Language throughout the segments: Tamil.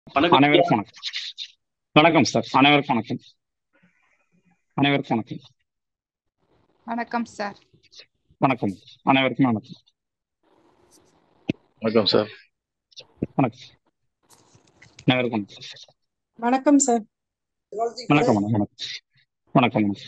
வணக்கம் அனைவருக்கும் வணக்கம் வணக்கம் சார் அனைவருக்கும் வணக்கம் அனைவருக்கும் வணக்கம் வணக்கம் சார் வணக்கம் அனைவருக்கும் வணக்கம் வணக்கம் சார் வணக்கம் அனைவருக்கும் வணக்கம் வணக்கம் சார் வணக்கம் வணக்கம் வணக்கம் வணக்கம்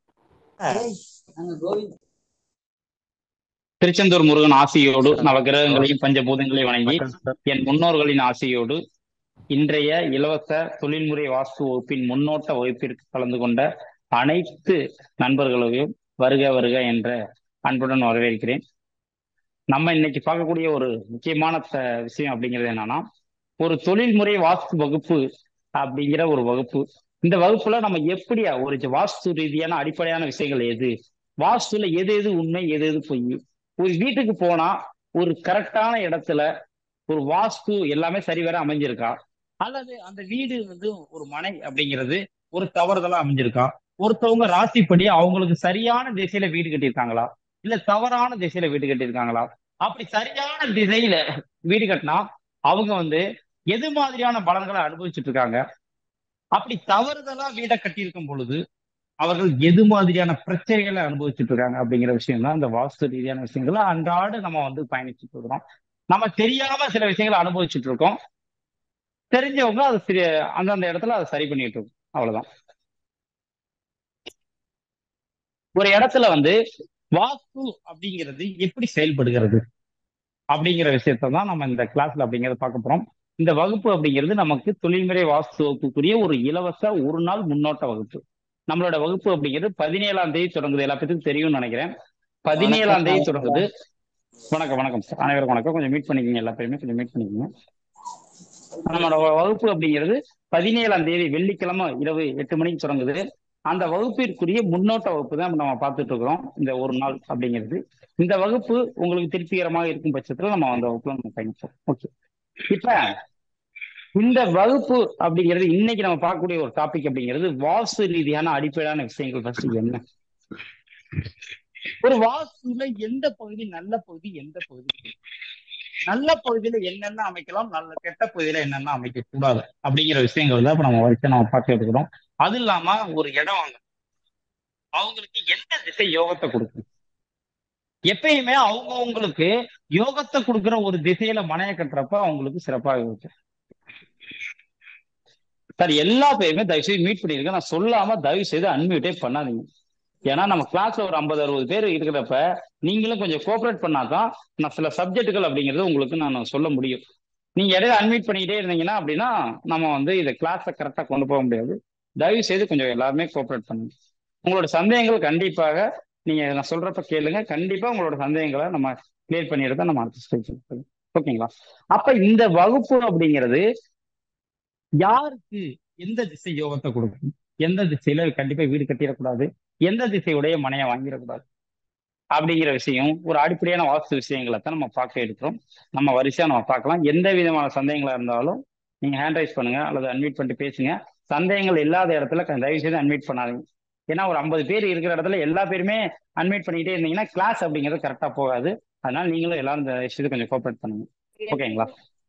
திருச்செந்தூர் முருகன் ஆசியோடு நவகிரகங்களையும் பஞ்சபூதங்களையும் வணங்கி வணக்கம் சார் என் முன்னோர்களின் ஆசையோடு இன்றைய இலவச தொழில்முறை வாஸ்து வகுப்பின் முன்னோட்ட வகுப்பிற்கு கலந்து கொண்ட அனைத்து நண்பர்களையும் வருக வருக என்ற அன்புடன் வரவேற்கிறேன் நம்ம இன்னைக்கு பார்க்கக்கூடிய ஒரு முக்கியமான த- விஷயம் அப்படிங்கிறது என்னன்னா ஒரு தொழில்முறை வாஸ்து வகுப்பு அப்படிங்கிற ஒரு வகுப்பு இந்த வகுப்புல நம்ம எப்படி ஒரு வாஸ்து ரீதியான அடிப்படையான விஷயங்கள் எது வாஸ்துல எது எது உண்மை எது எது பொய் ஒரு வீட்டுக்கு போனா ஒரு கரெக்டான இடத்துல ஒரு வாஸ்து எல்லாமே சரிவர அமைஞ்சிருக்கா அல்லது அந்த வீடு வந்து ஒரு மனை அப்படிங்கிறது ஒரு தவறுதலா அமைஞ்சிருக்கா ஒருத்தவங்க ராசிப்படி அவங்களுக்கு சரியான திசையில வீடு கட்டியிருக்காங்களா இல்ல தவறான திசையில வீடு கட்டியிருக்காங்களா அப்படி சரியான திசையில வீடு கட்டினா அவங்க வந்து எது மாதிரியான பலன்களை அனுபவிச்சுட்டு இருக்காங்க அப்படி தவறுதலா வீடை கட்டியிருக்கும் பொழுது அவர்கள் எது மாதிரியான பிரச்சனைகளை அனுபவிச்சுட்டு இருக்காங்க அப்படிங்கிற விஷயம் தான் இந்த வாஸ்து ரீதியான விஷயங்களை அன்றாட நம்ம வந்து பயணிச்சுட்டு இருக்கிறோம் நம்ம தெரியாம சில விஷயங்களை அனுபவிச்சுட்டு இருக்கோம் தெரிஞ்சவங்க அது சரி அந்தந்த இடத்துல அதை சரி பண்ணிட்டு இருக்கோம் அவ்வளவுதான் ஒரு இடத்துல வந்து வாஸ்து அப்படிங்கிறது எப்படி செயல்படுகிறது அப்படிங்கிற விஷயத்தை தான் நம்ம இந்த கிளாஸ்ல அப்படிங்கிறத பார்க்க போறோம் இந்த வகுப்பு அப்படிங்கிறது நமக்கு தொழில்முறை வாஸ்து வகுப்புக்குரிய ஒரு இலவச ஒரு நாள் முன்னோட்ட வகுப்பு நம்மளோட வகுப்பு அப்படிங்கிறது பதினேழாம் தேதி தொடங்குது எல்லா பேத்துக்கும் தெரியும்னு நினைக்கிறேன் பதினேழாம் தேதி தொடங்குது வணக்கம் வணக்கம் சார் அனைவருக்கும் வணக்கம் கொஞ்சம் மீட் பண்ணிக்கோங்க எல்லா பேருமே கொஞ்சம் மீட் பண்ணிக்கோங்க நம்மளோட வகுப்பு அப்படிங்கிறது பதினேழாம் தேதி வெள்ளிக்கிழமை இரவு எட்டு மணிக்கு தொடங்குது அந்த வகுப்பிற்குரிய முன்னோட்ட வகுப்பு தான் நம்ம பார்த்துட்டு இருக்கிறோம் இந்த ஒரு நாள் அப்படிங்கிறது இந்த வகுப்பு உங்களுக்கு திருப்திகரமாக இருக்கும் பட்சத்துல நம்ம அந்த வகுப்புல நம்ம பயணிப்போம் ஓகே இப்ப இந்த வகுப்பு அப்படிங்கிறது இன்னைக்கு நம்ம பார்க்கக்கூடிய ஒரு டாபிக் அப்படிங்கிறது வாஸ்து ரீதியான அடிப்படையான விஷயங்கள் ஃபர்ஸ்ட் என்ன ஒரு வாஸ்துல எந்த பகுதி நல்ல பகுதி எந்த பகுதி நல்ல பகுதியில என்னென்ன அமைக்கலாம் நல்ல கெட்ட பகுதியில என்னென்ன அமைக்க கூடாது அப்படிங்கிற விஷயங்கள் தான் இப்ப நம்ம வரைக்கும் நம்ம பார்க்க இருக்கிறோம் அது இல்லாம ஒரு இடம் வாங்க அவங்களுக்கு எந்த திசை யோகத்தை கொடுக்கும் எப்பயுமே அவங்கவுங்களுக்கு யோகத்தை கொடுக்குற ஒரு திசையில மனையை கட்டுறப்ப அவங்களுக்கு சிறப்பாக இருக்கும் சார் எல்லா பேருமே தயவு செய்து மீட் பண்ணிருக்கேன் நான் சொல்லாம தயவு செய்து அன்மியூட்டே பண்ணாதீங்க ஏன்னா நம்ம கிளாஸ்ல ஒரு ஐம்பது அறுபது பேர் இருக்கிறப்ப நீங்களும் கொஞ்சம் கோஆப்ரேட் பண்ணாதான் நான் சில சப்ஜெக்டுகள் அப்படிங்கிறது உங்களுக்கு நான் சொல்ல முடியும் நீங்க இடையில அன்மியூட் பண்ணிக்கிட்டே இருந்தீங்கன்னா அப்படின்னா நம்ம வந்து இதை கிளாஸை கரெக்டாக கொண்டு போக முடியாது தயவு செய்து கொஞ்சம் எல்லாருமே கோஆப்ரேட் பண்ணுங்க உங்களோட சந்தேகங்கள் கண்டிப்பாக நீங்க நான் சொல்றப்ப கேளுங்க கண்டிப்பா உங்களோட சந்தேகங்களை நம்ம கிளியர் பண்ணிட்டு தான் நம்ம அடுத்த ஸ்டேஜ் ஓகேங்களா அப்ப இந்த வகுப்பு அப்படிங்கிறது யாருக்கு எந்த திசை யோகத்தை கொடுக்கும் எந்த திசையில கண்டிப்பா வீடு கட்டிடக்கூடாது எந்த திசையுடைய மனையை வாங்கிடக்கூடாது அப்படிங்கிற விஷயம் ஒரு அடிப்படையான வாஸ்து விஷயங்களை தான் நம்ம பார்க்க இருக்கிறோம் நம்ம வரிசையா நம்ம பார்க்கலாம் எந்த விதமான சந்தேகங்களா இருந்தாலும் நீங்க ஹேண்ட் ரைஸ் பண்ணுங்க அல்லது அன்மியூட் பண்ணிட்டு பேசுங்க சந்தேகங்கள் இல்லாத இடத்துல க- தயவு செய்து அன்மியூட் பண்ணாதீங்க ஏன்னா ஒரு ஐம்பது பேர் இருக்கிற இடத்துல எல்லா பேருமே அன்மியூட் பண்ணிக்கிட்டே இருந்தீங்கன்னா கிளாஸ் அப்படிங்கிறது கரெக்டா போகாது அதனால நீங்களும் எல்லாரும் இந்த விஷயத்தை கொஞ்சம் கோஆப்ரேட் பண்ணுங்க ஓகேங்களா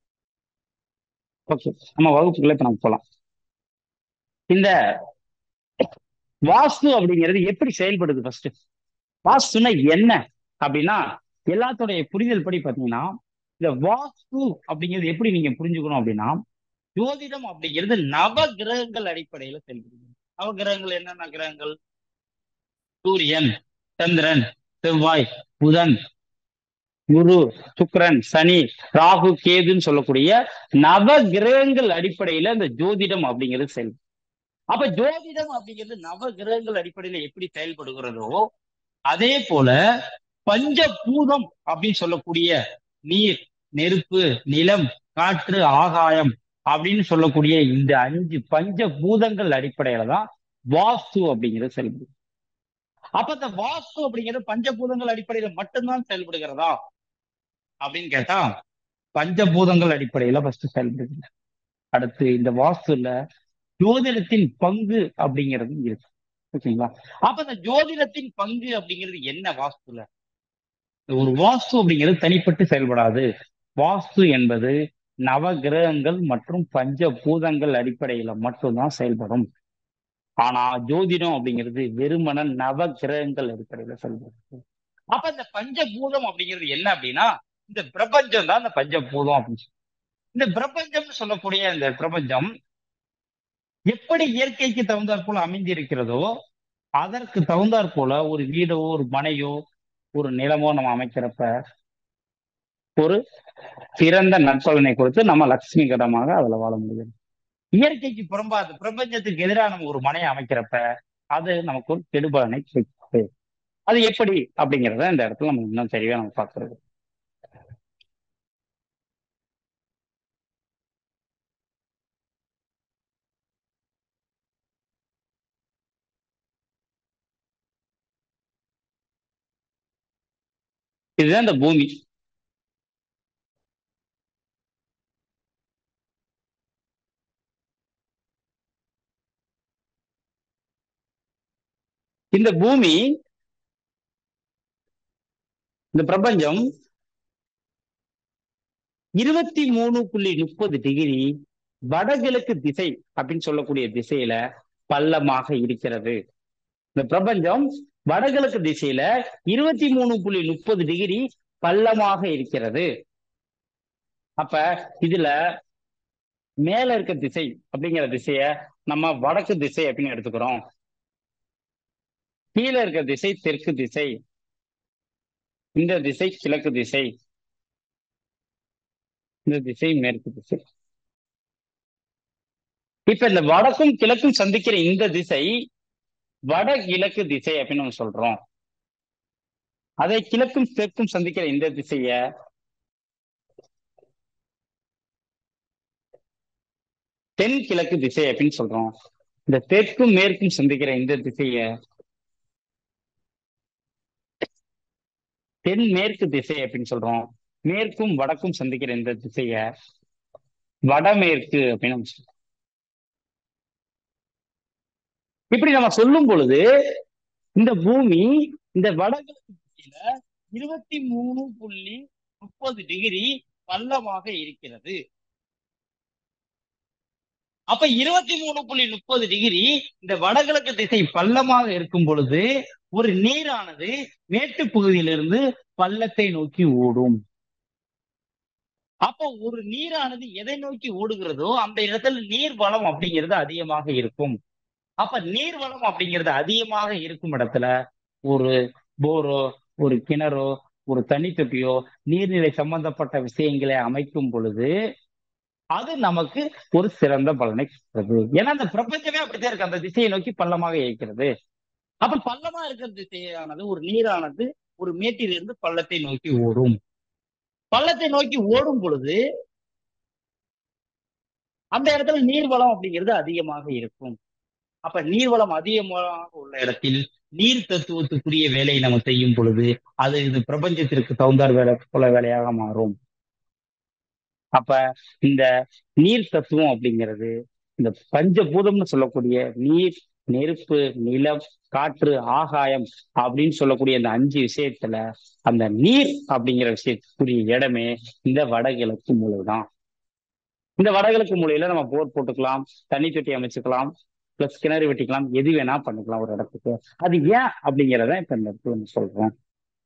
ஓகே நம்ம வகுப்புக்குள்ள இப்ப நம்ம போலாம் இந்த வாஸ்து அப்படிங்கிறது எப்படி செயல்படுது ஃபர்ஸ்ட் வாஸ்துனா என்ன அப்படின்னா எல்லாத்தோடைய புரிதல் படி பாத்தீங்கன்னா இந்த வாஸ்து அப்படிங்கிறது எப்படி நீங்க புரிஞ்சுக்கணும் அப்படின்னா ஜோதிடம் அப்படிங்கிறது நவ கிரகங்கள் அடிப்படையில செயல்படுது நவ கிரகங்கள் என்னென்ன கிரகங்கள் சூரியன் சந்திரன் செவ்வாய் புதன் குரு சுக்கிரன் சனி ராகு கேதுன்னு சொல்லக்கூடிய நவ கிரகங்கள் அடிப்படையில இந்த ஜோதிடம் அப்படிங்கிறது செயல்படும் அப்ப ஜோதிடம் அப்படிங்கிறது நவ கிரகங்கள் அடிப்படையில எப்படி செயல்படுகிறதோ அதே போல பஞ்சபூதம் அப்படின்னு சொல்லக்கூடிய நீர் நெருப்பு நிலம் காற்று ஆகாயம் அப்படின்னு சொல்லக்கூடிய இந்த அஞ்சு பஞ்சபூதங்கள் அடிப்படையில தான் வாஸ்து அப்படிங்கிறது செயல்படுது அப்ப இந்த வாஸ்து அப்படிங்கிறது பஞ்சபூதங்கள் அடிப்படையில மட்டும்தான் செயல்படுகிறதா அப்படின்னு கேட்டா பஞ்சபூதங்கள் அடிப்படையில ஃபர்ஸ்ட் செயல்படுது அடுத்து இந்த வாஸ்துல ஜோதிடத்தின் பங்கு அப்படிங்கிறது இருக்கு ஓகேங்களா அப்ப இந்த ஜோதிடத்தின் பங்கு அப்படிங்கிறது என்ன வாஸ்துல ஒரு வாஸ்து அப்படிங்கிறது தனிப்பட்டு செயல்படாது வாஸ்து என்பது நவ கிரகங்கள் மற்றும் பஞ்ச பூதங்கள் அடிப்படையில மட்டும்தான் செயல்படும் ஆனா ஜோதிடம் அப்படிங்கிறது வெறுமன நவ கிரகங்கள் அடிப்படையில செயல்படும் அப்ப இந்த பஞ்சபூதம் அப்படிங்கிறது என்ன அப்படின்னா இந்த பிரபஞ்சம் தான் இந்த பஞ்சபூதம் அப்படின்னு சொல்லி இந்த பிரபஞ்சம்னு சொல்லக்கூடிய இந்த பிரபஞ்சம் எப்படி இயற்கைக்கு தகுந்தாற் போல அமைந்திருக்கிறதோ அதற்கு தகுந்தாற் போல ஒரு வீடோ ஒரு மனையோ ஒரு நிலமோ நம்ம அமைக்கிறப்ப ஒரு சிறந்த நற்பலனை கொடுத்து நம்ம லட்சுமி கடமாக அதுல வாழ முடியும் இயற்கைக்கு புறம்பா அது பிரபஞ்சத்துக்கு எதிராக நம்ம ஒரு மனையை அமைக்கிறப்ப அது நமக்கு ஒரு கெடுபலனை கொடுக்குது அது எப்படி அப்படிங்கிறத இந்த இடத்துல நம்ம இன்னும் தெளிவா நம்ம பார்க்கறது இதுதான் இந்த பூமி இந்த பூமி இந்த பிரபஞ்சம் இருபத்தி மூணு புள்ளி முப்பது டிகிரி வடகிழக்கு திசை அப்படின்னு சொல்லக்கூடிய திசையில பள்ளமாக இருக்கிறது இந்த பிரபஞ்சம் வடகிழக்கு திசையில இருபத்தி மூணு புள்ளி முப்பது டிகிரி பள்ளமாக இருக்கிறது அப்ப இதுல மேல இருக்க திசை அப்படிங்கிற திசைய நம்ம வடக்கு திசை அப்படின்னு எடுத்துக்கிறோம் கீழே இருக்க திசை தெற்கு திசை இந்த திசை கிழக்கு திசை இந்த திசை மேற்கு திசை இப்ப இந்த வடக்கும் கிழக்கும் சந்திக்கிற இந்த திசை வடகிழக்கு திசை அப்படின்னு நம்ம சொல்றோம் அதை கிழக்கும் தெற்கும் சந்திக்கிற இந்த திசைய தென் கிழக்கு திசை அப்படின்னு சொல்றோம் இந்த தெற்கும் மேற்கும் சந்திக்கிற இந்த திசைய தென் மேற்கு திசை அப்படின்னு சொல்றோம் மேற்கும் வடக்கும் சந்திக்கிற இந்த திசைய வடமேற்கு அப்படின்னு நம்ம சொல்றோம் இப்படி நம்ம சொல்லும் பொழுது இந்த பூமி இந்த வடகிழக்கு திசையில இருபத்தி மூணு புள்ளி முப்பது டிகிரி பள்ளமாக இருக்கிறது அப்ப இருபத்தி மூணு புள்ளி முப்பது டிகிரி இந்த வடகிழக்கு திசை பள்ளமாக இருக்கும் பொழுது ஒரு நீரானது மேட்டு பகுதியிலிருந்து பள்ளத்தை நோக்கி ஓடும் அப்போ ஒரு நீரானது எதை நோக்கி ஓடுகிறதோ அந்த இடத்துல நீர் வளம் அப்படிங்கிறது அதிகமாக இருக்கும் அப்ப நீர் வளம் அப்படிங்கிறது அதிகமாக இருக்கும் இடத்துல ஒரு போரோ ஒரு கிணறோ ஒரு தண்ணி தொட்டியோ நீர்நிலை சம்பந்தப்பட்ட விஷயங்களை அமைக்கும் பொழுது அது நமக்கு ஒரு சிறந்த பலனை கொடுக்கிறது ஏன்னா அந்த பிரபஞ்சமே அப்படித்தான் இருக்கு அந்த திசையை நோக்கி பள்ளமாக இருக்கிறது அப்ப பள்ளமா இருக்கிற திசையானது ஒரு நீரானது ஒரு மேட்டிலிருந்து பள்ளத்தை நோக்கி ஓடும் பள்ளத்தை நோக்கி ஓடும் பொழுது அந்த இடத்துல நீர்வளம் அப்படிங்கிறது அதிகமாக இருக்கும் அப்ப நீர்வளம் அதிகமாக உள்ள இடத்தில் நீர் தத்துவத்துக்குரிய வேலையை நம்ம செய்யும் பொழுது அது இது பிரபஞ்சத்திற்கு தகுந்தார் வேலை போல வேலையாக மாறும் அப்ப இந்த நீர் தத்துவம் அப்படிங்கிறது இந்த பஞ்சபூதம்னு சொல்லக்கூடிய நீர் நெருப்பு நிலம் காற்று ஆகாயம் அப்படின்னு சொல்லக்கூடிய இந்த அஞ்சு விஷயத்துல அந்த நீர் அப்படிங்கிற விஷயத்துக்குரிய இடமே இந்த வடகிழக்கு மூலை தான் இந்த வடகிழக்கு மூலையில நம்ம போர் போட்டுக்கலாம் தண்ணி தொட்டி அமைச்சுக்கலாம் பிளஸ் கிணறு வெட்டிக்கலாம் எது வேணா பண்ணிக்கலாம் ஒரு இடத்துக்கு அது ஏன் அப்படிங்கிறத இப்ப இந்த இடத்துல நம்ம சொல்றோம்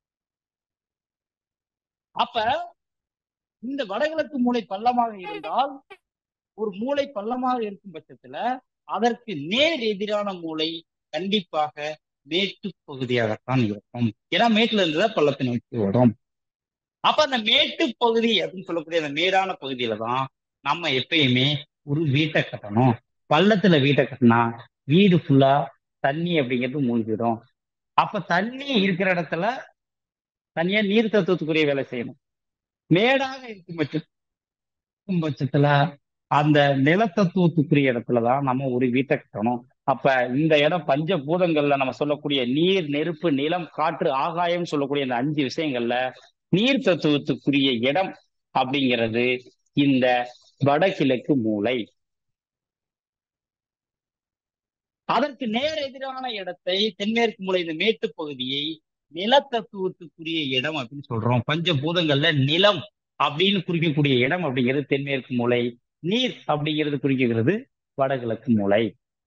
அப்ப இந்த வடகிழக்கு மூளை பள்ளமாக இருந்தால் ஒரு மூளை பள்ளமாக இருக்கும் பட்சத்துல அதற்கு நேர் எதிரான மூளை கண்டிப்பாக மேட்டு பகுதியாகத்தான் இருக்கும் ஏன்னா மேட்டுல இருந்துதான் பள்ளத்தை நோக்கி ஓடும் அப்ப அந்த மேட்டு பகுதி அப்படின்னு சொல்லக்கூடிய அந்த மேடான பகுதியில தான் நம்ம எப்பயுமே ஒரு வீட்டை கட்டணும் பள்ளத்துல வீட்டை கட்டினா வீடு ஃபுல்லா தண்ணி அப்படிங்கிறது மூழ்கிடும் அப்ப தண்ணி இருக்கிற இடத்துல தனியா நீர் தத்துவத்துக்குரிய வேலை செய்யணும் மேடாக இருக்கும் பட்ச இருக்கும் பட்சத்துல அந்த நிலத்தத்துவத்துக்குரிய இடத்துலதான் நம்ம ஒரு வீட்டை கட்டணும் அப்ப இந்த இடம் பஞ்ச பூதங்கள்ல நம்ம சொல்லக்கூடிய நீர் நெருப்பு நிலம் காற்று ஆகாயம் சொல்லக்கூடிய இந்த அஞ்சு விஷயங்கள்ல நீர் தத்துவத்துக்குரிய இடம் அப்படிங்கிறது இந்த வடகிழக்கு மூலை அதற்கு நேர் எதிரான இடத்தை தென்மேற்கு மூலை இந்த மேட்டு பகுதியை நிலத்தத்துவத்துக்குரிய இடம் அப்படின்னு சொல்றோம் பஞ்சபூதங்கள்ல நிலம் அப்படின்னு குறிக்கக்கூடிய இடம் அப்படிங்கிறது தென்மேற்கு மூலை நீர் அப்படிங்கிறது குறிக்கிறது வடகிழக்கு மூலை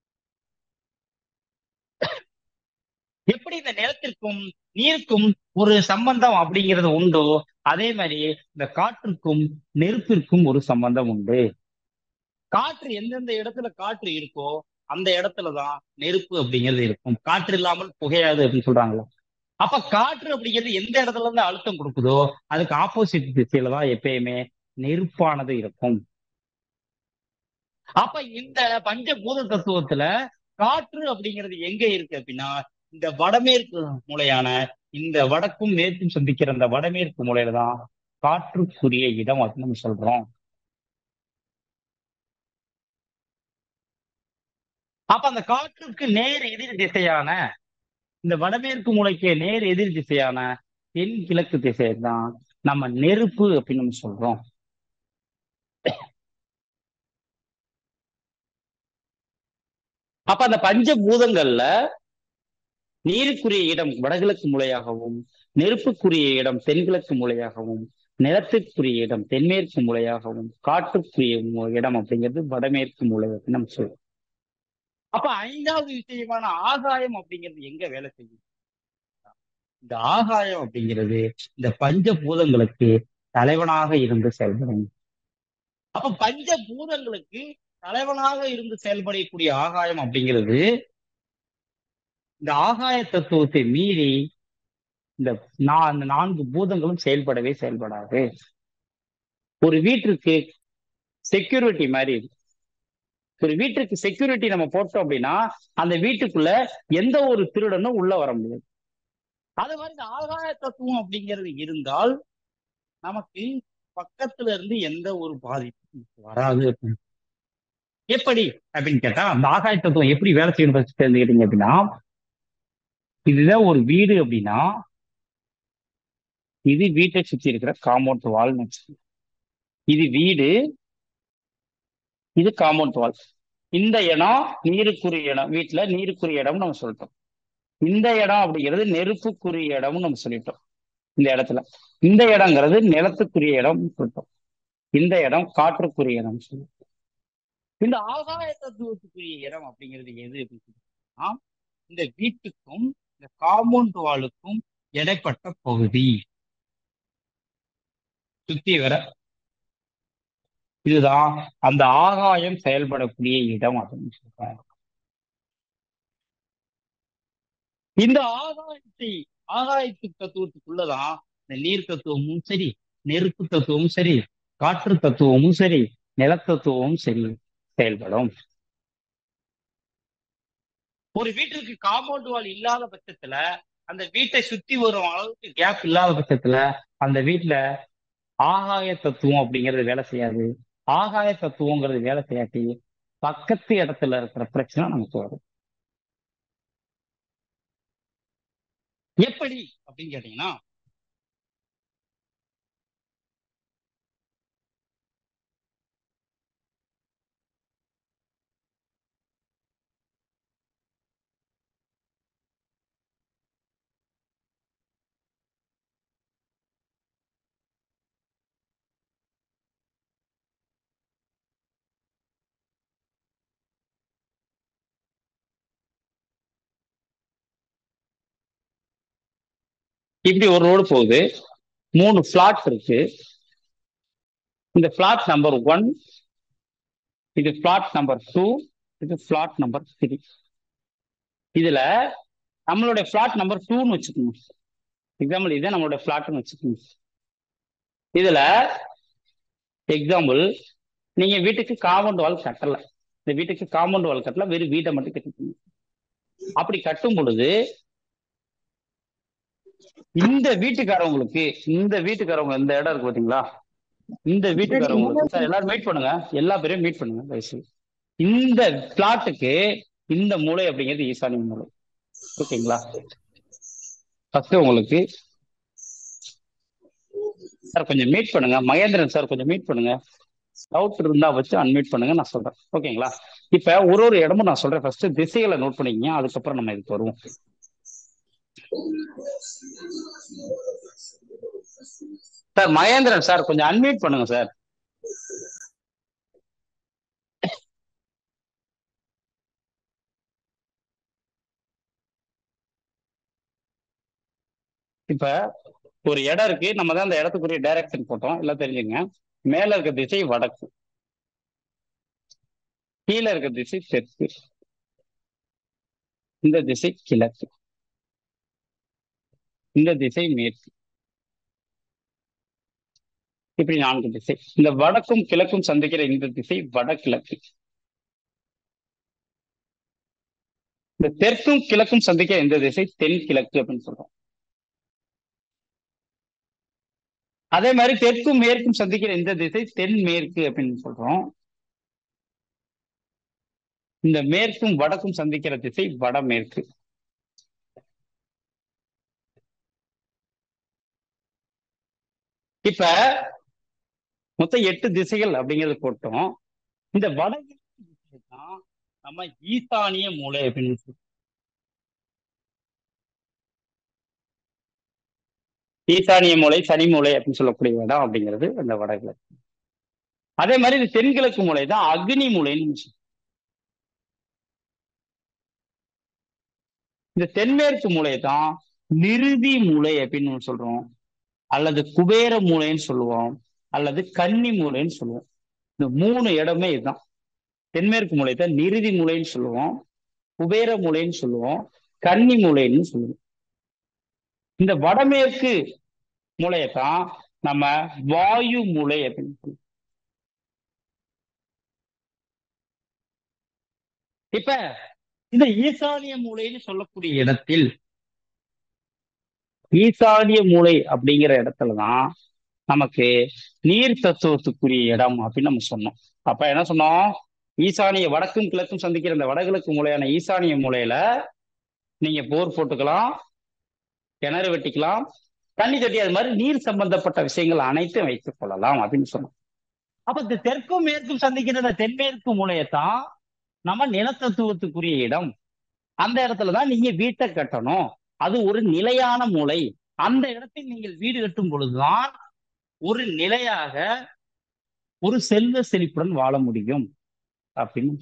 எப்படி இந்த நிலத்திற்கும் நீருக்கும் ஒரு சம்பந்தம் அப்படிங்கிறது உண்டோ அதே மாதிரி இந்த காற்றுக்கும் நெருப்பிற்கும் ஒரு சம்பந்தம் உண்டு காற்று எந்தெந்த இடத்துல காற்று இருக்கோ அந்த இடத்துலதான் நெருப்பு அப்படிங்கிறது இருக்கும் காற்று இல்லாமல் புகையாது அப்படின்னு சொல்றாங்களா அப்ப காற்று அப்படிங்கிறது எந்த இடத்துல இருந்து அழுத்தம் கொடுக்குதோ அதுக்கு ஆப்போசிட் திசையில தான் எப்பயுமே நெருப்பானது இருக்கும் அப்ப இந்த பஞ்சபூத தத்துவத்துல காற்று அப்படிங்கிறது எங்க இருக்கு அப்படின்னா இந்த வடமேற்கு மூலையான இந்த வடக்கும் மேற்கும் சந்திக்கிற அந்த வடமேற்கு மூலையில தான் காற்றுக்குரிய இடம் அப்படின்னு நம்ம சொல்றோம் அப்ப அந்த காற்றுக்கு நேர் எதிர் திசையான இந்த வடமேற்கு மூலைக்கு நேர் எதிர் திசையான தென் கிழக்கு திசையை தான் நம்ம நெருப்பு அப்படின்னு நம்ம சொல்றோம் அப்ப அந்த பஞ்சபூதங்கள்ல நீருக்குரிய இடம் வடகிழக்கு மூலையாகவும் நெருப்புக்குரிய இடம் தென்கிழக்கு மூலையாகவும் நிலத்துக்குரிய இடம் தென்மேற்கு மூலையாகவும் காற்றுக்குரிய மு- இடம் அப்படிங்கிறது வடமேற்கு மூலை அப்படின்னு நம்ம சொல்றோம் அப்ப ஐந்தாவது விஷயமான ஆகாயம் அப்படிங்கிறது எங்க வேலை செய்யும் இந்த ஆகாயம் அப்படிங்கிறது இந்த பஞ்சபூதங்களுக்கு தலைவனாக இருந்து செயல்படும் அப்ப பஞ்சபூதங்களுக்கு தலைவனாக இருந்து செயல்படக்கூடிய ஆகாயம் அப்படிங்கிறது இந்த ஆகாய தத்துவத்தை மீறி இந்த நா- அந்த நான்கு பூதங்களும் செயல்படவே செயல்படாது ஒரு வீட்டிற்கு செக்யூரிட்டி மாதிரி இது. ஒரு வீட்டுக்கு செக்யூரிட்டி நம்ம போட்டோம் அப்படின்னா அந்த வீட்டுக்குள்ள எந்த ஒரு திருடனும் உள்ள வர முடியாது அது மாதிரி இந்த ஆகாய தத்துவம் அப்படிங்கிறது இருந்தால் நமக்கு பக்கத்துல இருந்து எந்த ஒரு பாதிப்பும் வராது அப்படின்னு. எப்படி அப்படின்னு கேட்டா அந்த ஆகாய தத்துவம் எப்படி வேலை செய்யணும் first தெரிஞ்சுக்கிட்டீங்க அப்படின்னா இதுதான் ஒரு வீடு அப்படின்னா இது வீட்டை சுத்தி இருக்கிற காம்பவுண்ட் வால் இது வீடு இது காம்பவுண்ட் வால் இந்த இடம் நீருக்குரிய இடம் வீட்டுல நீருக்குரிய இடம் நம்ம சொல்லிட்டோம் இந்த இடம் அப்படிங்கிறது நெருப்புக்குரிய இடம்னு நம்ம சொல்லிட்டோம் இந்த இடத்துல இந்த இடங்கிறது நிலத்துக்குரிய இடம் சொல்லிட்டோம் இந்த இடம் காற்றுக்குரிய இடம் சொல்லிட்டோம் இந்த ஆகாய தத்துவத்துக்குரிய இடம் அப்படிங்கிறது எது அப்படின்னு சொன்னா, இந்த வீட்டுக்கும் இந்த காம்பவுண்ட் வாலுக்கும் இடைப்பட்ட பகுதி சுத்தி வர இதுதான் அந்த ஆகாயம் செயல்படக்கூடிய இடம் அப்படின்னு சொல்றாங்க இந்த ஆகாயத்தை ஆகாயத்து தத்துவத்துக்குள்ளதான் இந்த நீர் தத்துவமும் சரி நெருப்பு தத்துவமும் சரி காற்று தத்துவமும் சரி நிலத்தத்துவமும் சரி செயல்படும் ஒரு வீட்டிற்கு காம்பவுண்ட் வால் இல்லாத பட்சத்துல அந்த வீட்டை சுத்தி வரும் அளவுக்கு கேப் இல்லாத பட்சத்துல அந்த வீட்டுல ஆகாய தத்துவம் அப்படிங்கிறது வேலை செய்யாது ஆகாய தத்துவங்கிறது வேலை செய்யாட்டி பக்கத்து இடத்துல இருக்கிற பிரச்சனை நமக்கு வரும் எப்படி அப்படின்னு கேட்டீங்கன்னா இப்படி ஒரு ரோடு போகுது மூணு பிளாட் இருக்கு இந்த பிளாட் நம்பர் ஒன் இது பிளாட் நம்பர் டூ இது பிளாட் நம்பர் த்ரீ இதுல நம்மளுடைய பிளாட் நம்பர் டூன்னு வச்சுக்கணும் எக்ஸாம்பிள் இதே நம்மளுடைய பிளாட்னு வச்சுக்கணும் இதுல எக்ஸாம்பிள் நீங்க வீட்டுக்கு காம்பவுண்ட் வால் கட்டல இந்த வீட்டுக்கு காம்பவுண்ட் வால் கட்டல வெறும் வீட்டை மட்டும் கட்டிக்கணும் அப்படி கட்டும் பொழுது இந்த வீட்டுக்காரவங்களுக்கு இந்த வீட்டுக்காரவங்க இந்த இடம் இருக்கு பாத்தீங்களா இந்த வீட்டுக்காரவங்களுக்கு சார் எல்லாரும் மீட் பண்ணுங்க எல்லா பேரையும் மீட் பண்ணுங்க தயவுசெய்து இந்த பிளாட்டுக்கு இந்த மூளை அப்படிங்கிறது ஈசானிய மூளை ஓகேங்களா ஃபர்ஸ்ட் உங்களுக்கு சார் கொஞ்சம் மீட் பண்ணுங்க மகேந்திரன் சார் கொஞ்சம் மீட் பண்ணுங்க டவுட் இருந்தா வச்சு அன்மீட் பண்ணுங்க நான் சொல்றேன் ஓகேங்களா இப்ப ஒரு ஒரு இடமும் நான் சொல்றேன் ஃபர்ஸ்ட் திசைகளை நோட் பண்ணிக்கங்க அதுக்கப்புறம் நம்ம இதுக்கு வருவோம் சார் மகேந்திரன் சார் கொஞ்சம் அன்மியூட் பண்ணுங்க சார் இப்ப ஒரு இடம் இருக்கு நம்ம தான் அந்த இடத்துக்குரிய டைரக்ஷன் போட்டோம் எல்லாம் தெரிஞ்சுங்க மேல இருக்க திசை வடக்கு கீழே இருக்க திசை தெற்கு இந்த திசை கிழக்கு இந்த திசை மேற்கு இப்படி நான்கு திசை இந்த வடக்கும் கிழக்கும் சந்திக்கிற இந்த திசை வடகிழக்கு இந்த தெற்கும் கிழக்கும் சந்திக்கிற இந்த திசை தென்கிழக்கு அப்படின்னு சொல்றோம் அதே மாதிரி தெற்கும் மேற்கும் சந்திக்கிற இந்த திசை தென்மேற்கு அப்படின்னு சொல்றோம் இந்த மேற்கும் வடக்கும் சந்திக்கிற திசை வடமேற்கு இப்ப மொத்தம் எட்டு திசைகள் அப்படிங்கிறது போட்டோம் இந்த வடகிழக்கு திசை தான் நம்ம ஈசானிய மூலை அப்படின்னு சொல்றோம் ஈசானிய மூலை சனி மூலை அப்படின்னு சொல்லக்கூடிய இடம் அப்படிங்கிறது அந்த வடகிழக்கு அதே மாதிரி இது தென்கிழக்கு மூலை தான் அக்னி மூலைன்னு சொல்றோம். இந்த தென்மேற்கு மூலை தான் நிருதி மூலை அப்படின்னு சொல்றோம் அல்லது குபேர மூலைன்னு சொல்லுவோம் அல்லது கன்னி மூலைன்னு சொல்லுவோம் இந்த மூணு இடமே இதுதான் தென்மேற்கு மூலை தான் நிருதி மூலைன்னு சொல்லுவோம் குபேர மூலைன்னு சொல்லுவோம் கன்னி மூலைன்னு சொல்லுவோம் இந்த வடமேற்கு மூலையத்தான் நம்ம வாயு மூலை அப்படின்னு சொல்லுவோம் இப்ப இந்த ஈசானிய மூலைன்னு சொல்லக்கூடிய இடத்தில் ஈசானிய மூலை அப்படிங்கிற இடத்துலதான் நமக்கு நீர் தத்துவத்துக்குரிய இடம் அப்படின்னு நம்ம சொன்னோம் அப்ப என்ன சொன்னோம் ஈசானிய வடக்கும் கிழக்கும் சந்திக்கிற இந்த வடகிழக்கு மூலையான ஈசானிய மூலையில நீங்க போர் போட்டுக்கலாம் கிணறு வெட்டிக்கலாம் தண்ணி தட்டி அது மாதிரி நீர் சம்பந்தப்பட்ட விஷயங்கள் அனைத்தும் வைத்துக் கொள்ளலாம் அப்படின்னு சொன்னோம் அப்ப இந்த தெற்கும் மேற்கும் சந்திக்கிற இந்த தென்மேற்கு மூலையத்தான் நம்ம நிலத்தத்துவத்துக்குரிய இடம் அந்த இடத்துலதான் நீங்க வீட்டை கட்டணும் அது ஒரு நிலையான மூலை அந்த இடத்தில் நீங்கள் வீடு கட்டும் பொழுதுதான் ஒரு நிலையாக ஒரு செல்வ செழிப்புடன் வாழ முடியும் அப்படின்னு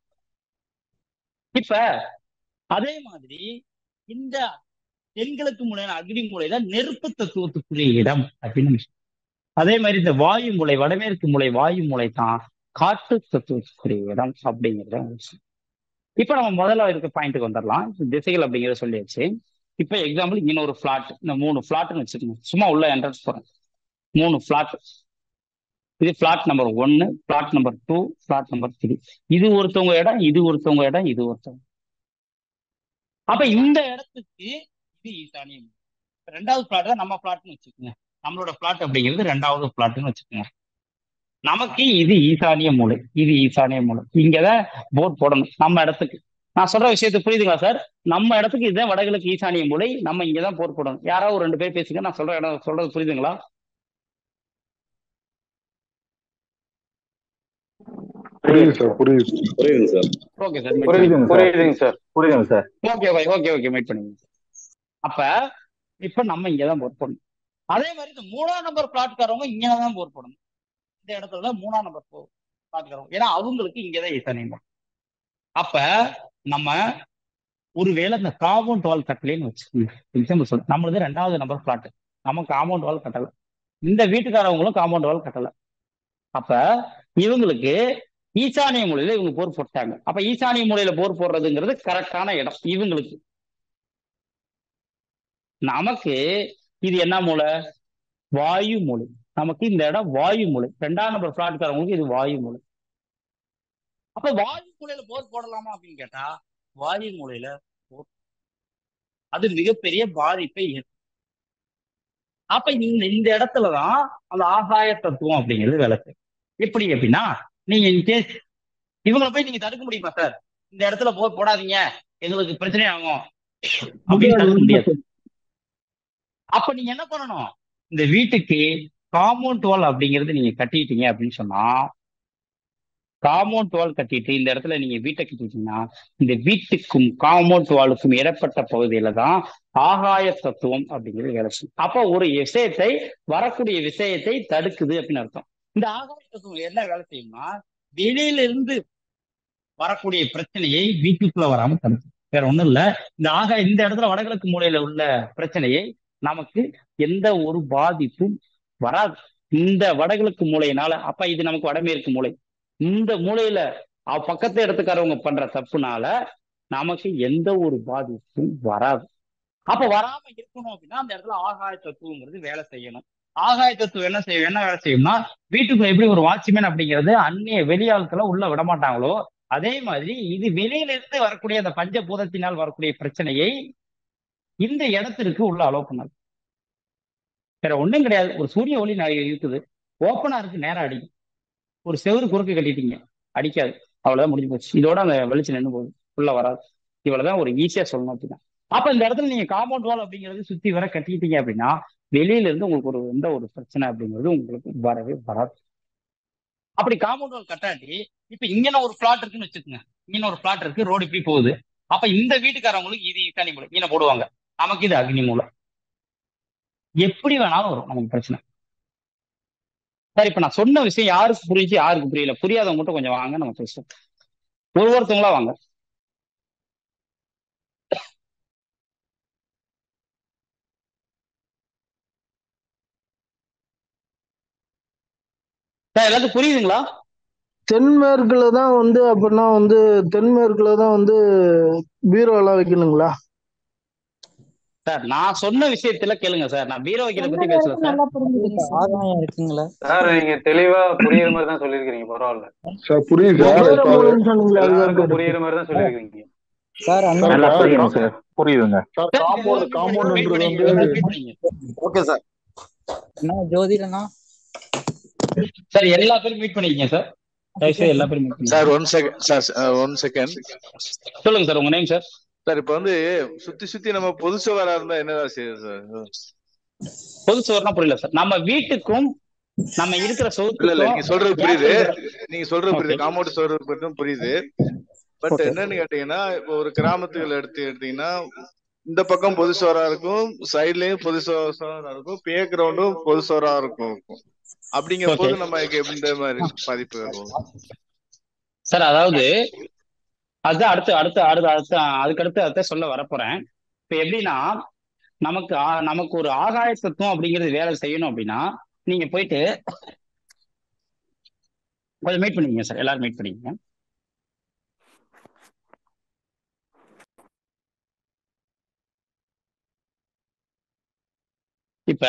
இப்ப அதே மாதிரி இந்த தென்கிழக்கு மூலையான அக்னி மூலை தான் நெருப்பு தத்துவத்துக்குரிய இடம் அப்படின்னு அதே மாதிரி இந்த வாயு மூலை வடமேற்கு மூலை வாயு மூலை தான் காட்டு தத்துவத்துக்குரிய இடம் அப்படிங்கிறத விஷயம் இப்ப நம்ம முதல்ல இருக்க பாயிண்ட்டுக்கு வந்துடலாம் திசைகள் அப்படிங்கிறத சொல்லியாச்சு இப்ப எக்ஸாம்பிள் இன்னொரு ஃபிளாட் இந்த மூணு ஃபிளாட்னு வச்சுக்கோங்க சும்மா உள்ள என்ட்ரன்ஸ் போறேன் மூணு ஃபிளாட் இது ஃபிளாட் நம்பர் ஒன்னு flat number two flat number three இது ஒருத்தவங்க இடம் இது ஒருத்தவங்க இடம் இது ஒருத்தவங்க அப்ப இந்த இடத்துக்கு இது ஈசானியம் ரெண்டாவது பிளாட் தான் நம்ம பிளாட்னு வச்சுக்கோங்க நம்மளோட பிளாட் அப்படிங்கிறது ரெண்டாவது பிளாட்னு வச்சுக்கோங்க நமக்கு இது ஈசானிய மூலை இது ஈசானிய மூலை இங்கதான் போர் போடணும் நம்ம இடத்துக்கு நான் சொல்ற விஷயத்துக்கு புரியுதுங்களா சார் நம்ம இடத்துக்கு இதுதான் வடகிழக்கு ஈசானிய மூலை நம்ம இங்கதான் போர் போடணும் யாராவது ஒரு ரெண்டு பேர் பேசுங்க நான் சொல்ற இடம் சொல்றது புரியுதுங்களா புரியுது சார் புரியுது புரியுது சார் ஓகே சார் புரியுதுங்க சார் புரியுதுங்க சார் புரியுதுங்க sir okay okay okay wait பண்ணுங்க அப்ப இப்ப நம்ம இங்கதான் போர் போடணும் அதே மாதிரி இந்த மூணாம் நம்பர் பிளாட்காரவங்க இங்கதான் போர் போடணும் இந்த இடத்துல தான் மூணாம் நம்பர் பிளாட்காரவங்க ஏன்னா அவங்களுக்கு இங்கதான் ஈசானியம் அப்ப நம்ம ஒருவேளை இந்த காம்பவுண்ட் வால் கட்டலைன்னு வச்சுக்கோங்க எக்ஸாம்பிள் சொல்றேன் நம்மளது ரெண்டாவது நம்பர் பிளாட் நம்ம காம்பவுண்ட் வால் கட்டல இந்த வீட்டுக்காரவங்களும் காம்பவுண்ட் வால் கட்டல அப்ப இவங்களுக்கு ஈசானிய மூலையில இவங்க போர் போட்டாங்க அப்ப ஈசானிய மூலையில போர் போடுறதுங்கிறது கரெக்டான இடம் இவங்களுக்கு நமக்கு இது என்ன மூலை வாயு மூலை நமக்கு இந்த இடம் வாயு மூலை ரெண்டாம் நம்பர் பிளாட்காரவங்களுக்கு இது வாயு மூலை அப்ப வாயு மூலையில போர் போடலாமா அப்படின்னு கேட்டா வாயு மூலையில போர் அது மிகப்பெரிய பாதிப்பை ஏற்படும் அப்ப இந்த இந்த இடத்துலதான் அந்த ஆகாய தத்துவம் அப்படிங்கிறது வேலை செய்யும் எப்படி அப்படின்னா நீங்க இன்கேஸ் இவங்களை போய் நீங்க தடுக்க முடியுமா சார் இந்த இடத்துல போர் போடாதீங்க எங்களுக்கு பிரச்சனை ஆகும் அப்படின்னு தடுக்க முடியாது அப்ப நீங்க என்ன பண்ணணும் இந்த வீட்டுக்கு காம்பவுண்ட் வால் அப்படிங்கிறது நீங்க கட்டிட்டீங்க அப்படின்னு சொன்னா காம்பவுண்ட் வால் கட்டிட்டு இந்த இடத்துல நீங்க வீட்டை கட்டிட்டீங்கன்னா இந்த வீட்டுக்கும் காம்பவுண்ட் வாலுக்கும் இடப்பட்ட பகுதியில தான் ஆகாய தத்துவம் அப்படிங்கிறது வேலை செய்யும் அப்போ ஒரு விஷயத்தை வரக்கூடிய விஷயத்தை தடுக்குது அப்படின்னு அர்த்தம் இந்த ஆகாய தத்துவம் என்ன வேலை செய்யும்னா வெளியில இருந்து வரக்கூடிய பிரச்சனையை வீட்டுக்குள்ள வராம தடுக்கும் வேற ஒண்ணும் இல்ல இந்த ஆகாய இந்த இடத்துல வடகிழக்கு மூலையில உள்ள பிரச்சனையை நமக்கு எந்த ஒரு பாதிப்பும் வராது இந்த வடகிழக்கு மூலையினால அப்ப இது நமக்கு வடமேற்கு மூலை இந்த மூலையில அவ பக்கத்து இடத்துக்காரவங்க பண்ற தப்புனால நமக்கு எந்த ஒரு பாதிப்பும் வராது அப்ப வராம இருக்கணும் அப்படின்னா அந்த இடத்துல ஆகாய தத்துவங்கிறது வேலை செய்யணும் ஆகாய தத்துவம் என்ன செய்யும் என்ன வேலை செய்யும்னா வீட்டுக்குள்ள எப்படி ஒரு வாட்ச்மேன் அப்படிங்கிறது அந்நிய வெளியாட்களை உள்ள விட மாட்டாங்களோ அதே மாதிரி இது வெளியில இருந்து வரக்கூடிய அந்த பஞ்சபூதத்தினால் வரக்கூடிய பிரச்சனையை இந்த இடத்திற்கு உள்ள அலோவ் பண்ணாது வேற ஒண்ணும் கிடையாது ஒரு சூரிய ஒளி நா- இருக்குது ஓப்பனா இருக்கு நேரா அடிக்கும் ஒரு செவுரு குறுக்கு கட்டிட்டீங்க அடிக்காது அவ்வளவுதான் முடிஞ்சு போச்சு இதோட அந்த வெளிச்சம் நின்று போகுது உள்ள வராது இவ்வளவுதான் ஒரு ஈஸியா சொல்லணும் அப்படின்னா அப்ப இந்த இடத்துல நீங்க காம்பவுண்ட் வால் அப்படிங்கிறது சுத்தி வர கட்டிட்டீங்க அப்படின்னா வெளியில இருந்து உங்களுக்கு ஒரு எந்த ஒரு பிரச்சனை அப்படிங்கிறது உங்களுக்கு வரவே வராது அப்படி காம்பவுண்ட் வால் கட்டாட்டி இப்ப இங்கன ஒரு பிளாட் இருக்குன்னு வச்சுக்கோங்க இங்கன ஒரு பிளாட் இருக்கு ரோடு இப்படி போகுது அப்ப இந்த வீட்டுக்காரவங்களுக்கு இது கனி மூலம் இங்கே போடுவாங்க நமக்கு இது அக்னி மூலம் எப்படி வேணாலும் வரும் நமக்கு பிரச்சனை சார் இப்ப நான் சொன்ன விஷயம் யாருக்கு புரிஞ்சு யாருக்கு புரியல புரியாதவங்க மட்டும் கொஞ்சம் வாங்க நம்ம பேசுவோம் ஒரு ஒருத்தவங்களா வாங்க சார் எல்லாத்துக்கும் புரியுதுங்களா தென்மேற்குல தான் வந்து அப்படின்னா வந்து தென்மேற்குல தான் வந்து பீரோ எல்லாம் வைக்கணுங்களா சார் நான் சொன்ன விஷயத்துல கேளுங்க சார் நான் பீரோ வைக்கிறத பத்தி பேசல சார் நல்லா புரிஞ்சுதுங்க சார் ஆதாயம் இருக்குங்களா சார் நீங்க தெளிவா புரியுற மாதிரி தான் சொல்லியிருக்கீங்க பரவாயில்ல சார் புரியுது சார் வேற இப்ப மூலைன்னு சொன்னீங்களா அதுதான் எல்லாருக்கும் கேட்டேன். புரியுற மாதிரி தான் சொல்லியிருக்கீங்க சார் அந்த சார் நல்லா இப்ப புரியுதுங்க சார் புரியுதுங்க சார் சார் காம்பவுண்ட் காம்பவுண்ட்ன்றது வந்து எல்லாரும் wait பண்ணீங்க. ஓகே சார் என்ன ஜோதிடனா சார் எல்லா பேரும் மீட் பண்ணிக்கங்க சார் தயவுசெய்து எல்லா பேரும் மீட் பண்ணிக்கங்க sir one second sir one second சொல்லுங்க சார் உங்க நேம் சார் சார் இப்ப வந்து சுத்தி சுத்தி நம்ம பொது சுவரா இருந்தா என்னதான் செய்யுது சார் பொது சுவர்னா புரியல சார் நம்ம வீட்டுக்கும் நம்ம இருக்கிற இல்ல இல்ல சவுத்துக்கும் நீங்க சொல்றது gap புரியுது இருக்கிற- நீங்க சொல்றது புரியுது Okay. காம்பவுண்ட் சுவர் பற்றும் புரியுது பட் Okay. என்னன்னு கேட்டீங்கன்னா இப்போ ஒரு கிராமத்துகள் எடுத்து எடுத்தீங்கன்னா இந்த பக்கம் பொது சுவரா இருக்கும் சைட்லயும் பொது சுவரா இருக்கும் பே கிரவுண்டும் பொது சுவரா இருக்கும் அப்படிங்கிற போது Okay. நம்ம இந்த மாதிரி பாதிப்பு வரும் சார் அதாவது அதுதான் அடுத்து அடுத்து அடுத்து அடுத்து அதுக்கு அடுத்து அடுத்த சொல்ல வரப்போறேன் இப்ப எப்படின்னா நமக்கு ஆ- நமக்கு ஒரு ஆகாய தத்துவம் அப்படிங்கிறது வேலை செய்யணும் அப்படின்னா நீங்க போயிட்டு கொஞ்சம் மீட் பண்ணிக்கங்க சார் எல்லாரும் மீட் பண்ணிக்கங்க இப்ப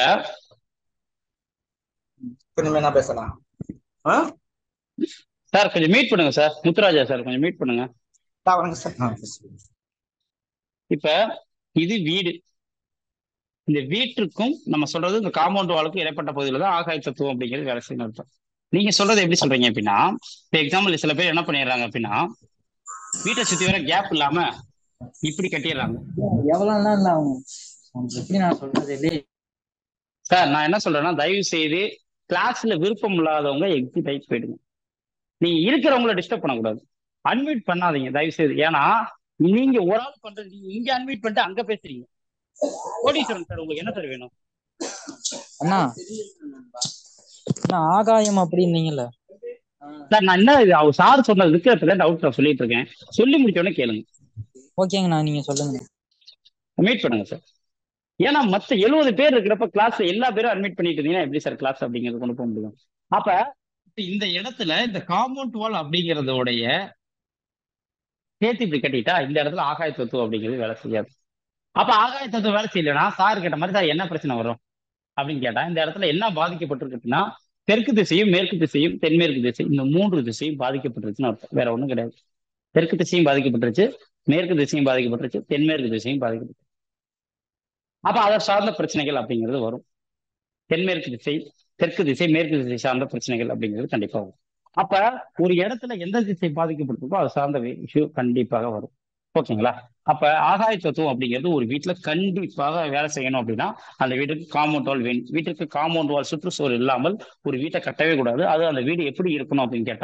இனிமே என்ன பேசலாம் ஆ சார் கொஞ்சம் மீட் பண்ணுங்க சார் முத்துராஜா சார் கொஞ்சம் மீட் பண்ணுங்க நான் வணக்கம் சார் ஆ, பேசுங்க. இப்ப இது வீடு இந்த வீட்டிற்கும் நம்ம சொல்றது இந்த காம்பவுண்ட் வாளுக்கும் இடைப்பட்ட பகுதியில தான் ஆகாய தத்துவம் அப்படிங்கிறது வேலை செய்யணும் அர்த்தம் நீங்க சொல்றது எப்படி சொல்றீங்க அப்படின்னா இப்போ எக்ஸாம்பிள் சில பேர் என்ன பண்ணிடுறாங்க அப்படின்னா வீட்டை சுத்தி வர கேப் இல்லாம இப்படி கட்டிடுறாங்க எவ்வளவு நாள் ஆகும் உங்களுக்கு எப்படி நான் சொல்றது இல்லையே சார் நான் என்ன சொல்றேன்னா தயவு செய்து கிளாஸ்ல விருப்பம் இல்லாதவங்க எக்ஸிட் ஆகி போயிடுங்க நீங்க இருக்கிறவங்கள டிஸ்டர்ப் பண்ணக்கூடாது அன்மியூட் பண்ணாதீங்க தயவு செய்து ஏன்னா நீங்க ஒரு ஆள் பண்றது நீங்க இங்க அன்மியூட் பண்ணிட்டு அங்க பேசுறீங்க கோடீஸ்வரன் சார் உங்களுக்கு என்ன சார் வேணும் அண்ணா அண்ணா ஆகாயம் அப்படின்னீங்கல்ல சார் நான் என்ன இது அவர் சார் சொன்னதுக்கு இப்பதான் டவுட் நான் சொல்லிட்டு இருக்கேன் சொல்லி முடிச்ச உடனே கேளுங்க ஓகேங்கண்ணா நீங்க சொல்லுங்க மீட் பண்ணுங்க சார் ஏன்னா மத்த எழுபது பேர் இருக்கிறப்ப கிளாஸ்ல எல்லா பேரும் அட்மிட் பண்ணிட்டு இருந்தீங்கன்னா எப்படி சார் கிளாஸ் அப்படிங்கிறது கொண்டு போக முடியும் அப்ப இப்ப இந்த இடத்துல இந்த காம்பவுண்ட் வால் அப்படிங்கறதோடைய சேர்த்து இப்படி கட்டிட்டா இந்த இடத்துல ஆகாய தத்துவம் அப்படிங்கிறது வேலை செய்யாது அப்ப ஆகாய தத்துவம் வேலை செய்யலைன்னா சார் கேட்ட மாதிரி சார் என்ன பிரச்சனை வரும் அப்படின்னு கேட்டா இந்த இடத்துல என்ன பாதிக்கப்பட்டிருக்குன்னா தெற்கு திசையும் மேற்கு திசையும் தென்மேற்கு திசை இந்த மூன்று திசையும் பாதிக்கப்பட்டிருச்சுன்னு அர்த்தம் வேற ஒண்ணும் கிடையாது தெற்கு திசையும் பாதிக்கப்பட்டுருச்சு மேற்கு திசையும் பாதிக்கப்பட்டுருச்சு தென்மேற்கு திசையும் பாதிக்கப்பட்டு அப்ப அதை சார்ந்த பிரச்சனைகள் அப்படிங்கிறது வரும் தென்மேற்கு திசை தெற்கு திசை மேற்கு திசை சார்ந்த பிரச்சனைகள் அப்படிங்கிறது கண்டிப்பா வரும் அப்ப ஒரு இடத்துல எந்த திசை பாதிக்கப்பட்டிருக்கோ அது சார்ந்த இஷ்யூ கண்டிப்பாக வரும் ஓகேங்களா அப்ப ஆகாய தத்துவம் அப்படிங்கிறது ஒரு வீட்டுல கண்டிப்பாக வேலை செய்யணும் அப்படின்னா அந்த வீட்டுக்கு காம்பவுண்ட் வால் வேணும் வீட்டுக்கு காம்பவுண்ட் வால் சுற்றுச்சுவர் இல்லாமல் ஒரு வீட்டை கட்டவே கூடாது அது அந்த வீடு எப்படி இருக்கணும் அப்படின்னு கேட்டா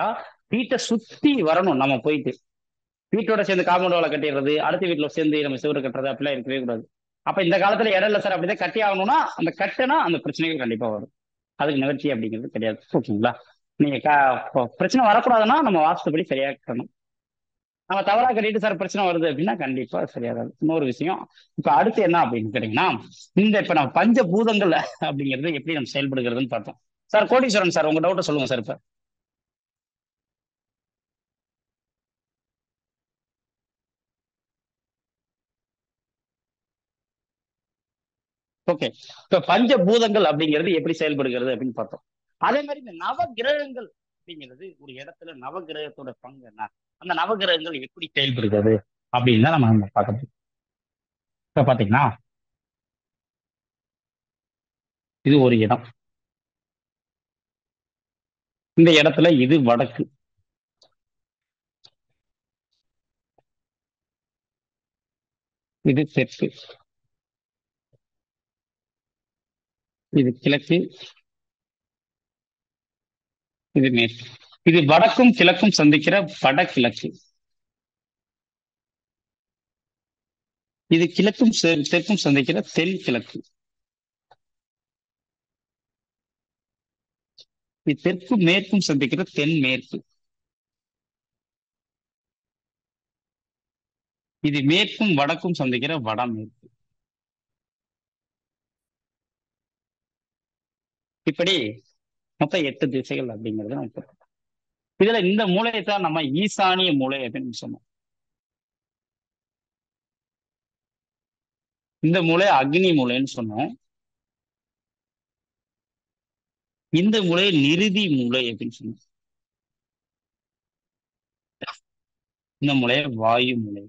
வீட்டை சுத்தி வரணும் நம்ம போயிட்டு வீட்டோட சேர்ந்து காம்பவுண்ட் வாழை கட்டிடுறது அடுத்த வீட்டுல சேர்ந்து நம்ம சுவர் கட்டுறது அப்படிலாம் இருக்கவே கூடாது அப்ப இந்த காலத்துல இடம் இல்லை சார் அப்படிதான் கட்டி ஆகணும்னா அந்த கட்டுனா அந்த பிரச்சனைகள் கண்டிப்பா வரும் அதுக்கு நிவர்த்தி அப்படிங்கிறது கிடையாது ஓகேங்களா நீங்க க- இப்போ பிரச்சனை வரக்கூடாதுன்னா நம்ம வாஸ்துபடி சரியா கட்டணும் நம்ம தவறா கட்டிட்டு சார் பிரச்சனை வருது அப்படின்னா கண்டிப்பா சரியாகாது இன்னொரு விஷயம் இப்ப அடுத்து என்ன அப்படின்னு கேட்டீங்கன்னா இந்த இப்ப நம்ம பஞ்ச பூதங்கள் அப்படிங்கிறது எப்படி நம்ம செயல்படுகிறதுன்னு பார்த்தோம் சார் கோடீஸ்வரன் சார் உங்க டவுட்டை சொல்லுங்க சார் இப்ப ஓகே இப்ப பஞ்ச பூதங்கள் அப்படிங்கிறது எப்படி செயல்படுகிறது அப்படின்னு பார்த்தோம் அதே மாதிரி இந்த நவ கிரகங்கள் அப்படிங்கிறது ஒரு இடத்துல நவ கிரகத்தோட பங்கு என்ன அந்த நவ கிரகங்கள் எப்படி செயல்படுகிறது அப்படின்னு தான் நம்ம நம்ம பார்க்க போறோம் இப்ப பாத்தீங்கன்னா இது ஒரு இடம் இந்த இடத்துல இது வடக்கு இது தெற்கு இது கிழக்கு இது மேற்கு இது வடக்கும் கிழக்கும் சந்திக்கிற வடகிழக்கு இது கிழக்கும் தெ- தெற்கும் சந்திக்கிற தென் கிழக்கு இது தெற்கும் மேற்கும் சந்திக்கிற தென் மேற்கு இது மேற்கும் வடக்கும் சந்திக்கிற வடமேற்கு இப்படி மொத்தம் எட்டு திசைகள் அப்படிங்கிறது நம்ம பார்த்தோம். இதுல இந்த மூலையை தான் நம்ம ஈசானிய மூலை அப்படின்னு சொன்னோம் இந்த மூலை அக்னி மூலைன்னு சொன்னோம் இந்த மூலை நிருதி மூலை அப்படின்னு சொன்னோம் இந்த மூலைய வாயு மூலை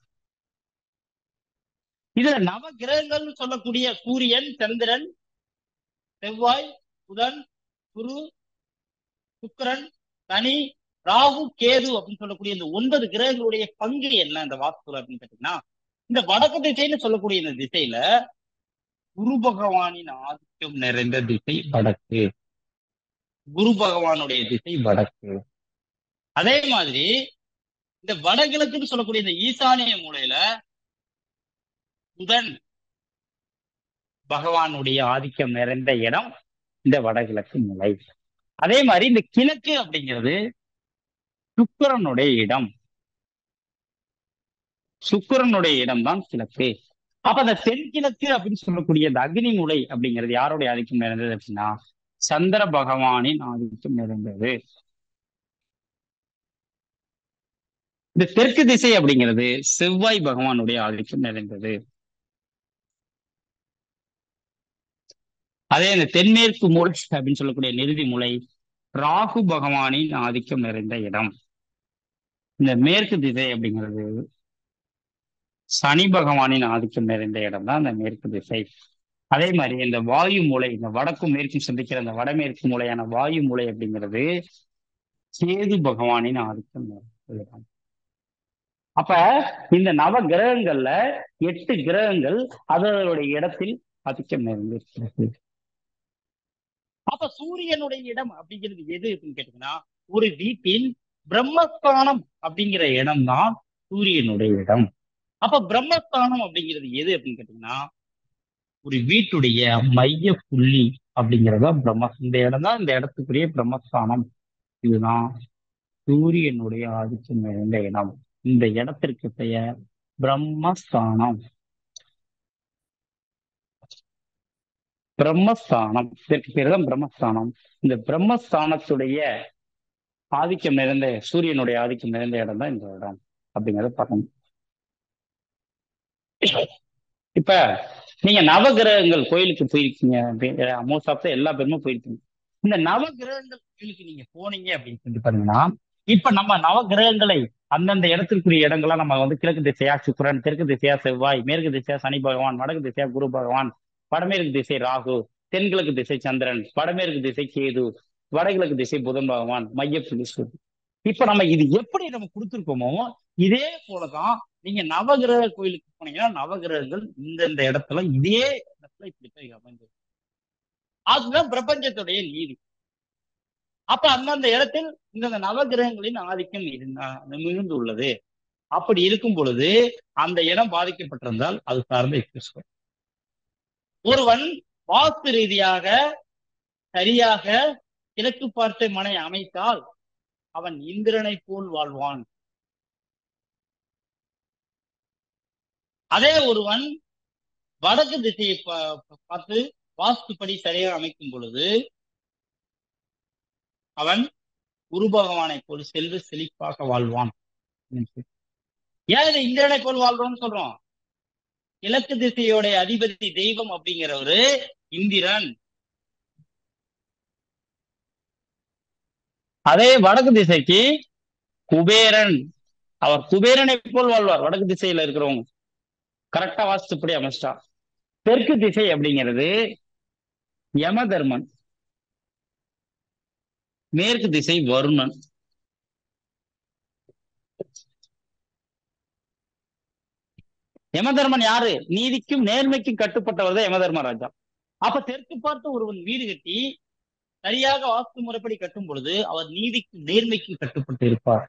இதுல நவ கிரகங்கள்னு சொல்லக்கூடிய சூரியன் சந்திரன் செவ்வாய் புதன் குரு சுக்கிரன் சனி ராகு கேது அப்படின்னு சொல்லக்கூடிய இந்த ஒன்பது கிரகங்களுடைய பங்கு என்ன இந்த வாஸ்துல அப்படின்னு கேட்டீங்கன்னா இந்த வடக்கு திசைன்னு சொல்லக்கூடிய இந்த திசையில குரு பகவானின் ஆதிக்கம் நிறைந்த திசை வடக்கு குரு பகவானுடைய திசை வடக்கு அதே மாதிரி இந்த வடகிழக்குன்னு சொல்லக்கூடிய இந்த ஈசானிய மூலையில புதன் பகவானுடைய ஆதிக்கம் நிறைந்த இடம் இந்த வடகிழக்கு மூலை அதே மாதிரி இந்த கிழக்கு அப்படிங்கிறது சுக்கிரனுடைய இடம் சுக்கிரனுடைய இடம் தான் கிழக்கு அப்ப அந்த தென்கிழக்கு அப்படின்னு சொல்லக்கூடிய இந்த அக்னி மூலை அப்படிங்கிறது யாருடைய ஆதிக்கம் நிறைந்தது அப்படின்னா சந்திர பகவானின் ஆதிக்கம் நிறைந்தது இந்த தெற்கு திசை அப்படிங்கிறது செவ்வாய் பகவானுடைய ஆதிக்கம் நிறைந்தது அதே இந்த தென்மேற்கு மூலை அப்படின்னு சொல்லக்கூடிய நிறுதி மூலை ராகு பகவானின் ஆதிக்கம் நிறைந்த இடம் இந்த மேற்கு திசை அப்படிங்கிறது சனி பகவானின் ஆதிக்கம் நிறைந்த இடம் தான் இந்த மேற்கு திசை அதே மாதிரி இந்த வாயு மூலை இந்த வடக்கும் மேற்கும் சந்திக்கிற இந்த வடமேற்கு மூலையான வாயு மூலை அப்படிங்கிறது கேது பகவானின் ஆதிக்கம் நிறைந்த இடம் அப்ப இந்த நவ கிரகங்கள்ல எட்டு கிரகங்கள் அதனுடைய இடத்தில் ஆதிக்கம் நிறைந்திருக்கிறது அப்ப சூரியனுடைய இடம் அப்படிங்கிறது எது அப்படின்னு கேட்டீங்கன்னா ஒரு வீட்டின் பிரம்மஸ்தானம் அப்படிங்கிற இடம் தான் சூரியனுடைய இடம் அப்ப பிரம்மஸ்தானம் அப்படிங்கிறது எது அப்படின்னு கேட்டீங்கன்னா ஒரு வீட்டுடைய மைய புள்ளி அப்படிங்கிறதா பிரம்ம இந்த இடம் தான் இந்த இடத்துக்குரிய பிரம்மஸ்தானம் இதுதான் சூரியனுடைய ஆதிக்கம் நிறைந்த இடம் இந்த இடத்திற்கு பெயர் பிரம்மஸ்தானம் பிரம்மஸ்தானம் இதற்கு பேர் தான் பிரம்மஸ்தானம் இந்த பிரம்மஸ்தானத்துடைய ஆதிக்கம் நிறைந்த சூரியனுடைய ஆதிக்கம் நிறைந்த இடம் தான் இந்த இடம் அப்படிங்கறத பார்க்கணும் இப்ப நீங்க நவகிரகங்கள் கோயிலுக்கு போயிருக்கீங்க மோஸ்ட் ஆஃப் எல்லா பேருமே போயிருக்கீங்க இந்த நவகிரகங்கள் கோயிலுக்கு நீங்க போனீங்க அப்படின்னு சொல்லி பாத்தீங்கன்னா இப்ப நம்ம நவகிரகங்களை அந்தந்த இடத்திற்குரிய இடங்களா நம்ம வந்து கிழக்கு திசையா சுக்கிரன் தெற்கு திசையா செவ்வாய் மேற்கு திசையா சனி பகவான் வடக்கு திசையா குரு பகவான் வடமேற்கு திசை ராகு தென்கிழக்கு திசை சந்திரன் வடமேற்கு திசை கேது வடகிழக்கு திசை புதன் பகவான் மையப்புள்ளி சூரியன் இப்ப நம்ம இது எப்படி நம்ம கொடுத்துருக்கோமோ இதே போலதான் நீங்க நவகிரக கோயிலுக்கு போனீங்கன்னா நவகிரகங்கள் இந்தந்த இடத்துல இதே இடத்துல இப்படி போய் அமைந்தது அதுதான் பிரபஞ்சத்துடைய நீதி அப்ப அந்தந்த இடத்தில் இந்த நவகிரகங்களின் ஆதிக்கம் இருந்தா மிகுந்து உள்ளது அப்படி இருக்கும் பொழுது அந்த இடம் பாதிக்கப்பட்டிருந்தால் அது சார்ந்த எக்ஸ்பிரஸ் ஒருவன் வாஸ்து ரீதியாக சரியாக கிழக்கு பார்த்த மனை அமைத்தால் அவன் இந்திரனை போல் வாழ்வான் அதே ஒருவன் வடக்கு திசையை பா- பார்த்து வாஸ்துப்படி சரியாக அமைக்கும் பொழுது அவன் குரு பகவானை போல் செல்வ செழிப்பாக வாழ்வான் ஏன் இதை இந்திரனை போல் வாழ்றோம்னு சொல்றோம் கிழக்கு திசையோட அதிபதி தெய்வம் அப்படிங்கிறவரு இந்திரன் அதே வடக்கு திசைக்கு குபேரன் அவர் குபேரனை போல் வாழ்வார் வடக்கு திசையில இருக்கிறவங்க கரெக்டா வாஸ்துப்படி அமைச்சிட்டா தெற்கு திசை அப்படிங்கிறது யமதர்மன் மேற்கு திசை வருணன் யமதர்மன் யாரு நீதிக்கும் நேர்மைக்கும் கட்டுப்பட்டவர் தான் யமதர்மராஜா அப்ப தெற்கு பார்த்து ஒருவன் வீடு கட்டி சரியாக வாஸ்து முறைப்படி கட்டும் பொழுது அவர் நீதிக்கும் நேர்மைக்கும் கட்டுப்பட்டு இருப்பார்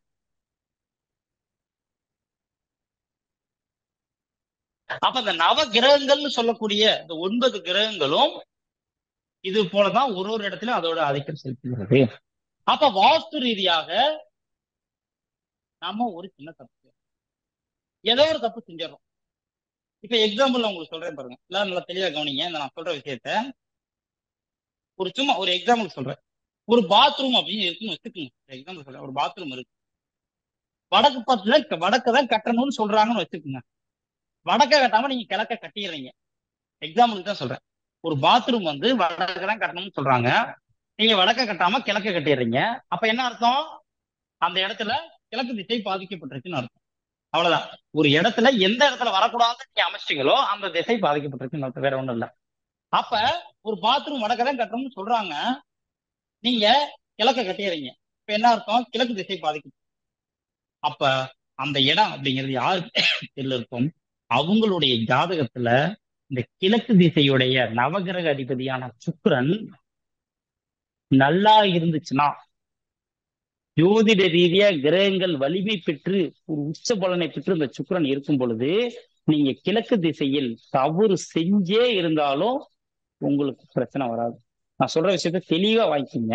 அப்ப இந்த நவ கிரகங்கள்னு சொல்லக்கூடிய இந்த ஒன்பது கிரகங்களும் இது போலதான் ஒரு ஒரு இடத்துல அதோட ஆதிக்கம் செலுத்துகிறது அப்ப வாஸ்து ரீதியாக நாம ஒரு சின்ன தப்பு ஏதோ ஒரு தப்பு செஞ்சிடறோம் இப்ப எக்ஸாம்பிள் நான் உங்களுக்கு சொல்றேன் பாருங்க எல்லாரும் நல்லா தெளிவா கவனிங்க இந்த நான் சொல்ற விஷயத்த ஒரு சும்மா ஒரு எக்ஸாம்பிள் சொல்றேன் ஒரு பாத்ரூம் அப்படின்னு இருக்குன்னு வச்சுக்கோங்க எக்ஸாம்பிள் சொல்றேன் ஒரு பாத்ரூம் இருக்கு வடக்கு பக்கத்துல வடக்க தான் கட்டணும்னு சொல்றாங்கன்னு வச்சுக்கோங்க வடக்க கட்டாம நீங்க கிழக்க கட்டிடுறீங்க எக்ஸாம்பிளுக்கு தான் சொல்றேன் ஒரு பாத்ரூம் வந்து வடக்க தான் கட்டணும்னு சொல்றாங்க நீங்க வடக்க கட்டாம கிழக்க கட்டிடுறீங்க அப்ப என்ன அர்த்தம் அந்த இடத்துல கிழக்கு திசை பாதிக்கப்பட்டிருக்குன்னு அர்த்தம் அவ்வளவுதான் ஒரு இடத்துல எந்த இடத்துல வரக்கூடாதுன்னு நீங்க அமைச்சிட்டீங்களோ அந்த திசை பாதிக்கப்பட்டிருக்குன்னு அர்த்தம் வேற ஒண்ணும் இல்ல அப்ப ஒரு பாத்ரூம் வடக்க தான் கட்டணும்னு சொல்றாங்க நீங்க கிழக்க கட்டிடுறீங்க இப்ப என்ன அர்த்தம் கிழக்கு திசை பாதிக்கும் அப்ப அந்த இடம் அப்படிங்கிறது யாருக்கு இருக்கும் அவங்களுடைய ஜாதகத்துல இந்த கிழக்கு திசையுடைய நவகிரக அதிபதியான சுக்கிரன் நல்லா இருந்துச்சுன்னா ஜோதிட ரீதியா கிரகங்கள் வலிமை பெற்று ஒரு உச்ச பலனை பெற்று இந்த சுக்கிரன் இருக்கும் பொழுது நீங்க கிழக்கு திசையில் தவறு செஞ்சே இருந்தாலும் உங்களுக்கு பிரச்சனை வராது நான் சொல்ற விஷயத்த தெளிவா வாங்கிக்கோங்க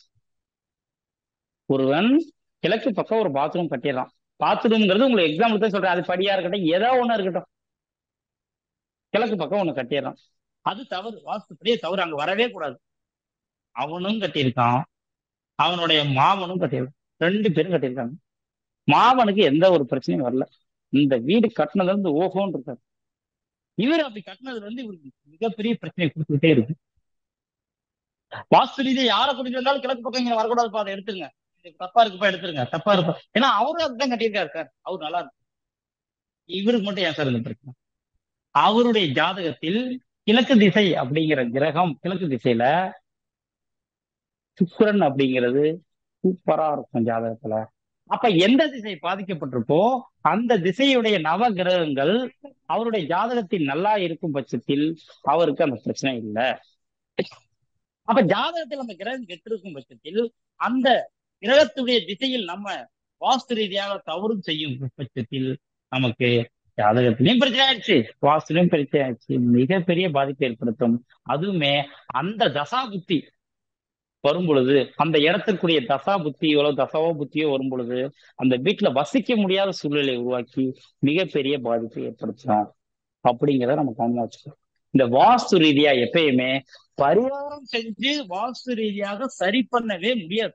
ஒருவன் கிழக்கு பக்கம் ஒரு பாத்ரூம் கட்டிடலாம் பாத்ரூம்ங்கிறது உங்களுக்கு எக்ஸாம்பிள் தான் சொல்றேன் அது படியா இருக்கட்டும் ஏதோ ஒண்ணு இருக்கட்டும் கிழக்கு பக்கம் ஒண்ணு கட்டிடலாம் அது தவறு வாஸ்துப்படியே தவறு அங்க வரவே கூடாது அவனும் கட்டியிருக்கான் அவனுடைய மாமனும் கட்டியிருக்கான் ரெண்டு பேரும் கட்டியிருக்காங்க மாமனுக்கு எந்த ஒரு பிரச்சனையும் வரல இந்த வீடு கட்டினதுல இருந்து ஓஹோன்னு இருக்காரு இவர் அப்படி கட்டினதுல இருந்து இவருக்கு மிகப்பெரிய பிரச்சனை கொடுத்துக்கிட்டே இருக்கு வாஸ்து ரீதியா யாரை கூட்டிட்டு வந்தாலும் கிழக்கு பக்கம் இங்க வரக்கூடாதுப்பா அதை எடுத்துருங்க இது தப்பா இருக்குப்பா எடுத்துருங்க தப்பா இருப்பா ஏன்னா அவரும் அதுதான் கட்டியிருக்காரு சார் அவர் நல்லா இருக்கு இவருக்கு மட்டும் ஏன் சார் இந்த பிரச்சனை அவருடைய ஜாதகத்தில் கிழக்கு திசை அப்படிங்கிற கிரகம் கிழக்கு திசையில சுக்கிரன் அப்படிங்கிறது சூப்பரா இருக்கும் ஜாதகத்துல அப்ப எந்த திசை பாதிக்கப்பட்டிருக்கோ அந்த திசையுடைய நவ கிரகங்கள் அவருடைய ஜாதகத்தில் நல்லா இருக்கும் பட்சத்தில் அவருக்கு அந்த பிரச்சனை இல்லை அப்ப ஜாதகத்தில் அந்த கிரகம் கெட்டிருக்கும் பட்சத்தில் அந்த கிரகத்துடைய திசையில் நம்ம வாஸ்து ரீதியாக தவறு செய்யும் பட்சத்தில் நமக்கு ஜாதகத்திலையும் பிரச்சனை ஆயிடுச்சு வாஸ்துலையும் பிரச்சனை ஆயிடுச்சு மிகப்பெரிய பாதிப்பை ஏற்படுத்தும் அதுவுமே அந்த தசா புத்தி வரும் பொழுது அந்த இடத்திற்குரிய தசா புத்தியோ தசாவோ புத்தியோ வரும் பொழுது அந்த வீட்டுல வசிக்க முடியாத சூழ்நிலை உருவாக்கி மிகப்பெரிய பாதிப்பை ஏற்படுத்தும் அப்படிங்கிறத நம்ம கவனமா வச்சுக்கணும் இந்த வாஸ்து ரீதியா எப்பயுமே பரிகாரம் செஞ்சு வாஸ்து ரீதியாக சரி பண்ணவே முடியாது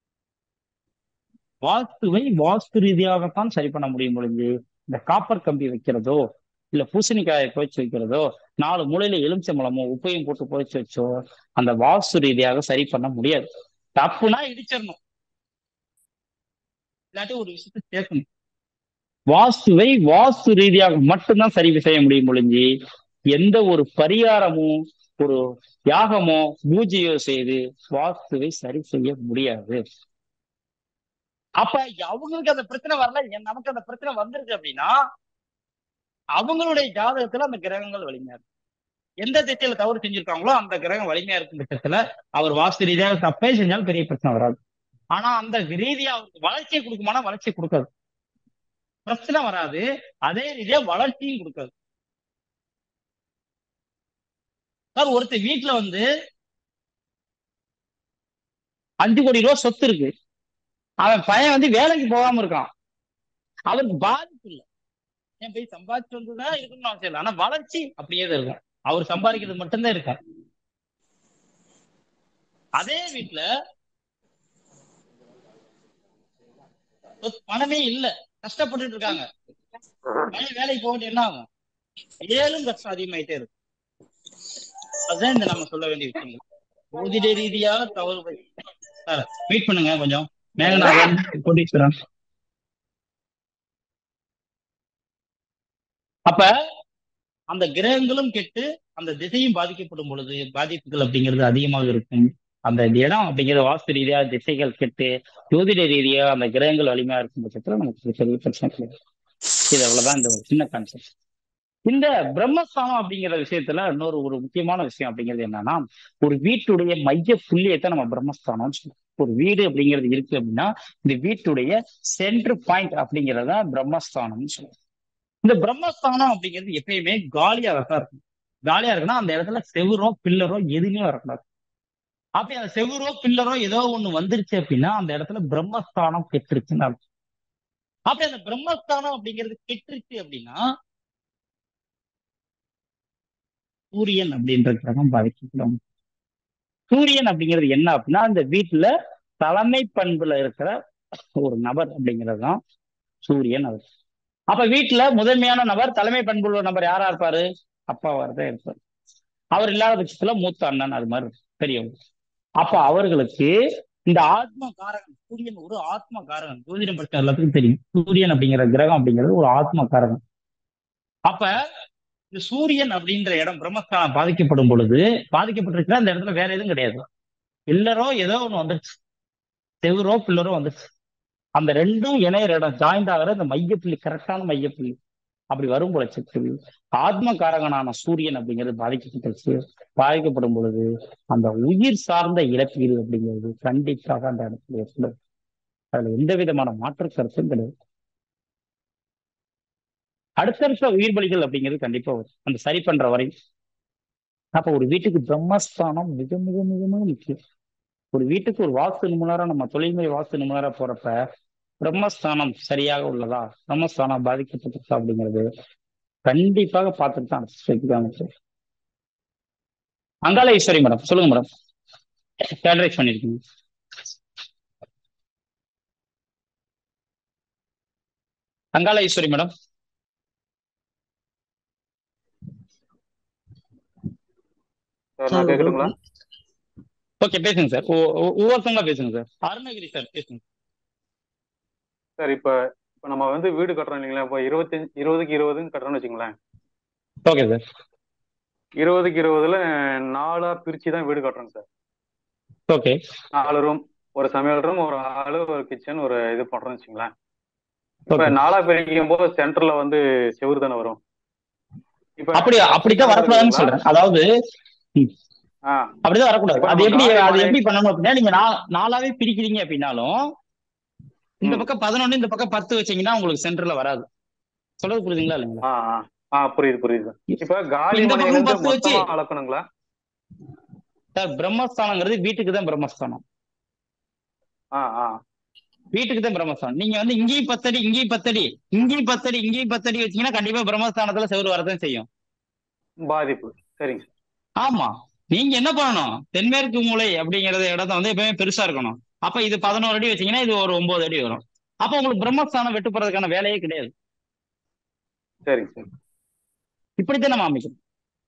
வாஸ்துவை வாஸ்து ரீதியாகத்தான் சரி பண்ண முடியும் பொழுது இந்த காப்பர் கம்பி வைக்கிறதோ இல்ல பூசணிக்காயை புதைச்சு வைக்கிறதோ நாலு மூலையில எலுமிச்சம்பழமோ உப்பையும் போட்டு புதைச்சு வச்சோ அந்த வாஸ்து ரீதியாக சரி பண்ண முடியாது தப்புனா இடிச்சிடணும் இல்லாட்டி ஒரு விஷயத்த சேர்க்கணும் வாஸ்துவை வாஸ்து ரீதியாக மட்டும்தான் சரி செய்ய முடியும் ஒழிஞ்சு எந்த ஒரு பரிகாரமும் ஒரு யாகமோ பூஜையோ செய்து வாஸ்துவை சரி செய்ய முடியாது அப்ப அவங்களுக்கு அந்த பிரச்சனை வரல என் நமக்கு அந்த பிரச்சனை வந்திருக்கு அப்படின்னா அவங்களுடைய ஜாதகத்துல அந்த கிரகங்கள் வலிமையா இருக்கு எந்த திசையில தவறு செஞ்சிருக்காங்களோ அந்த கிரகம் வலிமையா இருக்கும் பட்சத்துல அவர் வாஸ்து ரீதியாக தப்பே செஞ்சாலும் பெரிய பிரச்சனை வராது ஆனா அந்த ரீதியா அவருக்கு வளர்ச்சியை கொடுக்குமானா வளர்ச்சி கொடுக்காது பிரச்சனை வராது அதே ரீதியா வளர்ச்சியும் கொடுக்காது சார் ஒருத்தர் வீட்டுல வந்து அஞ்சு கோடி ரூபா சொத்து இருக்கு அவன் பையன் வந்து வேலைக்கு போகாம இருக்கான் அவருக்கு பாதிப்பு இல்லை என் போய் சம்பாதிச்சு வந்துதான் இருக்கணும்னு அவசியம் இல்லை ஆனா வளர்ச்சி அப்படியே தான் இருக்கும் அவர் சம்பாதிக்கிறது மட்டும்தான் இருக்கும் அதே வீட்டுல சொத்து- பணமே இல்ல கஷ்டப்பட்டுட்டு இருக்காங்க பையன் வேலைக்கு போக என்ன ஆகும் ஏழும் கஷ்டம் அதிகமாயிட்டே இருக்கும் அதுதான் இந்த நம்ம சொல்ல வேண்டிய விஷயங்கள் ஜோதிட ரீதியா தவறு பை- சார் வெயிட் பண்ணுங்க கொஞ்சம் மேகநாதன் கோடீஸ்வரன் அப்ப அந்த கிரகங்களும் கெட்டு அந்த திசையும் பாதிக்கப்படும் பொழுது பாதிப்புகள் அப்படிங்கிறது அதிகமாக இருக்கும் அந்த இடம் அப்படிங்கிறது வாஸ்து ரீதியா திசைகள் கெட்டு ஜோதிட ரீதியா அந்த கிரகங்கள் வலிமையா இருக்கும் பட்சத்துல நமக்கு பெரிய பிரச்சனை கிடையாது இது அவ்வளவுதான் இந்த ஒரு சின்ன கான்செப்ட் இந்த பிரம்மஸ்தானம் அப்படிங்கிற விஷயத்துல இன்னொரு ஒரு முக்கியமான விஷயம் அப்படிங்கிறது என்னன்னா ஒரு வீட்டுடைய மைய புள்ளியத்தை நம்ம பிரம்மஸ்தானம் சொல்றோம் ஒரு வீடு அப்படிங்கிறது இருக்கு அப்படின்னா இந்த வீட்டுடைய சென்டர் பாயிண்ட் அப்படிங்கிறத பிரம்மஸ்தானம்னு சொல்லுவோம் இந்த பிரம்மஸ்தானம் அப்படிங்கிறது எப்பயுமே காலியா தான் இருக்கும் காலியா இருக்குன்னா அந்த இடத்துல செவுரோ பில்லரோ எதுவுமே வரக்கூடாது அப்படி அந்த செவுரோ பில்லரோ ஏதோ ஒண்ணு வந்துருச்சு அப்படின்னா அந்த இடத்துல பிரம்மஸ்தானம் கெட்டுருச்சுன்னு அர்த்தம் அப்படி அந்த பிரம்மஸ்தானம் அப்படிங்கிறது கெட்டுருச்சு அப்படின்னா சூரியன் அப்படின்ற கிரகம் பாதிக்கப்படும் சூரியன் அப்படிங்கிறது என்ன அப்படின்னா அந்த வீட்டுல தலைமை பண்புல இருக்கிற ஒரு நபர் அப்படிங்கிறது தான் சூரியன் அவர் அப்ப வீட்டுல முதன்மையான நபர் தலைமை பண்புள்ள நபர் யாரா இருப்பாரு அப்பாவா தான் இருப்பார் அவர் இல்லாத பட்சத்துல மூத்த அண்ணன் அது மாதிரி பெரியவங்க அப்ப அவர்களுக்கு இந்த ஆத்ம காரகன் சூரியன் ஒரு ஆத்ம காரகன் ஜோதிடம் படிச்ச எல்லாத்துக்கும் தெரியும் சூரியன் அப்படிங்கிற கிரகம் அப்படிங்கிறது ஒரு ஆத்ம காரகன் அப்ப இந்த சூரியன் அப்படின்ற இடம் பிரம்மஸ்தானம் பாதிக்கப்படும் பொழுது பாதிக்கப்பட்டிருக்கிற அந்த இடத்துல வேற எதுவும் கிடையாது பில்லரோ ஏதோ ஒண்ணு வந்துருச்சு செவரோ பில்லரோ வந்துருச்சு அந்த ரெண்டும் இணையற இடம் ஜாயிண்ட் ஆகிற இந்த மையப்புள்ளி கரெக்டான மையப்புள்ளி அப்படி வரும் பட்சத்தில் ஆத்ம காரகனான சூரியன் அப்படிங்கிறது பாதிக்கப்பட்டுருச்சு பாதிக்கப்படும் பொழுது அந்த உயிர் சார்ந்த இழப்பீடு அப்படிங்கிறது கண்டிப்பாக அந்த இடத்துல ஏற்படும் அதுல எந்த விதமான மாற்று கருத்தும் கிடையாது அடுத்தடுத்த உயிர் பலிகள் அப்படிங்கிறது கண்டிப்பா வரும் அந்த சரி பண்ற வரை அப்ப ஒரு வீட்டுக்கு பிரம்மஸ்தானம் மிக மிக மிக மிக முக்கியம் ஒரு வீட்டுக்கு ஒரு வாஸ்து நிபுணரா நம்ம தொழில்முறை வாஸ்து நிபுணரா போறப்ப பிரம்மஸ்தானம் சரியாக உள்ளதா பிரம்மஸ்தானம் பாதிக்கப்பட்டிருக்கா அப்படிங்கிறது கண்டிப்பாக பார்த்துட்டு தான் வைக்கிறாங்க அங்காள ஈஸ்வரி மேடம் சொல்லுங்க மேடம் கேட்டரைஸ் பண்ணிருக்கீங்க அங்காள ஈஸ்வரி மேடம் சார் நான் கேட்கட்டுங்களா ஓகே பேசுங்க சார் ஒவ்வொருத்தவங்களா பேசுங்க சார் அருணகிரி சார் பேசுங்க சார் இப்ப இப்ப நம்ம வந்து வீடு கட்டுறோம் இல்லைங்களா இப்போ இருபத்தஞ்சு இருபதுக்கு இருபதுன்னு கட்டுறோம்னு வச்சுங்களேன் ஓகே சார் இருபதுக்கு இருபதுல நாலா பிரிச்சு தான் வீடு கட்டுறோங்க சார் ஓகே நாலு ரூம் ஒரு சமையல் ரூம் ஒரு ஹாலு ஒரு கிச்சன் ஒரு இது பண்றோம்னு வச்சுங்களேன் இப்ப Okay. நாலா பிரிக்கும் போது சென்டர்ல வந்து செவுரு தானே வரும் இப்ப அப்படி அப்படித்தான் வரக்கூடாதுன்னு சொல்றேன் அதாவது ம், ஆ அப்படிதான் வரக்கூடாது இப்ப அது நம்ம எப்படி காலை அது மனை- எப்படி பண்ணணும் அப்படின்னா நீங்க நா- நாலாவே பிரிக்கிறீங்க அப்படின்னாலும் இந்த ம். பக்கம் பதினொன்னு இந்த பக்கம் பத்து வச்சீங்கன்னா உங்களுக்கு சென்டர்ல வராது சொல்றது புரியுதுங்களா இல்லைங்களா ஆ ஆ ஆ புரியுது புரியுது இப்ப காலி இந்த மனையை பக்கம் வந்து பத்து வச்சு- மொத்தமா அளக்கணுங்களா சார் பிரம்மஸ்தானங்கிறது வீட்டுக்கு தான் பிரம்மஸ்தானம் ஆ ஆ வீட்டுக்கு தான் பிரம்மஸ்தானம் நீங்க வந்து இங்கேயும் பத்தடி இங்கேயும் பத்தடி இங்கேயும் பத்தடி இங்கேயும் பத்தடி வச்சீங்கன்னா கண்டிப்பா பிரம்மஸ்தானத்துல செவ்வறு வரதான் செய்யும் பாதிப்பு சரிங்க சார் ஆமா நீங்க என்ன பண்ணணும் தென்மேற்கு மூலை அப்படிங்கறத இடத்த வந்து எப்பவுமே பெருசா இருக்கணும் அப்ப இது பதினோரு அடி வச்சீங்கன்னா இது ஒரு ஒன்பது அடி வரும் அப்ப உங்களுக்கு பிரம்மஸ்தானம் வெட்டு போறதுக்கான வேலையே கிடையாது சரிங்க சார் இப்படித்தான் நம்ம அமைக்கணும்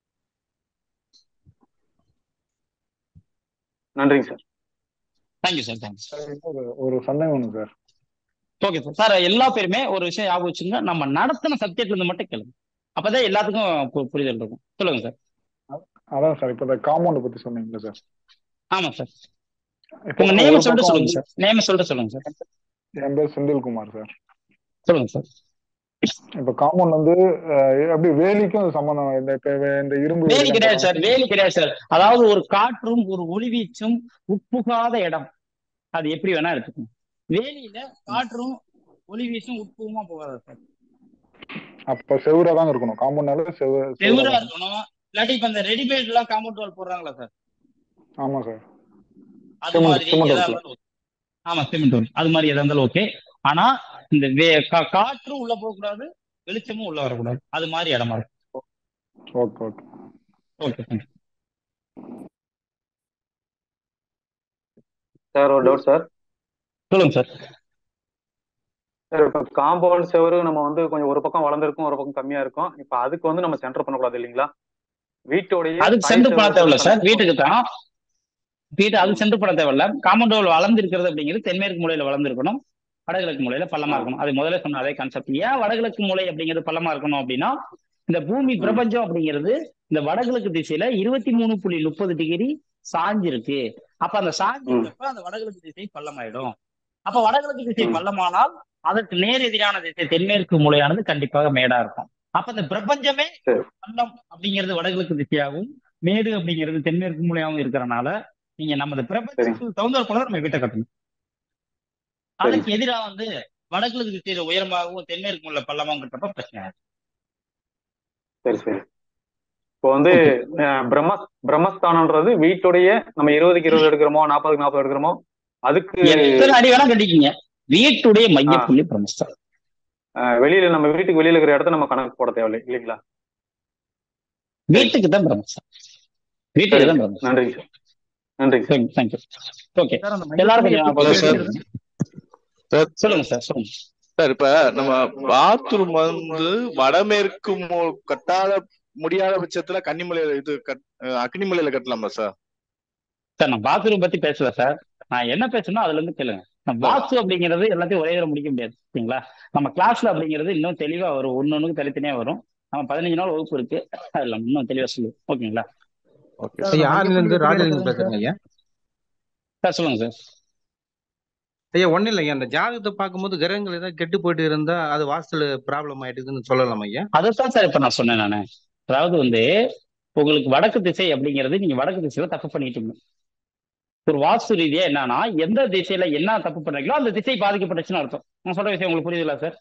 நன்றிங்க sir thank you sir thank you sir, இன்னொரு ஒரு சந்தேகம் ஒண்ணு சார் ஓகே சார் சார் எல்லா பேருமே ஒரு விஷயம் ஞாபகம் வச்சுங்க நம்ம நடத்தின சப்ஜெக்ட்ல இருந்து மட்டும் கேளுங்க அப்பதான் எல்லாத்துக்கும் பு- புரிதல் இருக்கும் சொல்லுங்க சார் அதான் சார் இப்ப இந்த காம்பவுண்ட் பத்தி சொன்னீங்களா சார் ஆமா சார் இப்போ உங்க ஒரு நேம் பக்கம் சொல்லிட்டு சொல்லுங்க வந்து- சார் நேம் சொல்லிட்டு சொல்லுங்க சார் என் பேர் செந்தில்குமார் சார் சொல்லுங்க சார் இப்ப காம்பவுண்ட் வந்து அஹ், அப்படி வேலிக்கும் அது சம்பந்தம் இந்த இப்ப இந்த இரும்பு வேலி வேலிலாம் கிடையாது சார் வேலி கிடையாது சார் அதாவது ஒரு காற்றும் ஒரு ஒளிவீச்சும் உட்புகாத இடம் அது எப்படி வேணா எடுத்துக்கணும் வேலியில காற்றும் ஒளி வீசும் உட்புறமா போகாது சார் அப்ப செவுரா தாங்க இருக்கணும் காம்பவுண்ட்னால செவ செவுரா செவுரா தான் இருக்கணும் இல்லாட்டி இப்ப இந்த ரெடிமேட் எல்லாம் காம்பவுண்ட் வால் போடுறாங்களா சார் ஆமா சார் அது சிமெண்ட் மாதிரி சிமெண்ட் எதா ஒர்க்ல இருந்தாலும் okay. ஆமா சிமெண்ட் ஒர்க் அது மாதிரி எதா இருந்தாலும் ஓகே ஆனா இந்த வே- கா- காற்றும் உள்ள போகக்கூடாது வெளிச்சமும் உள்ள வரக்கூடாது அது மாதிரி இடமா இருக்கும் okay okay okay thank you sir ஒரு டவுட் சார் சொல்லுங்க சார் சார் இப்போ காம்பவுண்ட் செவரு நம்ம வந்து கொஞ்சம் ஒரு பக்கம் வளர்ந்துருக்கும் ஒரு பக்கம் கம்மியா இருக்கும் இப்போ அதுக்கு வந்து நம்ம சென்டர் பண்ணக்கூடாது இல்லைங்களா வீட்டோடைய அதுக்கு தாய் சென்டர் பண்ண செவரு தேவையில்ல சார் கனெக்ட் வீட்டுக்கு தான் வீட்டு அது சென்டர் பண்ண தேவையில்ல காம்பவுண்ட் வால் வளர்ந்து இருக்கிறது அப்படிங்கிறது தென்மேற்கு மூலையில வளர்ந்துருக்கணும் வடகிழக்கு மூலையில பள்ளமா இருக்கணும் அது முதல்ல சொன்ன அதே கான்செப்ட் ஏன் வடகிழக்கு மூலை அப்படிங்கிறது பள்ளமா இருக்கணும் அப்படின்னா இந்த பூமி ம் பிரபஞ்சம் அப்படிங்கிறது இந்த வடகிழக்கு திசையில இருபத்தி மூணு புள்ளி முப்பது டிகிரி சாஞ்சிருக்கு அப்ப அந்த ம் சாஞ்சிருக்கப்ப அந்த வடகிழக்கு திசை பள்ளமாயிடும் அப்ப வடகிழக்கு திசை ம் பள்ளமானால் அதற்கு நேர் எதிரான திசை தென்மேற்கு மூலையானது கண்டிப்பாக மேடா இருக்கும் அப்ப இந்த பிரபஞ்சமே சரி பள்ளம் அப்படிங்கிறது வடகிழக்கு திசையாகவும் மேடு அப்படிங்கிறது தென்மேற்கு மூலையாகவும் இருக்கிறனால நீங்க நமது சரிங்க பிரபஞ்சத்துக்கு தகுந்த போல நம்ம வீட்டை கட்டணும் சரிங்க அதுக்கு எதிராக வந்து வடகிழக்கு திசையில உயரமாகவும் தென்மேற்கு மூலை பள்ளமாகவும் கட்டுறப்ப பிரச்சனை ஆகும் சரி சரி இப்போ வந்து ஓகே அஹ், பிரம்ம பிரம்மஸ்தானம்ன்றது வீட்டுடைய நம்ம இருபதுக்கு இருபது எடுக்கிறோமோ நாற்பதுக்கு நாற்பது எடுக்கிறோமோ அதுக்கு எத்தனை அடி வேணா கட்டிக்கிங்க வீட்டுடைய ஆ மையப்புள்ளி பிரம்மஸ்தான் அஹ், வெளியில நம்ம வீட்டுக்கு வெளியில இருக்கிற இடத்த நம்ம கணக்கு போட தேவையில்லை இல்லைங்களா சரிங்க வீட்டுக்கு தான் பிரம்மஸ்தான் வீட்டுக்கு சரிங்க தான் சார் பிரம்மஸ்தான் நன்றிங்க சார் நன்றிங்க sir thank you thank you okay sir அந்த எல்லாரும் மையப்புள்ளி கொஞ்சம் எப்படி கொஞ்சம் சார் கண்டுபிடிக்கிறது சார் சொல்லுங்க சார் சொல்லுங்க சார் இப்ப நம்ம பாத்ரூம் வந்து வடமேற்கு மூ- கட்டாத முடியாத பட்சத்துல கன்னிமலையில இது கட் அஹ் அக்னிமலையில கட்டலாமா சார் சார் நான் பாத்ரூம் பத்தி பேசல சார் நான் என்ன பேசணும் அதுல இருந்து கேளுங்க நான் வாஸ்து அப்படிங்கிறது எல்லாத்தையும் ஒரே தடவை முடிக்க முடியாது சரிங்களா நம்ம கிளாஸ்ல அப்படிங்கிறது இன்னும் தெளிவா வரும் ஒன்னு ஒண்ணுக்கு தனித்தனியா வரும் நம்ம பதினஞ்சு நாள் வகுப்பு இருக்கு அதுல இன்னும் தெளிவா சொல்லுவோம் ஓகேங்களா ஓகே சார் ஐயா அந்த ஆன்ல மையப்புள்ளி இருந்து எப்படி ராஜலிங்கம் எடுக்கிறதுங்க சார் பேசுறேங்க ஐயா சார் சொல்லுங்க சார் ஐயா ஒண்ணும் இல்லைங்க அந்த ஜாதகத்தை பார்க்கும்போது கிரகங்கள் ஏதாவது கெட்டு போயிட்டு இருந்தா அது வாஸ்துல ப்ராப்ளம் ஆயிட்டுதுன்னு சொல்லலாம் ஐயா அதைத்தான் சார் இப்ப நான் சொன்னேன் நானு அதாவது வந்து உங்களுக்கு வடக்கு திசை அப்படிங்கிறது நீங்க வடக்கு திசையில தப்பு பண்ணிட்டீங்க ஒரு வாஸ்து ரீதியா என்னன்னா எந்த திசையில என்ன தப்பு பண்றீங்களோ அந்த திசை பாதிக்கப்பட்டுச்சுன்னு அர்த்தம் நான் சொல்ற விஷயம் உங்களுக்கு புரியுதுங்களா சார்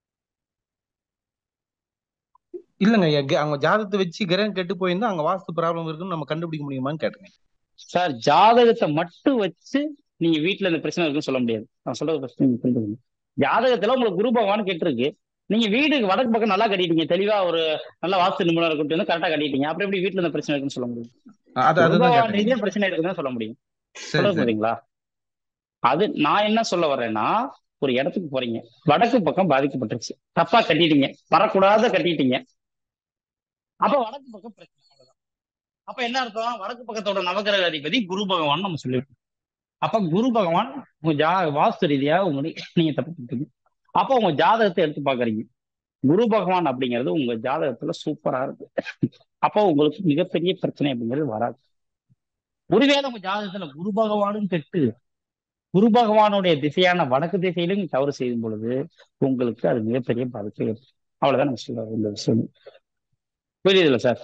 இல்லங்க ஐயா கெ- அவங்க ஜாதகத்தை வச்சு கிரகம் கெட்டு போயிருந்தா அங்க வாஸ்து ப்ராப்ளம் இருக்குன்னு நம்ம கண்டுபிடிக்க முடியுமான்னு கேட்டுங்க சார் ஜாதகத்தை மட்டும் வச்சு நீங்க வீட்டுல இந்த பிரச்சனை இருக்குன்னு சொல்ல முடியாது நான் சொல்றது first நீங்க புரிஞ்சுக்கணும் ஜாதகத்துல உங்களுக்கு குரு பகவான் கெட்டிருக்கு நீங்க வீடுக்கு வடக்கு பக்கம் நல்லா கட்டிட்டீங்க தெளிவா ஒரு நல்ல வாஸ்து நிபுணர் கூட்டு வந்து கரெக்டா கட்டிட்டீங்க அப்புறம் எப்படி வீட்டுல இந்த பிரச்சனை இருக்குன்னு சொல்ல முடியும் அது குரு அதுதான் பகவான் கேட்டேங்க ரீதியா பிரச்சனை இருக்குன்னு சொல்ல முடியும் சரி சொல்றது சரி புரியுதுங்களா அது நான் என்ன சொல்ல வர்றேன்னா ஒரு இடத்துக்கு போறீங்க வடக்கு பக்கம் பாதிக்கப்பட்டுருச்சு தப்பா கட்டிட்டீங்க வரக்கூடாத கட்டிட்டீங்க அப்ப வடக்கு பக்கம் பிரச்சனை அவ்வளவுதான் அப்ப என்ன அர்த்தம் வடக்கு பக்கத்தோட நவகிரக அதிபதி குரு பகவான் நம்ம சொல்லிருக்கோம் அப்ப குரு பகவான் உங்க ஜா வாஸ்து ரீதியா உங்களுக்கு நீங்க தப்பு பண்ணிட்டீங்க அப்ப உங்க ஜாதகத்தை எடுத்து பாக்குறீங்க குரு பகவான் அப்படிங்கிறது உங்க ஜாதகத்துல சூப்பரா இருக்கு அப்போ உங்களுக்கு மிகப்பெரிய பிரச்சனை அப்படிங்கிறது வராது ஒருவேளை உங்க ஜாதகத்துல குரு பகவானும் கெட்டு குரு பகவானுடைய திசையான வடக்கு திசையிலும் தவறு செய்யும் பொழுது உங்களுக்கு அது மிகப்பெரிய பாதிப்பு ஏற்படும். அவ்வளவுதான் நம்ம சொல்ல இந்த விஷயம் புரியுதுல்ல சார்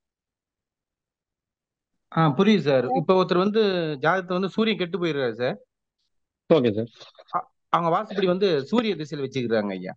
ஆ புரியுது சார் இப்போ ஒருத்தர் வந்து ஜாதகத்தை வந்து சூரியன் கெட்டு போயிடுறாரு சார் ஓகே சார் அ- அவங்க வாஸ்துப்படி வந்து சூரிய திசையில வச்சுக்கிறாங்க ஐயா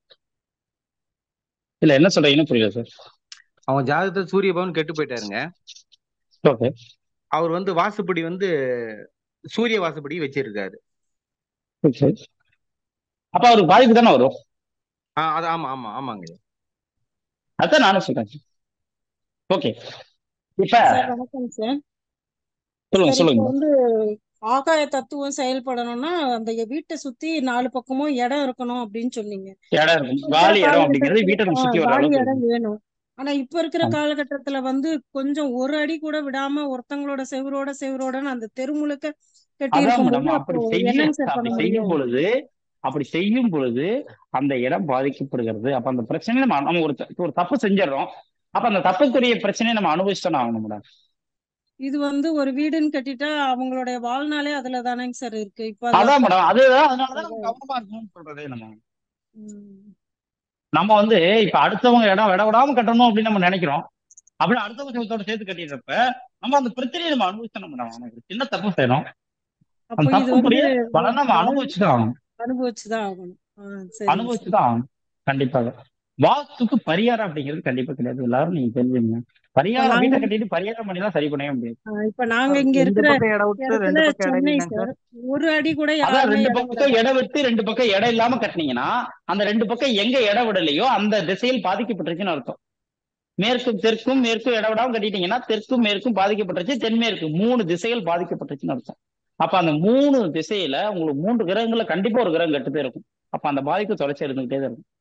இல்ல என்ன சொல்றீங்கன்னு புரியல சார் அவங்க ஜாதகத்தை சூரிய பவன் கெட்டு போயிட்டாருங்க ஓகே அவர் வந்து வாசுப்படி வந்து சூரிய வாசுப்படி வச்சிருக்காரு ஓகே அப்ப அவருக்கு பாதிப்பு தானே வரும் ஆ அது ஆமா ஆமா ஆமாங்க ஐயா அதான் நானும் சொல்றேன் ஓகே இப்ப சார் வணக்கம் சார் சொல்லுங்க சார் இப்போ சொல்லுங்க வந்து ஆகாய தத்துவம் செயல்படணும்னா அந்த வீட்டை சுத்தி நாலு பக்கமும் இடம் இருக்கணும் அப்படின்னு சொன்னீங்க இடம் இருக்கும் இப்ப இருக்கிற காலி இடம் அப்படிங்கிறது காலகட்டத்துல வீட்டை நம்ம ஆ, சுத்தி வர காலி அளவுக்கு இடம் இருக்கும் வேணும் ஆனா இப்ப இருக்கிற ஆமா. காலகட்டத்துல வந்து கொஞ்சம் ஒரு அடி கூட விடாம ஒருத்தங்களோட செவரோட செவரோடன்னு அந்த தெரு முழுக்க கட்டி அதான் இருக்கும்போது மேடம் அப்போ அப்படி செய்ய என்னங்க சார் அப்படி பண்ண செய்யும் முடியும் பொழுது அப்படி செய்யும் பொழுது அந்த இடம் பாதிக்கப்படுகிறது அப்ப அந்த பிரச்சனையை நம்ம நம்ம ஒரு த- ஒரு தப்பு செஞ்சிடறோம் அப்ப அந்த தப்புக்குரிய பிரச்சனையை நம்ம அனுபவிச்சுதான் ஆகணும் மேடம் இது வந்து ஒரு வீடுன்னு கட்டிட்டா அவங்களுடைய வாழ்நாளே அதுல தானேங்க சார் இருக்கு இப்ப அந்த அதான் மேடம் அதுதான் அதனாலதான் நம்ம கவனமா இருக்கணும்னு சொல்றதே நம்ம ம். நம்ம வந்து இப்ப அடுத்தவங்க இடம் விட விடாம கட்டணும் அப்படின்னு நம்ம நினைக்கிறோம் அப்படி அடுத்தவங்க செவத்தோட சேர்த்து கட்டிடுறப்ப நம்ம அந்த பிரச்சனையை நம்ம அனுபவிச்சோம் மேடம் நம்ம ஒரு சின்ன தப்பு செய்யறோம் அப்போ அந்த இது வந்து தப்புக்குரிய பலனை நம்ம வாழ் அனுபவிச்சுதான் ஆகணும் அனுபவிச்சுதான் ஆகணும் ஆ சரிங்க சார் அனுபவிச்சுதான் ஆகணும் கண்டிப்பாக வாஸ்துக்கு பரிகாரம் அப்படிங்கிறது கண்டிப்பா கிடையாது எல்லாரும் நீங்க தெரிஞ்சுங்க இப்ப பரிகாரம் நாங்க வீட்டை கட்டிட்டு பரிகாரம் பண்ணி தான் சரி பண்ணவே முடியாது ஆ, இப்ப நாங்க சார் இங்க ரெண்டு இருக்கிற பக்கம் இடம் விட்டு ரெண்டு இடத்துல பக்கம் இடம் சென்னை இல்லைங்க சார் சார் ஒரு அடி கூட அதான் யாருமே ரெண்டு இடம் பக்கம் விடல இடம் விட்டு ரெண்டு பக்கம் இடம் இல்லாம கட்டினீங்கன்னா அந்த ரெண்டு பக்கம் எங்க இடம் விடலையோ அந்த திசையில் பாதிக்கப்பட்டிருச்சுன்னு அர்த்தம் மேற்கும் தெற்கும் மேற்கும் இடம் விடாம கட்டிட்டீங்கன்னா தெற்கும் மேற்கும் பாதிக்கப்பட்டுருச்சு தென்மேற்கு மூணு திசைகள் பாதிக்கப்பட்டுருச்சுன்னு அர்த்தம் அப்ப அந்த மூணு திசையில உங்களுக்கு மூன்று கிரகங்கள்ல கண்டிப்பா ஒரு கிரகம் கெட்டு போயிருக்கும் அப்ப அந்த பாதிப்பு தொடர்ச்சி இருந்துகிட்டே தான் இருக்கும்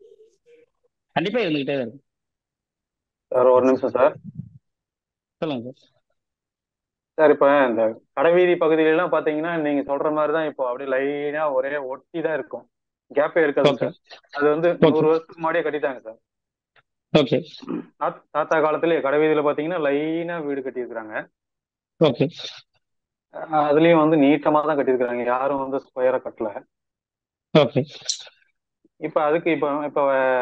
கண்டிப்பா இருந்துகிட்டே தான் இருக்கும் சார் ஒரு நிமிஷம் சார் சொல்லுங்க சார் சார் இப்ப இந்த கடைவீதி பகுதியிலலாம் பாத்தீங்கன்னா நீங்க சொல்ற மாதிரி தான் இப்போ அப்படியே லைனா ஒரே ஒட்டி தான் இருக்கும் கேப்பே இருக்காதுங்க ஓகே சார் அது வந்து ஓகே நூறு வருஷத்துக்கு முன்னாடியே கட்டிட்டாங்க சார் ஓகே தாத்- தாத்தா காலத்திலேயே கடைவீதியில பாத்தீங்கன்னா லைனா வீடு கட்டியிருக்கிறாங்க ஓகே அஹ் அதுலயும் வந்து நீட்டமா தான் கட்டியிருக்கிறாங்க யாரும் வந்து ஸ்கொயரா கட்டல ஓகே இப்ப அதுக்கு இப்ப இப்ப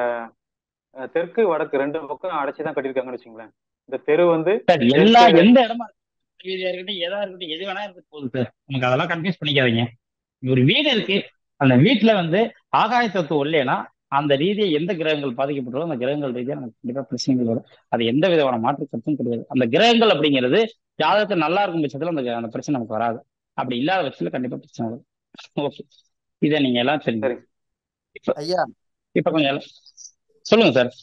அஹ், தெற்கு வடக்கு ரெண்டு பக்கம் அடைச்சு தான் கட்டியிருக்காங்கன்னு வச்சுங்களேன் இந்த தெரு வந்து சார் எல்லா தெற்கு எந்த இடமா இருக்கட்டும் வீதியா இருக்கட்டும் எதா இருக்கட்டும் எது வேணா இருக்க போகுது சார் நமக்கு அதெல்லாம் கன்ஃபியூஸ் பண்ணிக்காதீங்க ஒரு வீடு இருக்கு அந்த வீட்டுல வந்து ஆகாய தத்துவம் இல்லைன்னா அந்த ரீதியை எந்த கிரகங்கள் பாதிக்கப்பட்டதோ அந்த கிரகங்கள் ரீதியா நமக்கு கண்டிப்பா பிரச்சனைகள் வரும் அது எந்த விதமான மாற்று கருத்தும் கிடையாது அந்த கிரகங்கள் அப்படிங்கிறது ஜாதகத்தில் நல்லா இருக்கும் பட்சத்துல அந்த அந்த பிரச்சனை நமக்கு வராது அப்படி இல்லாத பட்சத்துல கண்டிப்பா பிரச்சனை வரும் ஓகே இதை நீங்க எல்லாம் தெரிஞ்சு சரி இப்ப ஐயா இப்ப கொஞ்சம் எல்லாம் சொல்லுங்க சார்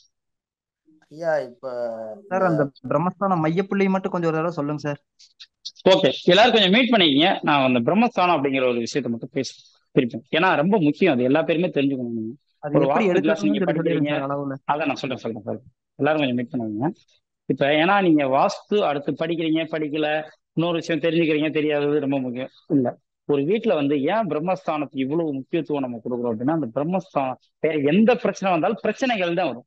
ஐயா இப்ப சார் இந்த அந்த பிரம்மஸ்தானம் மையப்புள்ளியை மட்டும் கொஞ்சம் ஒரு தடவை சொல்லுங்க சார் ஓகே எல்லாரும் கொஞ்சம் மீட் பண்ணிக்கங்க நான் அந்த பிரம்மஸ்தானம் அப்படிங்கிற ஒரு விஷயத்தை மட்டும் பேச திருப்பேன் ஏன்னா ரொம்ப முக்கியம் அது எல்லா பேருமே தெரிஞ்சுக்கணும் நீங்க அது ஒரு எப்படி வாஸ்து கிளாஸ் நீங்க எடுக்கணும்னு சொல்லி படிக்கிறீங்க சொல்லிடுங்க சார் அளவுல அதான் நான் சொல்றேன் சொல்றேன் சொல்றேன் எல்லாரும் கொஞ்சம் மீட் பண்ணுவீங்க இப்ப ஏன்னா நீங்க வாஸ்து அடுத்து படிக்கிறீங்க படிக்கல இன்னொரு விஷயம் தெரிஞ்சுக்கிறீங்க தெரியாதது ரொம்ப முக்கியம் இல்ல ஒரு வீட்டுல வந்து ஏன் பிரம்மஸ்தானத்துக்கு இவ்வளவு முக்கியத்துவம் நம்ம கொடுக்குறோம் அப்படின்னா அந்த பிரம்மஸ்தானம் வேற எந்த பிரச்சனை வந்தாலும் பிரச்சனைகள் தான் வரும்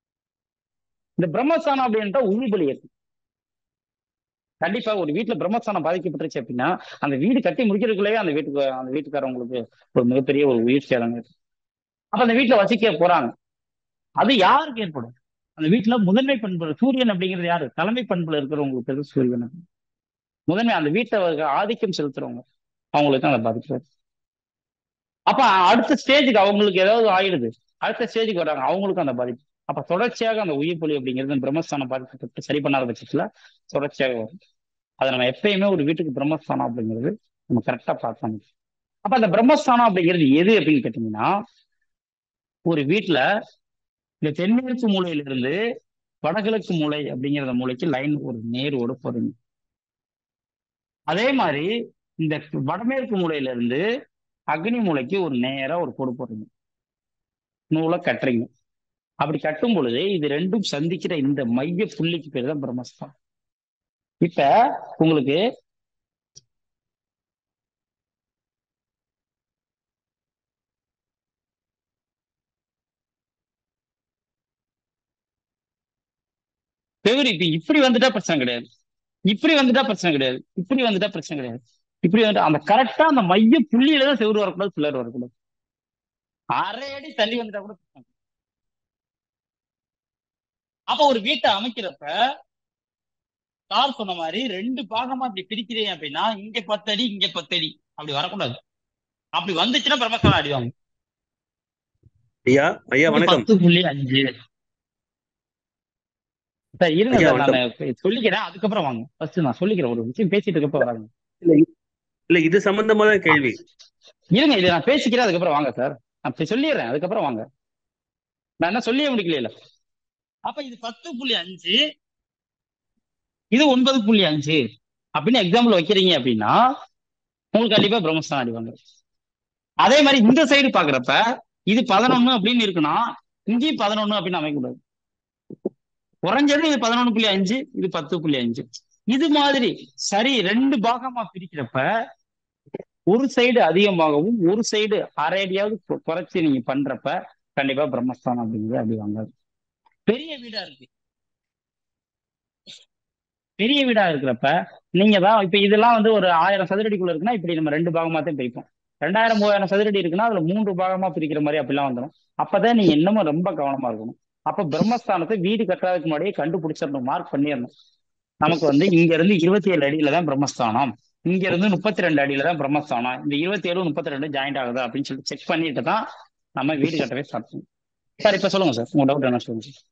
இந்த பிரம்மஸ்தானம் அப்படின்ட்டா உறுபலி இருக்கு கண்டிப்பா ஒரு வீட்டுல பிரம்மஸ்தானம் பாதிக்கப்பட்டுருச்சு அப்படின்னா அந்த வீடு கட்டி முடிக்கிறதுக்குள்ளேயே அந்த வீட்டுக்கு அந்த வீட்டுக்காரவங்களுக்கு ஒரு மிகப்பெரிய ஒரு உயிர் சேதம் இருக்கு அப்ப அந்த வீட்டுல வசிக்க போறாங்க அது யாருக்கு ஏற்படும் அந்த வீட்டுல முதன்மை பண்பு சூரியன் அப்படிங்கிறது யாரு தலைமை பண்புல இருக்கிறவங்களுக்கு பேரு சூரியன் முதன்மை அந்த வீட்டை ஆதிக்கம் செலுத்துறவங்க அவங்களுக்கு தான் அதை பாதிக்கிறது அப்ப அடுத்த ஸ்டேஜுக்கு அவங்களுக்கு ஏதாவது ஆயிடுது அடுத்த ஸ்டேஜுக்கு வராங்க அவங்களுக்கும் அந்த பாதிப்பு அப்ப தொடர்ச்சியாக அந்த உயிர் புலி அப்படிங்கிறது பிரம்மஸ்தானம் பாதிக்கப்பட்டு சரி பண்ணாத பட்சத்துல தொடர்ச்சியாக வரும் அதை நம்ம எப்பயுமே ஒரு வீட்டுக்கு பிரம்மஸ்தானம் அப்படிங்கிறது நம்ம கரெக்டா பார்க்கணும் அப்ப அந்த பிரம்மஸ்தானம் அப்படிங்கிறது எது அப்படின்னு கேட்டீங்கன்னா ஒரு வீட்டுல இந்த தென்மேற்கு மூலையில இருந்து வடகிழக்கு மூலை அப்படிங்கிற மூலைக்கு லைன் ஒரு நேரோடு போறீங்க அதே மாதிரி இந்த வடமேற்கு மூலையில இருந்து அக்னி மூலைக்கு ஒரு நேரா ஒரு கோடு போடுறீங்க நூலை கட்டுறீங்க அப்படி கட்டும் பொழுது இது ரெண்டும் சந்திக்கிற இந்த மைய புள்ளிக்கு பேர் தான் பிரம்மஸ்தானம் இப்ப உங்களுக்கு பெரு இப்ப இப்படி வந்துட்டா பிரச்சனை கிடையாது இப்படி வந்துட்டா பிரச்சனை கிடையாது இப்படி வந்துட்டா பிரச்சனை கிடையாது இப்படி வந்துட்டா அந்த கரெக்டா அந்த மைய புள்ளியில தான் செவ்வறு வரக்கூடாது பிள்ளர் வரக்கூடாது அரை அடி தள்ளி வந்துட்டா கூட பிரச்சனை கிடையாது. அப்ப ஒரு வீட்டை அமைக்கிறப்ப சார் சொன்ன மாதிரி ரெண்டு பாகமா அப்படி பிரிக்கிறீங்க அப்படின்னா இங்க பத்து அடி இங்க பத்து அடி அப்படி வரக்கூடாது அப்படி வந்துச்சுன்னா பிரம்மஸ்தானம் அடிவாங்க ஐயா ஐயா இங்க வணக்கம் பத்து புள்ளி அஞ்சு சார் இருங்க ஐயா சார் வணக்கம் நான் சொல்லிக்கிறேன் அதுக்கப்புறம் வாங்க ஃபர்ஸ்ட் நான் சொல்லிக்கிறேன் ஒரு விஷயம் பேசிட்டு இருக்கப்ப வராங்க இல்ல இல்ல இது சம்பந்தமா தான் கேள்வி இருங்க இது நான் பேசிக்கிறேன் அதுக்கப்புறம் வாங்க சார் நான் இப்ப சொல்லிடுறேன் அதுக்கப்புறம் வாங்க நான் என்ன சொல்லியே முடிக்கல அப்ப இது பத்து புள்ளி அஞ்சு இது ஒன்பது புள்ளி அஞ்சு அப்படின்னு எக்ஸாம்பிள் வைக்கிறீங்க அப்படின்னா உங்களுக்கு கண்டிப்பா பிரம்மஸ்தானம் அடிவாங்க அதே மாதிரி இந்த சைடு பாக்குறப்ப இது பதினொன்னு அப்படின்னு இருக்குன்னா இங்கேயும் பதினொன்னு அப்படின்னு அமைக்கக்கூடாது குறைஞ்சது இது பதினொன்னு புள்ளி அஞ்சு இது பத்து புள்ளி அஞ்சு இது மாதிரி சரி ரெண்டு பாகமா பிரிக்கிறப்ப ஒரு சைடு அதிகமாகவும் ஒரு சைடு அரை அடியாவது கு- குறைச்சு நீங்க பண்றப்ப கண்டிப்பா பிரம்மஸ்தானம் அப்படிங்கிறது அப்படி வாங்காது பெரிய வீடா இருக்கு பெரிய வீடா இருக்கிறப்ப நீங்க தான் இப்ப இதெல்லாம் வந்து ஒரு ஆயிரம் சதுரடிக்குள்ள இருக்குன்னா இப்படி நம்ம ரெண்டு பாகமா தான் பிரிப்போம் ரெண்டாயிரம் மூவாயிரம் சதுரடி இருக்குன்னா அதுல மூன்று பாகமா பிரிக்கிற மாதிரி அப்படிலாம் வந்துடும் அப்பதான் நீங்க இன்னமும் ரொம்ப கவனமா இருக்கணும் அப்ப பிரம்மஸ்தானத்தை வீடு கட்டுறதுக்கு முன்னாடியே கண்டுபிடிச்சிடணும் மார்க் பண்ணிடணும் நமக்கு வந்து இங்க இருந்து இருபத்தி ஏழு அடியில தான் பிரம்மஸ்தானம் இங்க இருந்து முப்பத்தி ரெண்டு அடியில தான் பிரம்மஸ்தானம் இந்த இருபத்தி ஏழு முப்பத்தி ரெண்டு ஜாயிண்ட் ஆகுதா அப்படின்னு சொல்லி செக் பண்ணிட்டு தான் நம்ம வீடு கட்டவே ஸ்டார்ட் பண்ணுவோம் சார் இப்ப சொல்லுங்க சார் உங்க டவுட் என்ன சொல்லுங்க சார்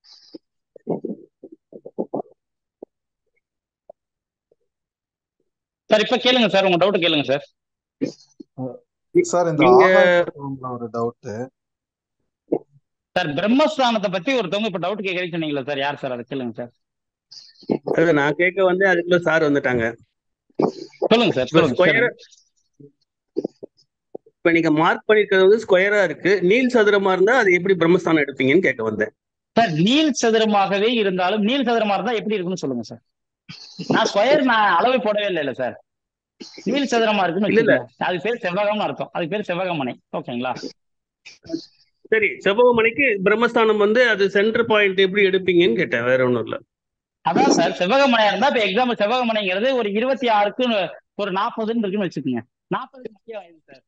சார் இப்ப கேளுங்க சார் உங்க டவுட் கேளுங்க சார் சார் இந்த இங்க ஆகாயத்துல ஒரு டவுட் சார் பிரம்மஸ்தானத்தை பத்தி ஒருத்தவங்க இப்ப டவுட் கேட்கறீங்க சொன்னீங்களா சார் யார் சார் அதை கேளுங்க சார் அது நான் கேட்க வந்து அதுக்குள்ள சார் வந்துட்டாங்க சொல்லுங்க சார் இப்ப சொல்லுங்க ஸ்கொயர் சார் இப்ப நீங்க மார்க் பண்ணிருக்கிறது வந்து ஸ்கொயரா இருக்கு நீள் சதுரமா இருந்தா அது எப்படி பிரம்மஸ்தானம் எடுப்பீங்கன்னு கேட்க வந்தேன் சார் நீள் சதுரமாகவே இருந்தாலும் நீள் சதுரமா இருந்தா எப்படி இருக்குன்னு சொல்லுங்க சார் நான் ஸ்கொயர் நான் அளவு போடவே இல்லை சார் நீள் சதுரமா இருக்குன்னு இல்ல இல்ல வச்சுக்கோங்க அது பேர் செவ்வகம்னு அர்த்தம் அது பேர் செவ்வகமனை ஓகேங்களா சரி செவ்வகமனைக்கு பிரம்மஸ்தானம் வந்து அது சென்டர் பாயிண்ட் எப்படி எடுப்பீங்கன்னு கேட்டேன் வேற ஒண்ணும் இல்ல அதான் சார் செவ்வகமனையா இருந்தா இப்ப எக்ஸாம்பிள் செவ்வகமனைங்கிறது ஒரு இருபத்தி ஆறுக்கு ஒரு நாற்பதுன்னு இருக்குன்னு வச்சுக்கோங்க நாற்பது முக்கியம் ஆயிடுது சார்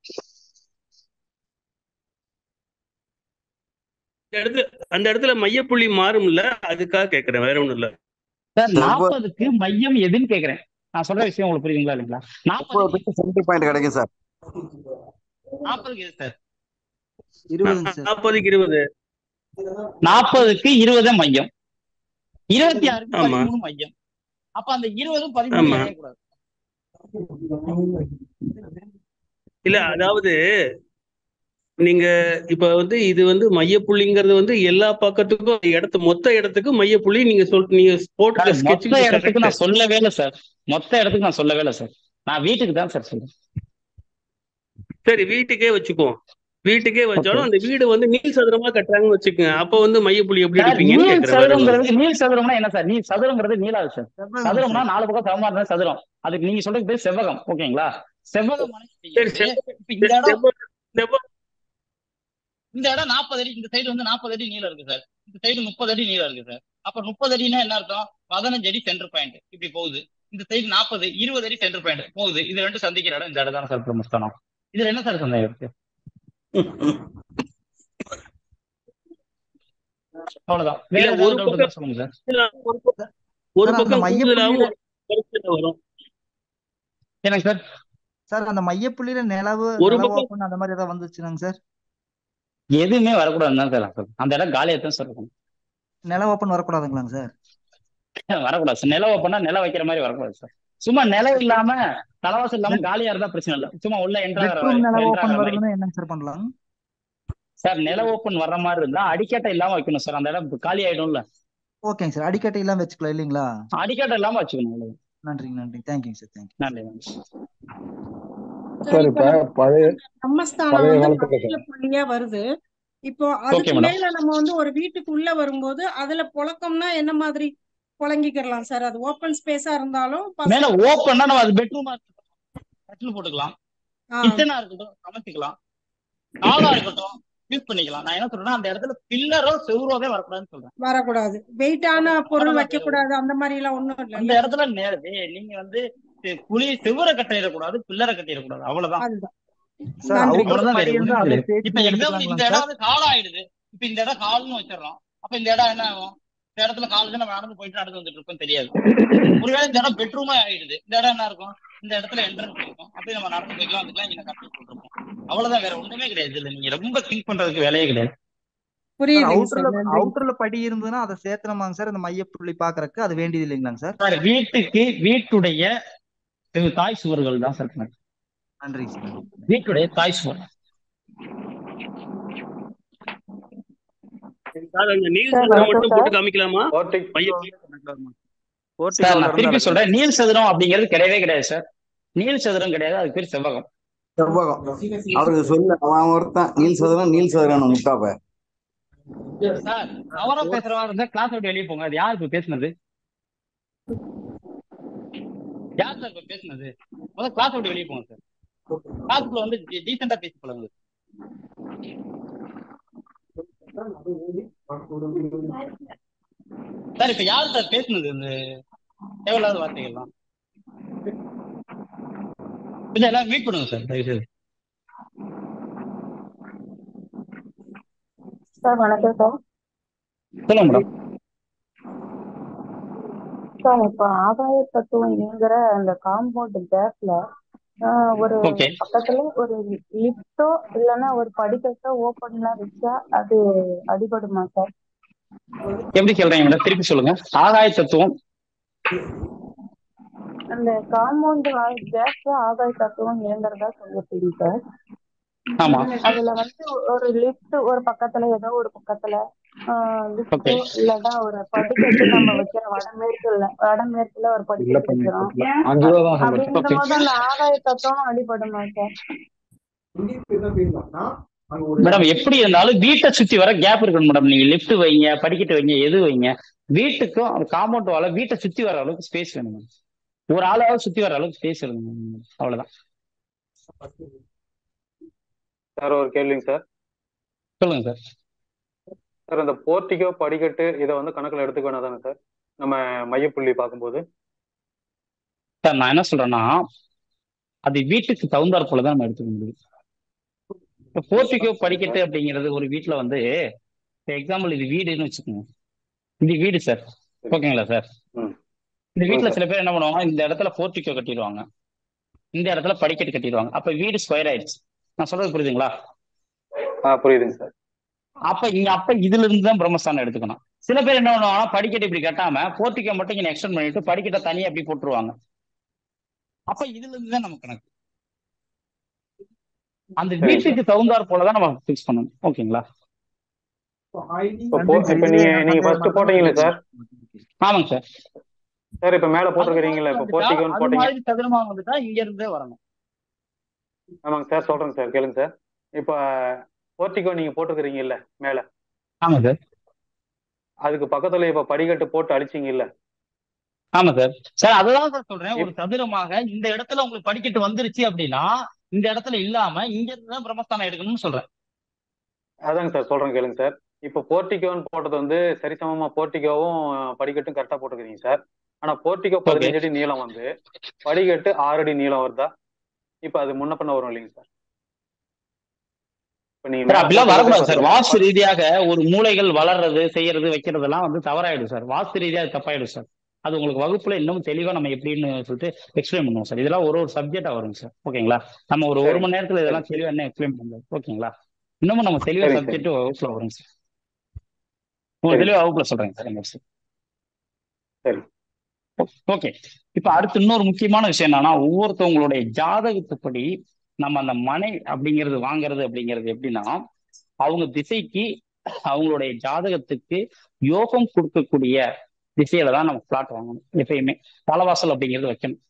அந்த இடத்துல அந்த இடத்துல மையப்புள்ளி மாறும்ல அதுக்காக கேட்கறேன் வேற ஒண்ணும் இல்ல சார் செவ்வ நாற்பதுக்கு மையம் எதுன்னு கேக்குறேன் நான் சொல்ற விஷயம் உங்களுக்கு புரியுதுங்களா இல்லைங்களா நாற்பதுக்கு முப்பதுக்கு சென்டர் பாயிண்ட் கிடைக்கும் சார் நாற்பதுக்கு எது சார் இருபதுங்க சார் நாற்பதுக்கு இருபது நாற்பதுக்கு இருபது மையம் இருபத்தி ஆறுக்கு ஆமா பதிமூணு மையம் அப்ப அந்த இருபதும் பதிமூணு ஆமா இணையக்கூடாது இல்ல அதாவது நீங்க இப்ப வந்து இது வந்து மையப்புள்ளிங்கிறது வந்து எல்லா பக்கத்துக்கும் இடத்து மொத்த இடத்துக்கும் மையப்புள்ளி நீங்க சொல் நீங்க போட்டுக்க சார் மொத்த ஸ்கெட்சுக்கு இடத்துக்கு கரெக்ட் நான் சொல்லவே இல்லை சார் மொத்த இடத்துக்கு நான் சொல்லவே இல்லை சார் நான் வீட்டுக்கு தான் சார் சொல்றேன் சரி வீட்டுக்கே வச்சுக்குவோம் வீட்டுக்கே ஓகே வச்சாலும் அந்த வீடு வந்து நீள் சதுரமா கட்டுறாங்கன்னு வச்சுக்கோங்க அப்ப வந்து மையப்புள்ளி எப்படி சார் எடுப்பீங்கன்னு நீள் கேக்குறேன் வேற ஒண்ணும் இல்ல சதுரங்கிறது நீள் சதுரம்னா என்ன சார் நீள் சதுரங்கிறது நீளாது சார் செவ்வகம் சதுரம்னா சார் நாலு பக்கம் சமமா இருந்தா சதுரம் அதுக்கு நீங்க சொல்றது பேர் செவ்வகம் ஓகேங்களா செவ்வகம் சரி அப்படிங்கிறது செவ்வ இப்ப இந்த இடம் செவ்வ செவ்வ இந்த இடம் நாற்பது அடி இந்த சைடு வந்து நாற்பது அடி நீளம் இருக்கு சார் இந்த சைடு முப்பது அடி நீளம் இருக்கு சார் அப்ப முப்பது அடினா என்ன அர்த்தம் பதினஞ்சு அடி சென்டர் பாயிண்ட் இப்படி போகுது இந்த சைடு நாற்பது இருபது அடி சென்டர் பாயிண்ட் போகுது இது ரெண்டு சந்திக்கிற இடம் இந்த இடம் தானே சார் பிரம்மஸ்தானம் இதுல என்ன சார் சந்தேகம் இருக்கு அவ்வளவுதான் வேற இல்ல ஏதாவது ஒரு டவுட் இருந்தா பக்கம் சொல்லுங்க சார் இல்ல, ஒரு பக்கம் ஒரு சார் அந்த பக்கம் கூடுதலாவும் மையப்புள்ளியில ஒரு பிரச்சனை வரும் என்னங்க சார் சார் அந்த மையப்புள்ளியில நிலவு ஒரு நிலவு பக்கம் ஓப்பன் அந்த மாதிரி ஏதாவது வந்துச்சுனாங்க சார் எதுவுமே வரக்கூடாதுன்னு தான் சார் நான் சொல்றேன் அந்த இடம் காலியா தான் சார் இருக்கணும் நில ஓப்பன் வரக்கூடாதுங்களாங்க சார் வரக்கூடாது சார் நில ஓப்பனா நில வைக்கிற மாதிரி வரக்கூடாது சார் சும்மா நிலம் இல்லாம தலைவாசல் இல்லாம காலியா இருந்தா பிரச்சனை இல்லை சும்மா உள்ள என்ட்ராகிற பெட்ரூம் நில என்ட்ராகிற ஓப்பன் மாதிரி வருதுன்னா என்னங்க சார் பண்ணலாம் சார் நில ஓப்பன் வர்ற மாதிரி இருந்தா அடிக்கட்டை இல்லாம வைக்கணும் சார் அந்த இடம் காலி ஆயிடும்ல ஓகேங்க சார் அடிக்கட்டை இல்லாம வச்சுக்கலாம் இல்லைங்களா அடிக்கட்டை இல்லாம வச்சுக்கணும் அவ்வளவுதான். நன்றிங்க நன்றி தேங்க்யூங்க சார் தேங்க்யூ நன்றி நன்றி சார் சார் இப்ப இப்ப பழைய பிரம்மஸ்தானம் பழைய வந்து காலத்துல மத்திய சார் புள்ளியா வருது இப்போ ஓகே அதுக்கு மேடம் மேல நம்ம வந்து ஒரு வீட்டுக்கு உள்ள வரும்போது அதுல புழக்கம்னா என்ன மாதிரி புழங்கிக்கிறலாம் சார் அது ஓப்பன் ஸ்பேஸா இருந்தாலும் மேல பசங்க ஓப்பன்னா நம்ம அது பெட்ரூமா இருக்கட்டும் கட்டில் போட்டுக்கலாம் ஆ கிச்சனா இருக்கட்டும் சமைச்சுக்கலாம் ஹாலா இருக்கட்டும் யூஸ் பண்ணிக்கலாம் நான் என்ன சொல்றேன்னா அந்த இடத்துல பில்லரோ செவுரோவே வரக்கூடாதுன்னு சொல்றேன் வரக்கூடாது வெயிட்டான பொருள் அவ்வளவுதான் வைக்க வேற கூடாது அந்த மாதிரி எல்லாம் ஒண்ணும் அந்த இல்லைல்ல இடத்துல நேரவே நீங்க வந்து செ- குழி செவுரை கட்டிடக்கூடாது பில்லரை கட்டிடக்கூடாது அவ்வளவுதான் அதுதான் சார் நன்றி அவுட்டர்ல அவ்வளவுதான் வேற படி இருந்தா ஒண்ணும் அதே கிடையாது இப்ப சேர்த்து எக்ஸாம்பிள் இந்த எடுத்துக்கலாங்களாங்க இடம் சார் வந்து கால் ஆயிடுது இப்ப இந்த இடம் கால்னு வச்சிடறோம் அப்ப இந்த இடம் என்ன ஆகும் இந்த இடத்துல கால் நம்ம நடந்து போயிட்டு நடந்து வந்துட்டு இருக்கோம் தெரியாது ஒருவேளை இந்த இடம் பெட்ரூமா ஆயிடுது இந்த இடம் என்ன இருக்கும் இந்த இடத்துல என்ட்ரன்ஸ் இருக்கும் அப்படி நம்ம நடந்து போய்க்கலாம் வந்துக்கலாம் இங்க கட்டி போட்டுருக்கோம் அவ்வளவுதான் வேற ஒண்ணுமே கிடையாது இதுல நீங்க ரொம்ப திங்க் பண்றதுக்கு வேலையே கிடையாது சார் புரியுதுங்க அவுட்டர்ல சார் நன்றிங்க அவுட்டர்ல படி இருந்ததுன்னா அதை சேர்த்தனமாங்க சார் அந்த மையப்புள்ளி பாக்குறதுக்கு அது வேண்டியது இல்லைங்களாங்க சார் சார் வீட்டுக்கு வீட்டுடைய இது தாய் சுவர்கள் தான் சார் கணக்கு. நன்றிங்க சார் நன்றி வீட்டுடைய தாய் சுவர் சார் அந்த நீள் சார் சதுரம் வணக்கம் மட்டும் சார் போட்டு காமிக்கலாமா போர்டிக் மையப்புள்ளி சார் போர்ட்டிகோல நான் இருந்து திருப்பி நடக்குது சொல்றேன் நீள் சதுரம் அப்படிங்கிறது கிடையவே கிடையாது சார் நீள் சதுரம் கிடையாது அதுக்கு பேர் செவ்வகம் செவ்வகம் அவருக்கு சொல்லு அவன் ஒருத்தன் நீல் சதுரம் நீல் சதுரம் முட்டாப்ப சார் தவறா பேசுறவா இருந்தா கிளாஸ் விட்டு வெளியே போங்க அது யார் இப்ப பேசுனது யார் சார் இப்ப பேசுனது முதல்ல கிளாஸ் விட்டு வெளியே போங்க சார் கிளாஸ்க்குள்ள வந்து டீசெண்டா பேசி பழகுங்க சார் இப்ப யார் சார் பேசுனது இந்த தேவையில்லாத வார்த்தைகள்லாம் கொஞ்சம் எல்லாம் மீட் பண்ணுங்க சார் தயவு செய்து சார் வணக்கம் சார் சொல்லுங்க மேடம் சார் இப்ப ஆகாய தத்துவம் இயங்குற அந்த காம்பவுண்ட் கேப்ல ஒரு ஓகே பக்கத்துல ஒரு லிஃப்டோ இல்லைன்னா ஒரு படிக்கட்டோ ஓப்பன்ல வச்சா அது அடிபடுமா சார் எப்படி சொல்றீங்க மேடம் திருப்பி சொல்லுங்க ஆகாய தத்துவம் அந்த காம்பவுண்ட் கேப்ல ஆகாய தத்துவம் இயங்குறதா சொல்லிருக்கீங்க சார் ஆமா அதுல வந்து ஒரு லிஃப்ட் ஒரு பக்கத்துல ஏதோ ஒரு பக்கத்துல லிஃப்டோ ஓகே இல்லன்னா ஒரு படிக்கட்டு நம்ம வைக்கிற வடமேற்குல வடமேற்குல ஒரு இல்ல படிக்கட்டு வைக்கிறோம் பண்ணிட்டு அஞ்சு ரூபா தான் சம்பாதிச்சேன் அப்படிங்கிற ஓகே போது அந்த ஆகாய தத்துவம் அடிபடுமா சார் மேடம் எப்படி இருந்தாலும் வீட்டை சுத்தி வர கேப் இருக்கணும் மேடம் நீங்க லிஃப்ட் வைங்க படிக்கட்டு வைங்க எது வைங்க வீட்டுக்கும் அந்த காம்பவுண்ட் வாழ வீட்டை சுத்தி வர அளவுக்கு ஸ்பேஸ் வேணும் மேடம் ஒரு ஆளாவது சுத்தி வர அளவுக்கு ஸ்பேஸ் வேணும் madam. அவ்வளவுதான் சார் ஒரு கேள்விங்க சார் சொல்லுங்க சார் சார் அந்த போர்ட்டிகோ படிக்கட்டு இதை வந்து கணக்குல எடுத்துக்க வேணாம் தானே சார் நம்ம மையப்புள்ளி பார்க்கும்போது சார் நான் என்ன சொல்றேன்னா அது வீட்டுக்கு தகுந்தாற் போல தான் நம்ம எடுத்துக்க முடியும் இப்போ போர்ட்டிகோ படிக்கட்டு அப்படிங்கிறது ஒரு வீட்ல வந்து எக்ஸாம்பிள் இது வீடுன்னு வச்சுக்கோங்க இது வீடு சார் ஓகேங்களா சார் ம் இந்த வீட்ல சார் சில பேர் என்ன பண்ணுவாங்க இந்த இடத்துல போர்ட்டிகோ கட்டிடுவாங்க இந்த இடத்துல படிக்கட்டு கட்டிடுவாங்க அப்ப வீடு ஸ்கொயர் ஆயிடுச்சு நான் சொல்றது புரியுதுங்களா ஆ புரியுதுங்க சார் அப்ப இங்க அப்ப இதுல இருந்து தான் பிரம்மஸ்தானம் எடுத்துக்கணும் சில பேர் என்ன பண்ணுவாங்கன்னா படிக்கட்டு இப்படி கட்டாம போர்ட்டிகோ மட்டும் இங்க எக்ஸ்டெண்ட் பண்ணிட்டு படிக்கட்டை தனியா அப்படி போட்டுருவாங்க அப்ப இதுல இருந்து தான் நம்ம கணக்கு அந்த சரிங்க சார் வீட்டுக்கு தகுந்தாற் போலதான் நம்ம ஃபிக்ஸ் பண்ணணும் ஓகேங்களா இப்போ போ இப்போ நீங்க நீங்க ஃபர்ஸ்ட் போட்டீங்களே சார் ஆமாங்க சார் சார் இப்போ மேல அது மாதிரி போட்டிருக்கிறீங்களா இப்போ வந்துட்டா போர்ட்டிகோன்னு அது போட்டீங்க மாதிரி சதுரமா வந்துட்டா இங்க இருந்தே வரணும் ஆமாங்க சார் சொல்றேங்க சார் கேளுங்க சார் இப்போ போர்ட்டிகோ நீங்க போட்டிருக்கிறீங்க இல்ல மேல ஆமா சார் அதுக்கு பக்கத்துல இப்போ படிக்கட்டு போட்டு அடிச்சீங்க இல்ல ஆமா சார் சார் அதுதான் சார் சொல்றேன் ஒரு இப் சதுரமாக இந்த இடத்துல உங்களுக்கு படிக்கட்டு வந்துருச்சு அப்படின்னா இந்த இடத்துல இல்லாம இங்க இருந்து தான் பிரம்மஸ்தானம் எடுக்கணும்னு சொல்றேன் அதாங்க சார் சொல்றேன் கேளுங்க சார் இப்போ போர்ட்டிகோன்னு போட்டது வந்து சரிசமமா போர்ட்டிகோவும் படிக்கட்டும் கரெக்டா போட்டுக்கிறீங்க சார் ஆனா போர்ட்டிகோ ஓகே பதினஞ்சு அடி நீளம் வந்து படிக்கட்டு ஆறு அடி நீளம் வருதா இப்போ அது முன்ன பண்ண வரும் இல்லைங்க சார் இப்போ நீங்க சார் மேல அப்படிலாம் போட்டிருக்கிறத வரக்கூடாது சார் பாத்தீங்கன்னா வாஸ்து ரீதியாக ஒரு மூளைகள் வளர்றது செய்யறது வைக்கிறதெல்லாம் வந்து தவறாயிடும் சார் வாஸ்து ரீதியாக அது தப்பாயிடும் சார் அது உங்களுக்கு வகுப்புல இன்னும் தெளிவா நம்ம எப்படின்னு சொல்லிட்டு எக்ஸ்பிளைன் பண்ணுவோம் சார் இதெல்லாம் ஒரு ஒரு சப்ஜெக்டா வருங்க சார் ஓகேங்களா நம்ம ஒரு ஒரு சரிங்க மணி நேரத்துல சரி இதெல்லாம் தெளிவா என்ன எக்ஸ்பிளைன் பண்ணுறது ஓகேங்களா இன்னமும் நம்ம தெளிவா சரிங்க சரி சப்ஜெக்ட் வகுப்புல வருங்க சார் உங்களுக்கு சரிங்க தெளிவா வகுப்புல சொல்றேங்க சார் எங்க சார் சரி ஓகே இப்ப அடுத்து இன்னொரு முக்கியமான விஷயம் என்னன்னா ஒவ்வொருத்தவங்களுடைய ஜாதகத்துப்படி நம்ம அந்த மனை அப்படிங்கிறது வாங்குறது அப்படிங்கிறது எப்படின்னா அவங்க திசைக்கு அவங்களுடைய ஜாதகத்துக்கு யோகம் கொடுக்கக்கூடிய திசையில தான் நம்ம பிளாட் வாங்கணும் எப்பயுமே தலவாசல் அப்படிங்கிறது வைக்கணும்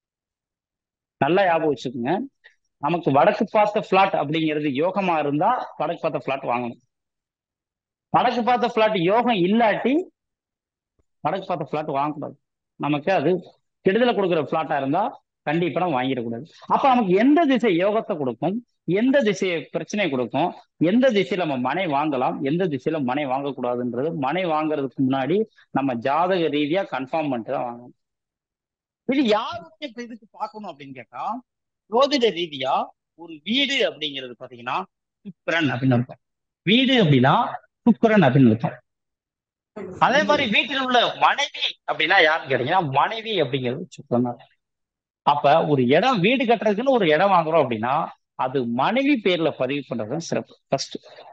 நல்லா ஞாபகம் வச்சுக்கோங்க நமக்கு வடக்கு பார்த்த பிளாட் அப்படிங்கிறது யோகமா இருந்தா வடக்கு பார்த்த பிளாட் வாங்கணும் வடக்கு பார்த்த பிளாட் யோகம் இல்லாட்டி வடக்கு பார்த்த பிளாட் வாங்கக்கூடாது நமக்கு அது கெடுதலை கொடுக்குற பிளாட்டா இருந்தா கண்டிப்பா நம்ம வாங்கிடக்கூடாது அப்ப நமக்கு எந்த திசை யோகத்தை கொடுக்கும் எந்த திசையை பிரச்சனையை கொடுக்கும் எந்த திசையில நம்ம மனை வாங்கலாம் எந்த திசையில மனை வாங்கக்கூடாதுன்றது மனை வாங்குறதுக்கு முன்னாடி நம்ம ஜாதக ரீதியா கன்ஃபார்ம் பண்ணிட்டு தான் வாங்கணும் இது யாருக்கு இப்ப இதுக்கு பார்க்கணும் அப்படின்னு கேட்டா ஜோதிட ரீதியா ஒரு வீடு அப்படிங்கிறது பாத்தீங்கன்னா சுக்கரன் அப்படின்னு அர்த்தம் வீடு அப்படின்னா சுக்கரன் அப்படின்னு அர்த்தம் அதே மாதிரி வீட்டில் உள்ள மனைவி அப்படின்னா யாருன்னு கேட்டீங்கன்னா மனைவி அப்படிங்கிறது சுக்கரன் தான். அப்ப ஒரு இடம் வீடு கட்டுறதுக்குன்னு ஒரு இடம் வாங்குறோம் அப்படின்னா அது மனைவி பேர்ல பதிவு பண்றது தான் சிறப்பு ஃபர்ஸ்ட்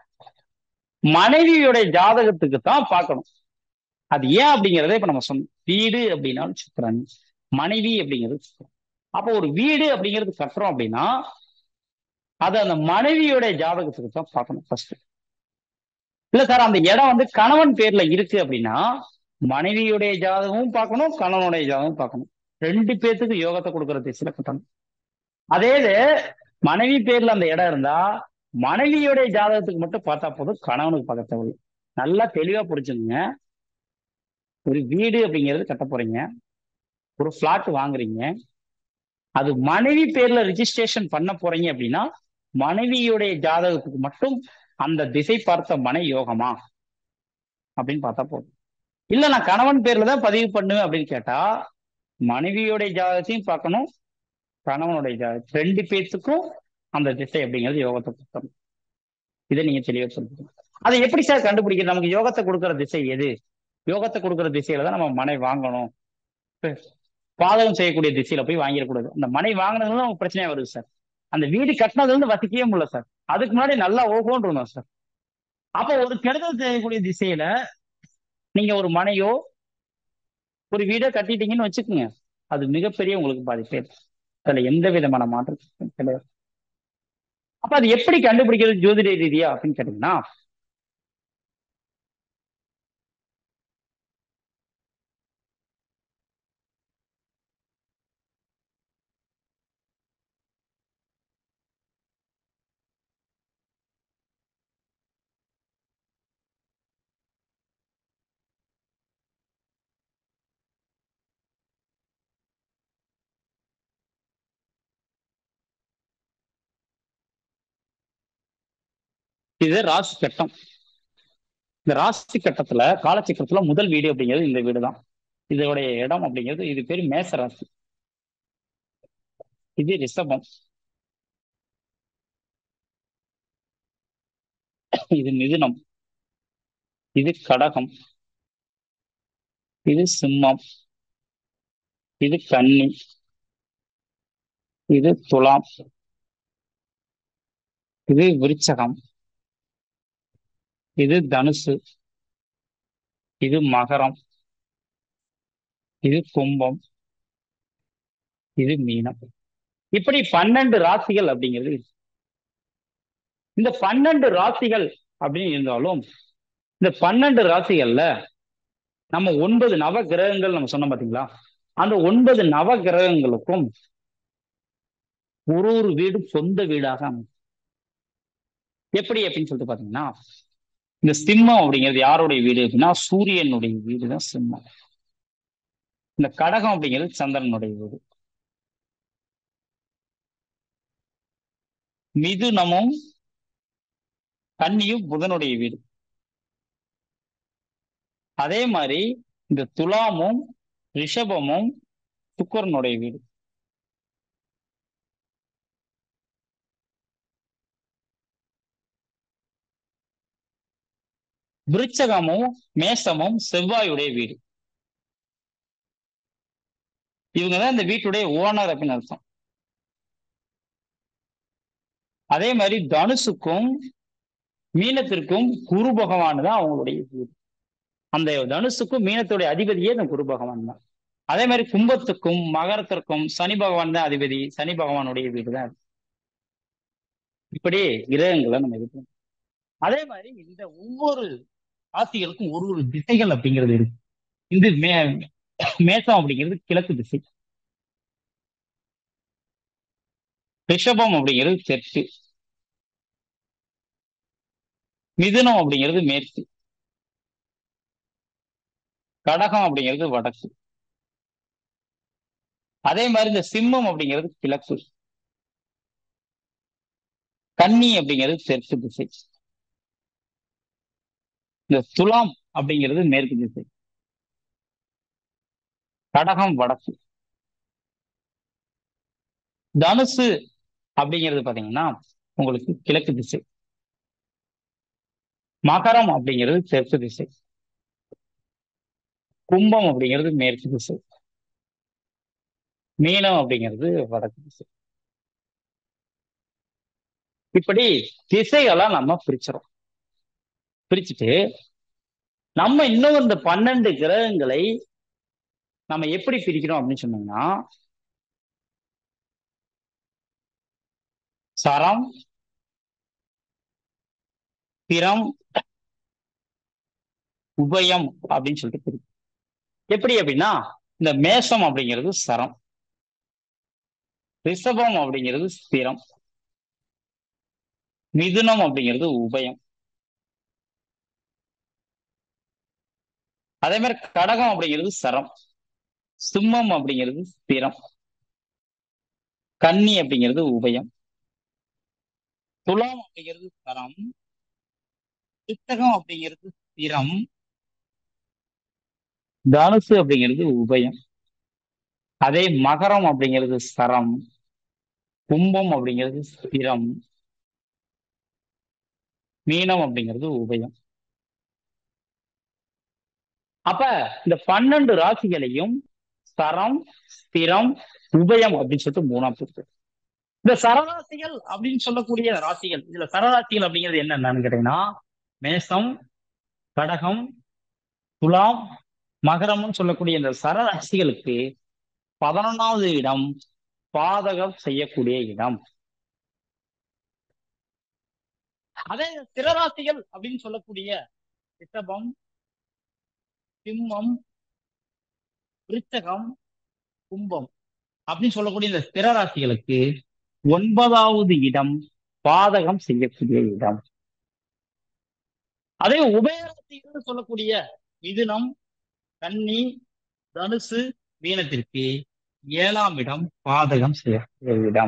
மனைவியோடைய ஜாதகத்துக்கு தான் பார்க்கணும் அது ஏன் அப்படிங்கிறத இப்ப நம்ம சொன்னோம் வீடு அப்படின்னாலும் சுக்கரன் மனைவி அப்படிங்கிறது சுக்கிரன். அப்போ ஒரு வீடு அப்படிங்கிறது கட்டுறோம் அப்படின்னா அது அந்த மனைவியோட ஜாதகத்துக்கு தான் பார்க்கணும் ஃபர்ஸ்ட் இல்ல சார் அந்த இடம் வந்து கணவன் பேர்ல இருக்கு அப்படின்னா மனைவியுடைய ஜாதகமும் பார்க்கணும் கணவனுடைய ஜாதகமும் பார்க்கணும் ரெண்டு பேர்த்துக்கு யோகத்தை கொடுக்குற திசையில கட்டணும் அதே இது மனைவி பேர்ல அந்த இடம் இருந்தா மனைவியோடைய ஜாதகத்துக்கு மட்டும் பார்த்தா போதும் கணவனுக்கு பார்க்க தேவையில்லை நல்லா தெளிவா புரிஞ்சுங்க ஒரு வீடு அப்படிங்கிறது கட்ட போறீங்க ஒரு பிளாட் வாங்குறீங்க அது மனைவி பேர்ல ரிஜிஸ்ட்ரேஷன் பண்ண போறீங்க அப்படின்னா மனைவியுடைய ஜாதகத்துக்கு மட்டும் அந்த திசை பார்த்த மனை யோகமா அப்படின்னு பார்த்தா போதும் இல்ல நான் கணவன் பேர்ல தான் பதிவு பண்ணுவேன் அப்படின்னு கேட்டா மனைவியோடைய ஜாதகத்தையும் பார்க்கணும் கணவனுடைய ஜாதகம் ரெண்டு பேர்த்துக்கும் அந்த திசை அப்படிங்கிறது யோகத்தை கொடுக்கணும் இதை நீங்க தெளிவா சொல்லுங்க அதை எப்படி சார் கண்டுபிடிக்கிறது நமக்கு யோகத்தை கொடுக்குற திசை எது யோகத்தை கொடுக்குற திசையில தான் நம்ம மனை வாங்கணும் பாதகம் செய்யக்கூடிய திசையில போய் வாங்கிடக்கூடாது அந்த மனை வாங்கினதுல தான் நமக்கு பிரச்சனையா வருது சார் அந்த வீடு கட்டினதுல இருந்து வசிக்கவே முடியல சார் அதுக்கு முன்னாடி நல்லா ஓகோன்னு இருந்தோம் சார் அப்போ ஒரு கெடுதல் செய்யக்கூடிய திசையில நீங்க ஒரு மனையோ ஒரு வீடோ கட்டிட்டீங்கன்னு வச்சுக்கோங்க அது மிகப்பெரிய உங்களுக்கு பாதிப்பே இல்லை. அதுல எந்த விதமான மாற்றம் கிடையாது அப்ப அது எப்படி கண்டுபிடிக்கிறது ஜோதிட ரீதியா அப்படின்னு கேட்டீங்கன்னா இது ராசி கட்டம் இந்த ராசி கட்டத்துல காலச்சக்கரத்துல முதல் வீடு அப்படிங்கிறது இந்த வீடு தான் இதோடைய இடம் அப்படிங்கிறது இது பேர் மேச ராசி இது ரிஷபம் இது மிதுனம் இது கடகம் இது சிம்மம் இது கன்னி இது துலாம் இது விருச்சகம் இது தனுசு இது மகரம் இது கும்பம் இது மீனம் இப்படி பன்னெண்டு ராசிகள் அப்படிங்கிறது இருக்கு. இந்த பன்னெண்டு ராசிகள் அப்படின்னு இருந்தாலும் இந்த பன்னெண்டு ராசிகள்ல நம்ம ஒன்பது நவ கிரகங்கள் நம்ம சொன்னோம் பாத்தீங்களா அந்த ஒன்பது நவ கிரகங்களுக்கும் ஒரு ஒரு வீடு சொந்த வீடாக அமையும் எப்படி அப்படின்னு சொல்லிட்டு பாத்தீங்கன்னா இந்த சிம்மம் அப்படிங்கிறது யாருடைய வீடு அப்படின்னா சூரியனுடைய வீடு தான் சிம்மம் இந்த கடகம் அப்படிங்கிறது சந்திரனுடைய வீடு மிதுனமும் கன்னியும் புதனுடைய வீடு அதே மாதிரி இந்த துலாமும் ரிஷபமும் சுக்கரனுடைய வீடு விருச்சகமும் மேசமும் செவ்வாயுடைய வீடு இவங்க தான் இந்த வீட்டுடைய ஓனர் அப்படின்னு அர்த்தம் அதே மாதிரி தனுசுக்கும் மீனத்திற்கும் குரு பகவான் தான் அவங்களுடைய வீடு அந்த தனுசுக்கும் மீனத்துடைய அதிபதியே இந்த குரு பகவான் தான் அதே மாதிரி கும்பத்துக்கும் மகரத்திற்கும் சனி பகவான் தான் அதிபதி சனி பகவானுடைய வீடு தான் அது. இப்படி கிரகங்களை நம்ம இது பண்ணணும் அதே மாதிரி இந்த ஒவ்வொரு ராசிகளுக்கும் ஒரு ஒரு திசைகள் அப்படிங்கிறது இருக்கு இந்த மே மேசம் அப்படிங்கிறது கிழக்கு திசை ரிஷபம் அப்படிங்கிறது தெற்கு மிதுனம் அப்படிங்கிறது மேற்கு கடகம் அப்படிங்கிறது வடக்கு அதே மாதிரி இந்த சிம்மம் அப்படிங்கிறது கிழக்கு கன்னி அப்படிங்கிறது தெற்கு திசை இந்த துலாம் அப்படிங்கிறது மேற்கு திசை கடகம் வடக்கு தனுசு அப்படிங்கிறது பாத்தீங்கன்னா உங்களுக்கு கிழக்கு திசை மகரம் அப்படிங்கிறது தெற்கு திசை கும்பம் அப்படிங்கிறது மேற்கு திசை மீனம் அப்படிங்கிறது வடக்கு திசை இப்படி திசைகளா நம்ம பிரிச்சிடும் பிரிச்சுட்டு நம்ம இன்னும் இந்த பன்னெண்டு கிரகங்களை நம்ம எப்படி பிரிக்கிறோம் அப்படின்னு சொன்னோம்னா சரம் பிரம் உபயம் அப்படின்னு சொல்லிட்டு பிரிக்கும் எப்படி அப்படின்னா இந்த மேஷம் அப்படிங்கிறது சரம் ரிஷபம் அப்படிங்கிறது ஸ்திரம் மிதுனம் அப்படிங்கிறது உபயம் அதே மாதிரி கடகம் அப்படிங்கிறது சரம் சிம்மம் அப்படிங்கிறது ஸ்திரம் கன்னி அப்படிங்கிறது உபயம் துலாம் அப்படிங்கிறது சரம் சித்தகம் அப்படிங்கிறது ஸ்திரம் தனுசு அப்படிங்கிறது உபயம் அதே மகரம் அப்படிங்கிறது சரம் கும்பம் அப்படிங்கிறது ஸ்திரம் மீனம் அப்படிங்கிறது உபயம் அப்ப இந்த பன்னெண்டு ராசிகளையும் சரம் ஸ்திரம் உபயம் அப்படின்னு சொல்லிட்டு மூணா பிரிச்சு இந்த சரராசிகள் அப்படின்னு சொல்லக்கூடிய ராசிகள் இதுல சரராசிகள் அப்படிங்கிறது என்னென்னு கேட்டீங்கன்னா மேசம் கடகம் துலாம் மகரம்னு சொல்லக்கூடிய இந்த சரராசிகளுக்கு பதினொன்னாவது இடம் பாதகம் செய்யக்கூடிய இடம் அதே ஸ்திரராசிகள் அப்படின்னு சொல்லக்கூடிய ரிஷபம் சிம்மம் விருச்சகம் கும்பம் அப்படின்னு சொல்லக்கூடிய இந்த ஸ்திரராசிகளுக்கு ஒன்பதாவது இடம் பாதகம் செய்யக்கூடிய இடம் அதே உபயராசிகள் சொல்லக்கூடிய மிதுனம் கன்னி தனுசு மீனத்திற்கு ஏழாம் இடம் பாதகம் செய்யக்கூடிய இடம்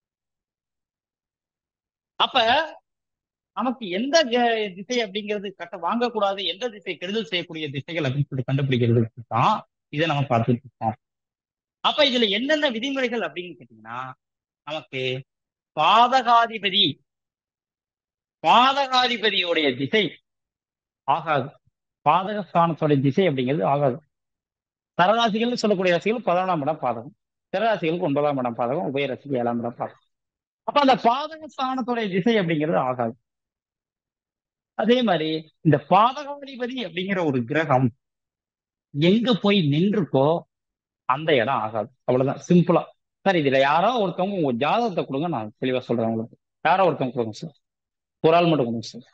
அப்ப நமக்கு எந்த க- திசை அப்படிங்கிறது கட்ட வாங்கக்கூடாது எந்த திசை கெடுதல் செய்யக்கூடிய திசைகள் அப்படின்னு சொல்லி கண்டுபிடிக்கிறதுக்கு தான் இதை நம்ம பார்த்துட்டு இருக்கோம் அப்ப இதுல என்னென்ன விதிமுறைகள் அப்படின்னு கேட்டீங்கன்னா நமக்கு பாதகாதிபதி பாதகாதிபதியுடைய திசை ஆகாது பாதக ஸ்தானத்தோட திசை அப்படிங்கிறது ஆகாது சரராசிகள்னு சொல்லக்கூடிய ராசிகள் பதினொன்றாம் இடம் பாதகம் சிறராசிகளுக்கு ஒன்பதாம் இடம் பாதகம் உபயராசிக்கு ஏழாம் இடம் பாதகம் அப்ப அந்த பாதக ஸ்தானத்தோட திசை அப்படிங்கிறது ஆகாது அதே மாதிரி இந்த பாதகாதிபதி அப்படிங்கிற ஒரு கிரகம் எங்க போய் நின்றுக்கோ அந்த இடம் ஆகாது அவ்வளவுதான் சிம்பிளா சார் இதுல யாரோ ஒருத்தவங்க உங்க ஜாதகத்தை கொடுங்க நான் தெளிவா சொல்றேன் உங்களுக்கு யாரோ ஒருத்தவங்க கொடுங்க சார் ஒரு ஆள் மட்டும் கொடுங்க sir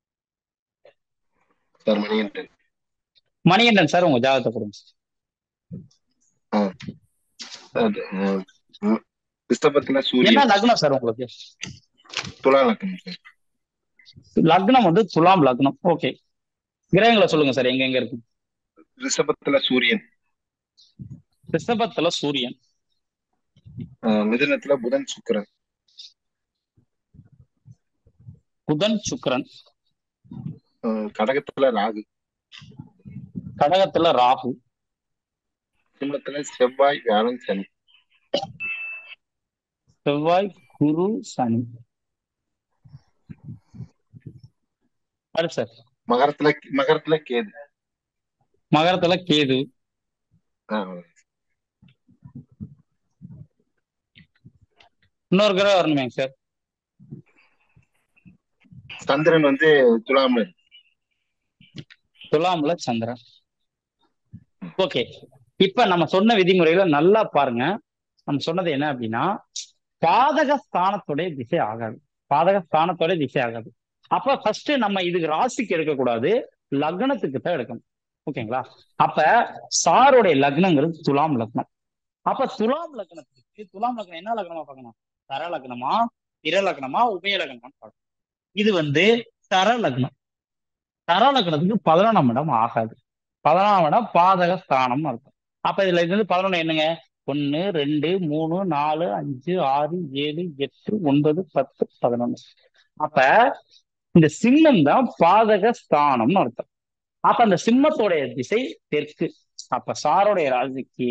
sir Manikandan Manikandan sir உங்க ஜாதகத்தை கொடுங்க சார் ஆ சார் அஹ், ம், ரிஷபத்துல என்ன சூரியன் லக்னம் சார் உங்களுக்கு துலா லக்னம் சார் லக்னம் வந்து துலாம் லக்னம் ஓகே கிரகங்களை சொல்லுங்க சார் எங்க எங்க இருக்கு ரிஷபத்துல சூரியன் ரிஷபத்துல சூரியன் அஹ், மிதுனத்துல புதன் சுக்கிரன் புதன் சுக்கிரன் அஹ், கடகத்துல ராகு கடகத்துல ராகு சிம்மத்துல செவ்வாய் வியாழன் சனி செவ்வாய் குரு சனி அடுத்து சார் மகரத்துல மகரத்துல கேது மகரத்துல கேது ஆ, இன்னொரு கிரகம் வரணுமே சார் சந்திரன் வந்து துலாம்ல இருக்கு. துலாம்ல சந்திரன் ஓகே இப்ப நம்ம சொன்ன விதிமுறைகளை நல்லா பாருங்க நம்ம சொன்னது என்ன அப்படின்னா பாதக ஸ்தானத்துடைய திசை ஆகாது பாதக ஸ்தானத்தோட திசை ஆகாது அப்ப ஃபர்ஸ்ட் நம்ம இதுக்கு ராசிக்கு எடுக்கக்கூடாது லக்னத்துக்கு தான் எடுக்கணும் ஓகேங்களா அப்ப சாருடைய லக்னங்கிறது துலாம் லக்னம் அப்ப துலாம் லக்னத்துக்கு துலாம் லக்னம் என்ன லக்னமா பார்க்கணும் தர லக்னமா இர லக்னமா உபய லக்னமான்னு பார்க்கணும் இது வந்து தர லக்னம் தர லக்னத்துக்கு பதினொன்றாம் இடம் ஆகாது பதினொன்றாம் இடம் பாதக ஸ்தானம் இருக்கும் அப்ப இதுல இருந்து பதினொன்று என்னங்க ஒன்னு ரெண்டு மூணு நாலு அஞ்சு ஆறு ஏழு எட்டு ஒன்பது பத்து பதினொன்னு அப்ப இந்த சிம்மம் தான் பாதக ஸ்தானம்னு அர்த்தம் அப்ப அந்த சிம்மத்தோடைய திசை தெற்கு அப்ப சாருடைய ராசிக்கு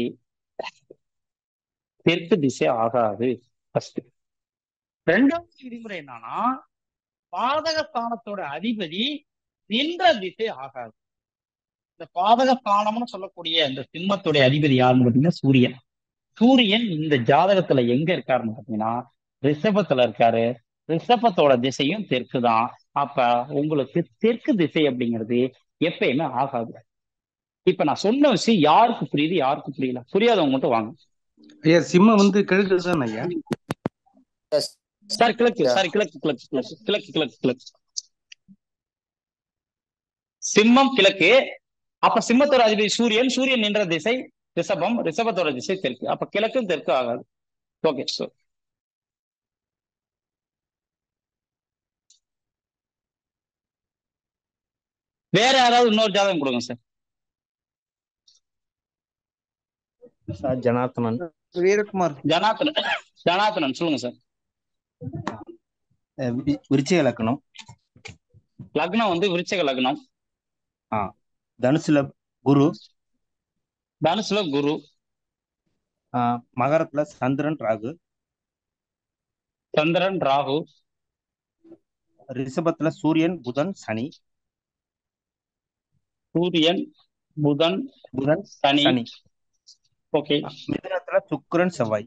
தெற்கு திசை ஆகாது ஃபர்ஸ்ட் ரெண்டாவது விதிமுறை என்னன்னா பாதக ஸ்தானத்தோட அதிபதி நின்ற திசை ஆகாது இந்த பாதக ஸ்தானம்னு சொல்லக்கூடிய இந்த சிம்மத்துடைய அதிபதி யாருன்னு பார்த்தீங்கன்னா சூரியன் சூரியன் இந்த ஜாதகத்துல எங்க இருக்காருன்னு பார்த்தீங்கன்னா ரிஷபத்துல இருக்காரு ரிஷபத்தோட திசையும் தெற்கு தான் அப்ப உங்களுக்கு தெற்கு திசை அப்படிங்கிறது எப்பயுமே ஆகாது இப்ப நான் சொன்ன விஷயம் யாருக்கு புரியுது யாருக்கு புரியல புரியாதவங்க மட்டும் வாங்க ஐயா சிம்மம் வந்து கிழக்கு தான் ஐயா சார் கிழக்கு சார் கிழக்கு கிழக்கு கிழக்கு கிழக்கு கிழக்கு கிழக்கு சிம்மம் கிழக்கு அப்ப சிம்மத்தோட அதிபதி சூரியன் சூரியன் நின்ற திசை ரிஷபம் ரிஷபத்தோட திசை தெற்கு அப்ப கிழக்கும் தெற்கு ஆகாது ஓகே சார் வேற யாராவது இன்னொரு ஜாதகம் கொடுங்க சார் சார் ஜனார்த்தனன் வீரகுமார் ஜனார்த்தனன் ஜனார்த்தனன் சொல்லுங்க சார் அஹ் வி- விருச்சிக லக்னம் லக்னம் வந்து விருச்சக லக்னம் ஆ தனுசுல குரு தனுசுல குரு ஆ, மகரத்துல சந்திரன் ராகு சந்திரன் ராகு ரிஷபத்துல சூரியன் புதன் சனி சூரியன் புதன் புதன் சனி சனி ஓகே மிதுனத்துல சுக்கிரன் செவ்வாய்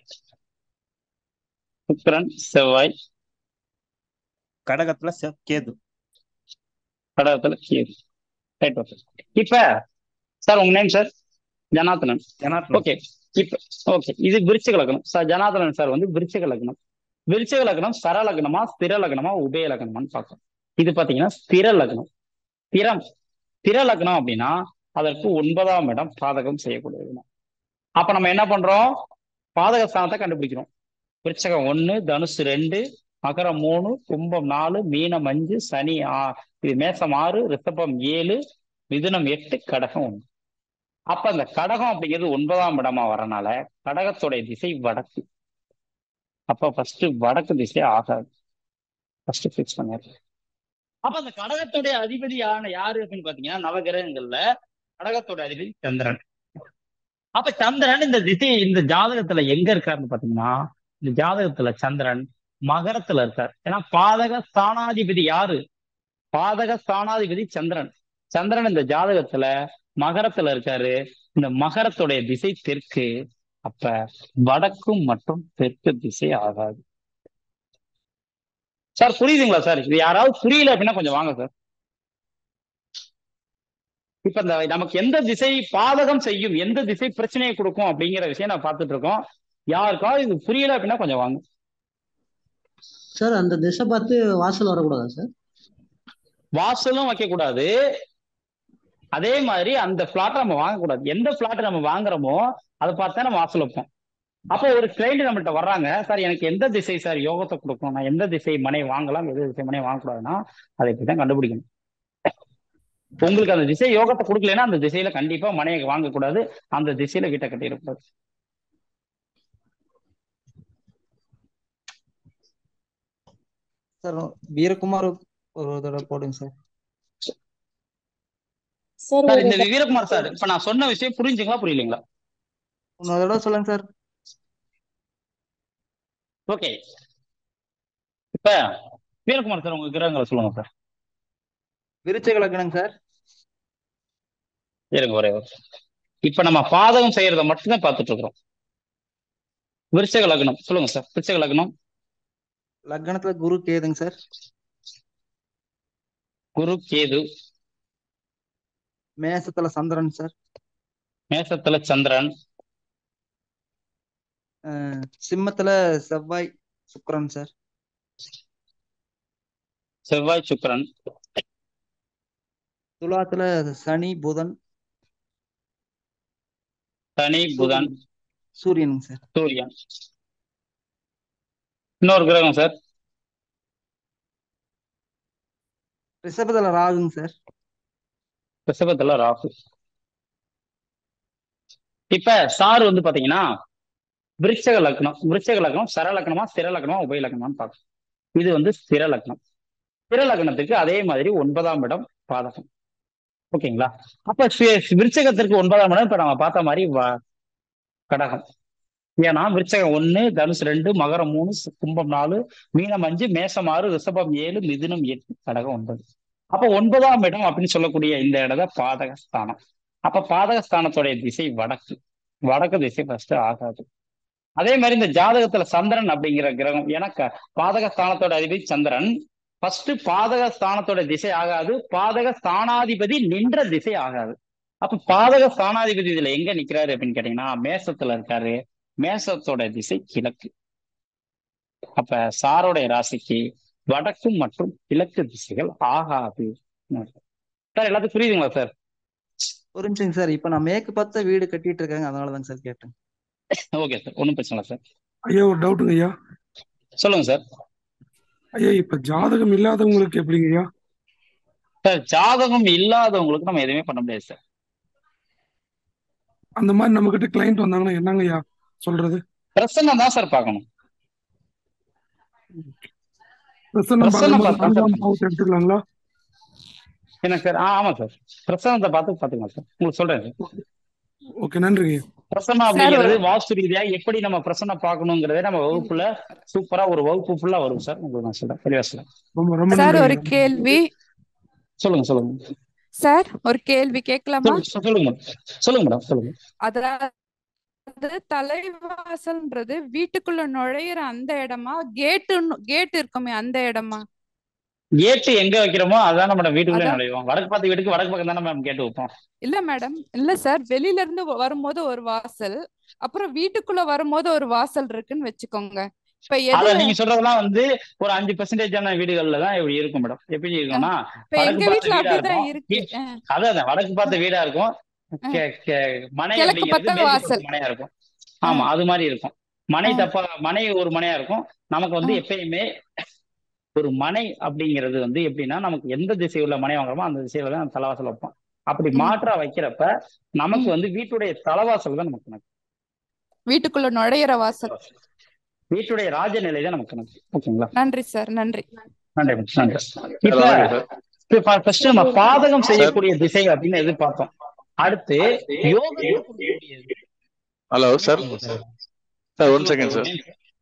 சுக்கிரன் செவ்வாய் கடகத்துல செவ் கேது கடகத்துல கேது ரைட் ஓகே இப்ப சார் உங்க name sir Janardhanan Janardhanan okay இப்ப ஓகே இது விருச்சிக லக்னம் சார் ஜனார்த்தனன் சார் வந்து விருச்சிக லக்னம் விருச்சிக லக்னம் சர லக்னமா ஸ்திர லக்னமா உபய லக்னமான்னு பார்க்கணும் இது பாத்தீங்கன்னா ஸ்திர லக்னம் ஸ்திரம் ஸ்திர லக்னம் அப்படின்னா அதற்கு ஒன்பதாம் இடம் பாதகம் செய்யக்கூடியது அப்ப நம்ம என்ன பண்றோம் பாதக ஸ்தானத்தை கண்டுபிடிக்கிறோம் விருச்சகம் ஒண்ணு தனுசு ரெண்டு மகரம் மூணு கும்பம் நாலு மீனம் அஞ்சு சனி ஆ இது மேசம் ஆறு ரிஷபம் ஏழு மிதுனம் எட்டு கடகம் ஒண்ணு அப்ப அந்த கடகம் அப்படிங்கிறது ஒன்பதாம் இடமா வரனால கடகத்துடைய திசை வடக்கு அப்ப ஃபர்ஸ்ட் வடக்கு திசை ஆகாது ஃபர்ஸ்ட் ஃபிக்ஸ் பண்ணிடுறேன் அப்ப அந்த கடகத்துடைய அதிபதியான யாரு அப்படின்னு பாத்தீங்கன்னா நவகிரகங்கள்ல கடகத்தோட அதிபதி சந்திரன் அப்ப சந்திரன் இந்த திசை இந்த ஜாதகத்துல எங்க இருக்காருன்னு பாத்தீங்கன்னா இந்த ஜாதகத்துல சந்திரன் மகரத்துல இருக்கார் ஏன்னா பாதக ஸ்தானாதிபதி யாரு பாதக ஸ்தானாதிபதி சந்திரன் சந்திரன் இந்த ஜாதகத்துல மகரத்துல இருக்காரு இந்த மகரத்துடைய திசை தெற்கு அப்ப வடக்கும் மற்றும் தெற்கு திசை ஆகாது சார் புரியுதுங்களா சார் இது யாராவது புரியல அப்படின்னா கொஞ்சம் வாங்க சார் இப்ப இந்த நமக்கு எந்த திசை பாதகம் செய்யும் எந்த திசை பிரச்சனையை கொடுக்கும் அப்படிங்கிற விஷயம் நான் பார்த்துட்டு இருக்கோம் யாருக்காவது இது புரியல அப்படின்னா கொஞ்சம் வாங்க சார் அந்த திசை பார்த்து வாசல் வரக்கூடாதா சார் வாசலும் வைக்க கூடாது அதே மாதிரி அந்த பிளாட்டை நம்ம வாங்கக்கூடாது எந்த பிளாட் நம்ம வாங்குறோமோ அதை பார்த்தா நம்ம வாசல் வைப்போம் அப்போ ஒரு கிளைண்ட் நம்மள்ட்ட வர்றாங்க சார் எனக்கு எந்த திசை சார் யோகத்தை கொடுக்கும் நான் எந்த திசை மனை வாங்கலாம் எந்த திசை மனை வாங்கக்கூடாதுன்னா அதை இப்படி தான் கண்டுபிடிக்கணும் உங்களுக்கு அந்த திசை யோகத்தை கொடுக்கலன்னா அந்த திசையில கண்டிப்பா மனையை வாங்கக்கூடாது அந்த திசையில வீட்டை கட்டிடக்கூடாது சார் வீரகுமார் ஒரு தடவை போடுங்க சார் சார் சார் ஒரு இந்த வீரகுமார் சார் இப்ப நான் சொன்ன விஷயம் புரிஞ்சுங்களா புரியலைங்களா இன்னொரு தடவை சொல்லுங்க சார் ஓகே இப்ப வீரகுமார் சார் உங்க கிரகங்களை சொல்லுங்க சார் விருச்சக லக்னங்க சார் இருங்க ஒரே ஒரு இப்ப நம்ம பாதகம் செய்யறத மட்டும்தான் பார்த்துட்டு இருக்கிறோம் விருச்சக லக்னம் சொல்லுங்க சார் விருச்சக லக்னம் லக்னத்துல குரு கேதுங்க சார் குரு கேது மேசத்துல சந்திரன் சார் மேசத்துல சந்திரன் அஹ் சிம்மத்துல செவ்வாய் சுக்கிரன் சார் செவ்வாய் சுக்கிரன் துலாத்துல சனி புதன் சனி புதன் சூரியனுங்க சார் சூரியன் இன்னொரு கிரகம் சார் ரிஷபத்துல ராகுங்க சார் ரிஷபத்துல ராகு இப்ப சார் வந்து பாத்தீங்கன்னா விருச்சக லக்னம் விருச்சக லக்னம் சர லக்னமா ஸ்திர லக்னமா உபய லக்னமான்னு பார்க்கணும் இது வந்து ஸ்திர லக்னம் ஸ்திர லக்னத்துக்கு அதே மாதிரி ஒன்பதாம் இடம் பாதகம் ஓகேங்களா அப்ப சி- விருச்சகத்திற்கு ஒன்பதாம் இடம் இப்ப நம்ம பார்த்த மாதிரி வ- கடகம் ஏன்னா விருச்சகம் ஒண்ணு தனுசு ரெண்டு மகரம் மூணு சு- கும்பம் நாலு மீனம் அஞ்சு மேசம் ஆறு ரிஷபம் ஏழு மிதுனம் எட்டு கடகம் ஒன்பது அப்ப ஒன்பதாம் இடம் அப்படின்னு சொல்லக்கூடிய இந்த இடம் தான் பாதக ஸ்தானம் அப்ப பாதக ஸ்தானத்துடைய திசை வடக்கு வடக்கு திசை ஃபர்ஸ்ட் ஆகாது அதே மாதிரி இந்த ஜாதகத்துல சந்திரன் அப்படிங்கிற கிரகம் எனக்கு பாதக ஸ்தானத்தோட அதிபதி சந்திரன் ஃபர்ஸ்ட் பாதக ஸ்தானத்தோட திசை ஆகாது பாதக ஸ்தானாதிபதி நின்ற திசை ஆகாது அப்ப பாதக ஸ்தானாதிபதி இதுல எங்க நிக்கிறாரு அப்படின்னு கேட்டீங்கன்னா மேசத்துல இருக்காரு மேசத்தோட திசை கிழக்கு அப்ப சாரோடைய ராசிக்கு வடக்கு மற்றும் கிழக்கு திசைகள் ஆகாது சார் எல்லாத்துக்கும் புரியுதுங்களா சார் ஒரு நிமிஷம் சார் இப்ப நான் மேற்கு பார்த்த வீடு கட்டிட்டு இருக்காங்க அதனாலதாங்க சார் கேட்டேன் ஓகே சார் ஒன்றும் பிரச்சனை இல்லை சார் ஐயா ஒரு டவுட்டுங்க ஐயா சொல்லுங்க சார் ஐயா இப்ப ஜாதகம் இல்லாதவங்களுக்கு எப்படிங்க ஐயா சார் ஜாதகம் இல்லாதவங்களுக்கு நம்ம எதுவுமே பண்ண முடியாது சார் அந்த மாதிரி நம்ம கிட்ட கிளைண்ட் வந்தாங்கன்னா என்னங்க ஐயா சொல்றது பிரசன்னம் தான் சார் பார்க்கணும் பிரசன்னம் பிரசன்னம் பார்க்கும்போது பார்த்தா நான்காம் பாவத்தை எடுத்துக்கலாங்களா என்ன சார் ஆ ஆமா சார் பிரசன்னத்தை பார்த்து பார்த்துக்கலாம் சார் உங்களுக்கு சொல்றேன் சார் ஓகே நன்றிங்க ஐயா பிரசன்னம் சார் அப்படிங்கிறது ஒரு வாஸ்து ரீதியா எப்படி நம்ம பிரசன்னம் பார்க்கணுங்கிறதே நம்ம வகுப்புல சூப்பரா ஒரு வகுப்பு ஃபுல்லா வரும் சார் உங்களுக்கு நான் சொல்றேன் தெளிவா சொல்றேன் ரொம்ப ரொம்ப சார் நன்றிங்க ஒரு ஐயா கேள்வி சொல்லுங்க சொல்லுங்க சார் ஒரு கேள்வி கேட்கலாமா சொல்லுங்க சொல்லுங்க மேடம் சொல்லுங்க மேடம் சொல்லுங்க அதாவது அதாவது தலைவாசல்ன்றது வீட்டுக்குள்ள நுழையிற அந்த இடமா கேட்டு கேட் இருக்குமே அந்த இடமா கேட்டு எங்க வைக்கிறோமோ அதான் நம்ம வீட்டுக்குள்ளே அதான் நுழைவோம் வடக்கு பார்த்த வீட்டுக்கு வடக்கு பக்கம் தானே மேம் கேட்டு வைப்போம் இல்ல மேடம் இல்ல சார் வெளியில இருந்து வ- வரும்போது ஒரு வாசல் அப்புறம் வீட்டுக்குள்ள வரும்போது ஒரு வாசல் இருக்குன்னு வச்சுக்கோங்க இப்ப எது அத நீங்க சொல்றதெல்லாம் வந்து ஒரு அஞ்சு பெர்சன்டேஜான வீடுகள்ல தான் இப்படி இருக்கும் மேடம் எப்படி இருக்கும்னா இப்ப எங்க வடக்கு பார்த்த வீட்ல வீடா அப்படிதான் இருக்கும் இருக்கு அஹ், அதான் அதான் வடக்கு பார்த்த வீடா இருக்கும் அஹ். கே- கே- மனை கிழக்கு அப்படிங்கிறது பார்த்தா மேற்கு வாசல் பார்த்த மனையா இருக்கும் ஆமா அஹ், அது மாதிரி இருக்கும் மனை அஹ், தப்பா மனை ஒரு மனையா இருக்கும் நமக்கு வந்து அஹ். எப்பயுமே ஒரு மனை அப்படிங்கிறது வந்து எப்படின்னா நமக்கு எந்த திசை உள்ள மனை வாங்குறோமோ அந்த திசையில தான் தலைவாசல் வைப்போம் அப்படி ம், மாற்றா வைக்கிறப்ப நமக்கு ம். வந்து வீட்டுடைய தலைவாசல் தான் நமக்கு கணக்கு வீட்டுக்குள்ள நுழையிற வாசல் வீட்டுடைய ராஜநிலை தான் நமக்கு கணக்கு ஓகேங்களா நன்றி சார் நன்றி நன்றி மேம், நன்றி சார் இப்ப வணக்கம் சார் இப்ப ஃபர்ஸ்ட் நம்ம பாதகம் சார் செய்யக்கூடிய திசை அப்படின்னு எதிர்பார்த்தோம் அடுத்து யோகத்தை கொடுக்கக்கூடியது hello sir sir sir one சொல்லுங்க செகண்ட் சார் சார் ஒரு நிமிஷம்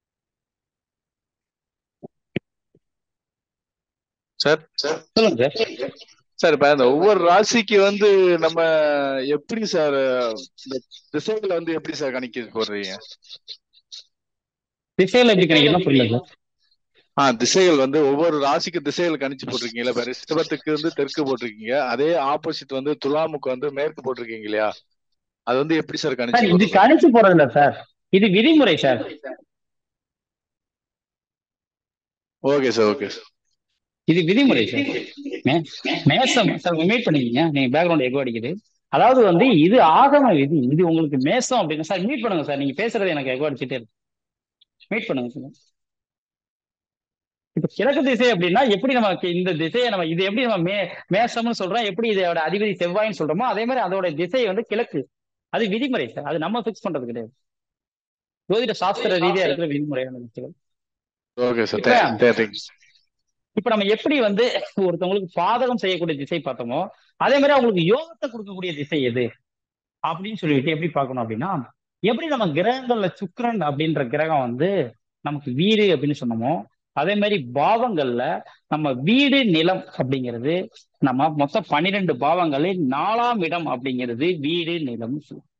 சார் சொல்லுங்க சார் சார் இப்ப அந்த ஒவ்வொரு ராசிக்கு வந்து நம்ம எப்படி சார் இந்த திசைகளை வந்து எப்படி சார் கணிக்க போடுறீங்க திசையில எப்படி கணிக்கணும் புரியல சார் ஆ திசைகள் வந்து ஒவ்வொரு ராசிக்கு திசைகள் கணிச்சு போட்டிருக்கீங்களா இப்ப ரிஷபத்துக்கு வந்து தெற்கு போட்டிருக்கீங்க அதே ஆப்போசிட் வந்து துலாமுக்கு வந்து மேற்கு போட்டிருக்கீங்க இல்லையா அது வந்து எப்படி சார் சார் கணிச்சு இது போடுறது கணிச்சு போறது இல்ல சார் இது விதிமுறை sir okay sir okay sir இது விதிமுறை சார் மே- மேசம் சார் மீட் பண்ணிக்கீங்க நீங்க பேக்ரவுண்ட் எகோ அடிக்குது அதாவது வந்து இது ஆகம விதி இது உங்களுக்கு மேசம் அப்படின்னு சார் மீட் பண்ணுங்க சார் நீங்க பேசுறது எனக்கு எகோ அடிச்சுட்டே இருக்கு மீட் பண்ணுங்க சார் இப்ப கிழக்கு திசை அப்படின்னா எப்படி நமக்கு இந்த திசையை நம்ம இது எப்படி நம்ம மே மேசம்னு சொல்றோம் எப்படி இதோட அதிபதி செவ்வாய்ன்னு சொல்றோமோ அதே மாதிரி அதோட திசை வந்து கிழக்கு அது விதிமுறை சார் அது நம்ம ஃபிக்ஸ் பண்றது கிடையாது ஜோதிட சாஸ்திர ரீதியா இருக்கிற விதிமுறையான விஷயங்கள் ஓகே சார் இப்ப தேங்க்ஸ் இப்ப நம்ம எப்படி வந்து ஒருத்தவங்களுக்கு பாதகம் செய்யக்கூடிய திசை பார்த்தோமோ அதே மாதிரி அவங்களுக்கு யோகத்தை கொடுக்கக்கூடிய திசை எது அப்படின்னு சொல்லிட்டு எப்படி பார்க்கணும் அப்படின்னா எப்படி நம்ம கிரகங்கள்ல சுக்கிரன் அப்படின்ற கிரகம் வந்து நமக்கு வீடு அப்படின்னு சொன்னோமோ அதே மாதிரி பாவங்கள்ல நம்ம வீடு நிலம் அப்படிங்கிறது நம்ம மொத்தம் பன்னிரெண்டு பாவங்களில் நாலாம் இடம் அப்படிங்கிறது வீடு நிலம்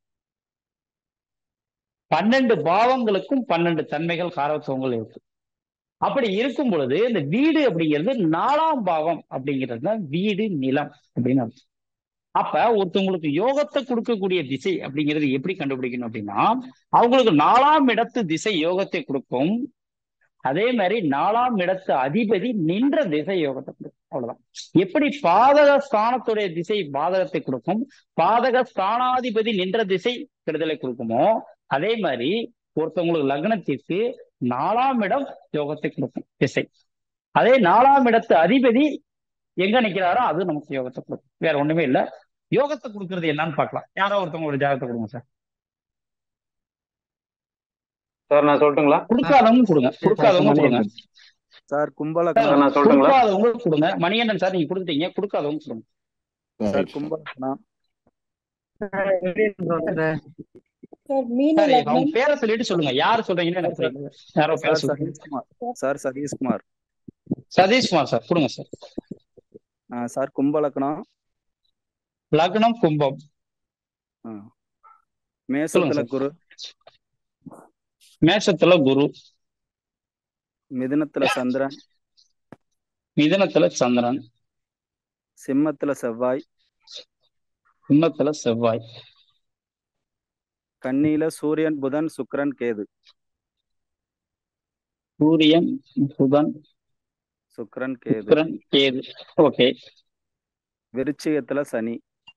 பன்னெண்டு பாவங்களுக்கும் பன்னெண்டு தன்மைகள் காரத்துவங்கள் இருக்கு அப்படி இருக்கும் பொழுது இந்த வீடு அப்படிங்கிறது நாலாம் பாவம் அப்படிங்கிறது தான் வீடு நிலம் அப்படின்னு அர்த்தம் அப்ப ஒருத்தவங்களுக்கு யோகத்தை கொடுக்கக்கூடிய திசை அப்படிங்கிறது எப்படி கண்டுபிடிக்கணும் அப்படின்னா அவங்களுக்கு நாலாம் இடத்து திசை யோகத்தை கொடுக்கும் அதே மாதிரி நாலாம் இடத்து அதிபதி நின்ற திசை யோகத்தை கொடுக்கும் அவ்வளவுதான் எப்படி பாதக ஸ்தானத்துடைய திசை பாதகத்தை கொடுக்கும் பாதக ஸ்தானாதிபதி நின்ற திசை கெடுதலை கொடுக்குமோ அதே மாதிரி ஒருத்தவங்களுக்கு லக்னத்திற்கு நாலாம் இடம் யோகத்தை கொடுக்கும் திசை அதே நாலாம் இடத்து அதிபதி எங்க நிக்கிறாரோ அது நமக்கு யோகத்தை கொடுக்கும் வேற ஒண்ணுமே இல்ல யோகத்தை கொடுக்கறது என்னன்னு பார்க்கலாம் யாரோ ஒருத்தவங்க ஒரு ஜாதகத்தை கொடுங்க சார் சார் நான் சொல்லட்டுங்களா கொடுக்காதவங்க கொடுங்க கொடுக்காதவங்க கொடுங்க சார் சார் கும்பலக்கணம் நான் சொல்லட்டுங்களா கொடுக்காதவங்க கொடுங்க மணிகண்டன் சார் நீங்க கொடுத்துட்டீங்க கொடுக்காதவங்க கொடுங்க சார் கும்பலக்கணம் சார் மீன சார் அவங்க லக்னம் பேரை சொல்லிட்டு சொல்லுங்க யார் சொல்றீங்கன்னு எனக்கு தெரியல யாரோ பேரை சார் சொல்லுங்க சதீஷ்குமார் சார் சதீஷ்குமார் சதீஷ்குமார் சார் கொடுங்க சார் ஆ, சார் கும்பலக்கணம் லக்னம் கும்பம் ஆ. சொல்லுங்க மேசத்துல சார் குரு மேஷத்துல குரு மிதுனத்துல சந்திரன் மிதனத்துல சந்திரன் சிம்மத்துல செவ்வாய் சிம்மத்துல செவ்வாய் கன்னியில சூரியன் புதன் சுக்கிரன் கேது சூரியன் புதன் சுக்கிரன் கேது சுக்கிரன் கேது ஓகே விருச்சிகத்துல சனி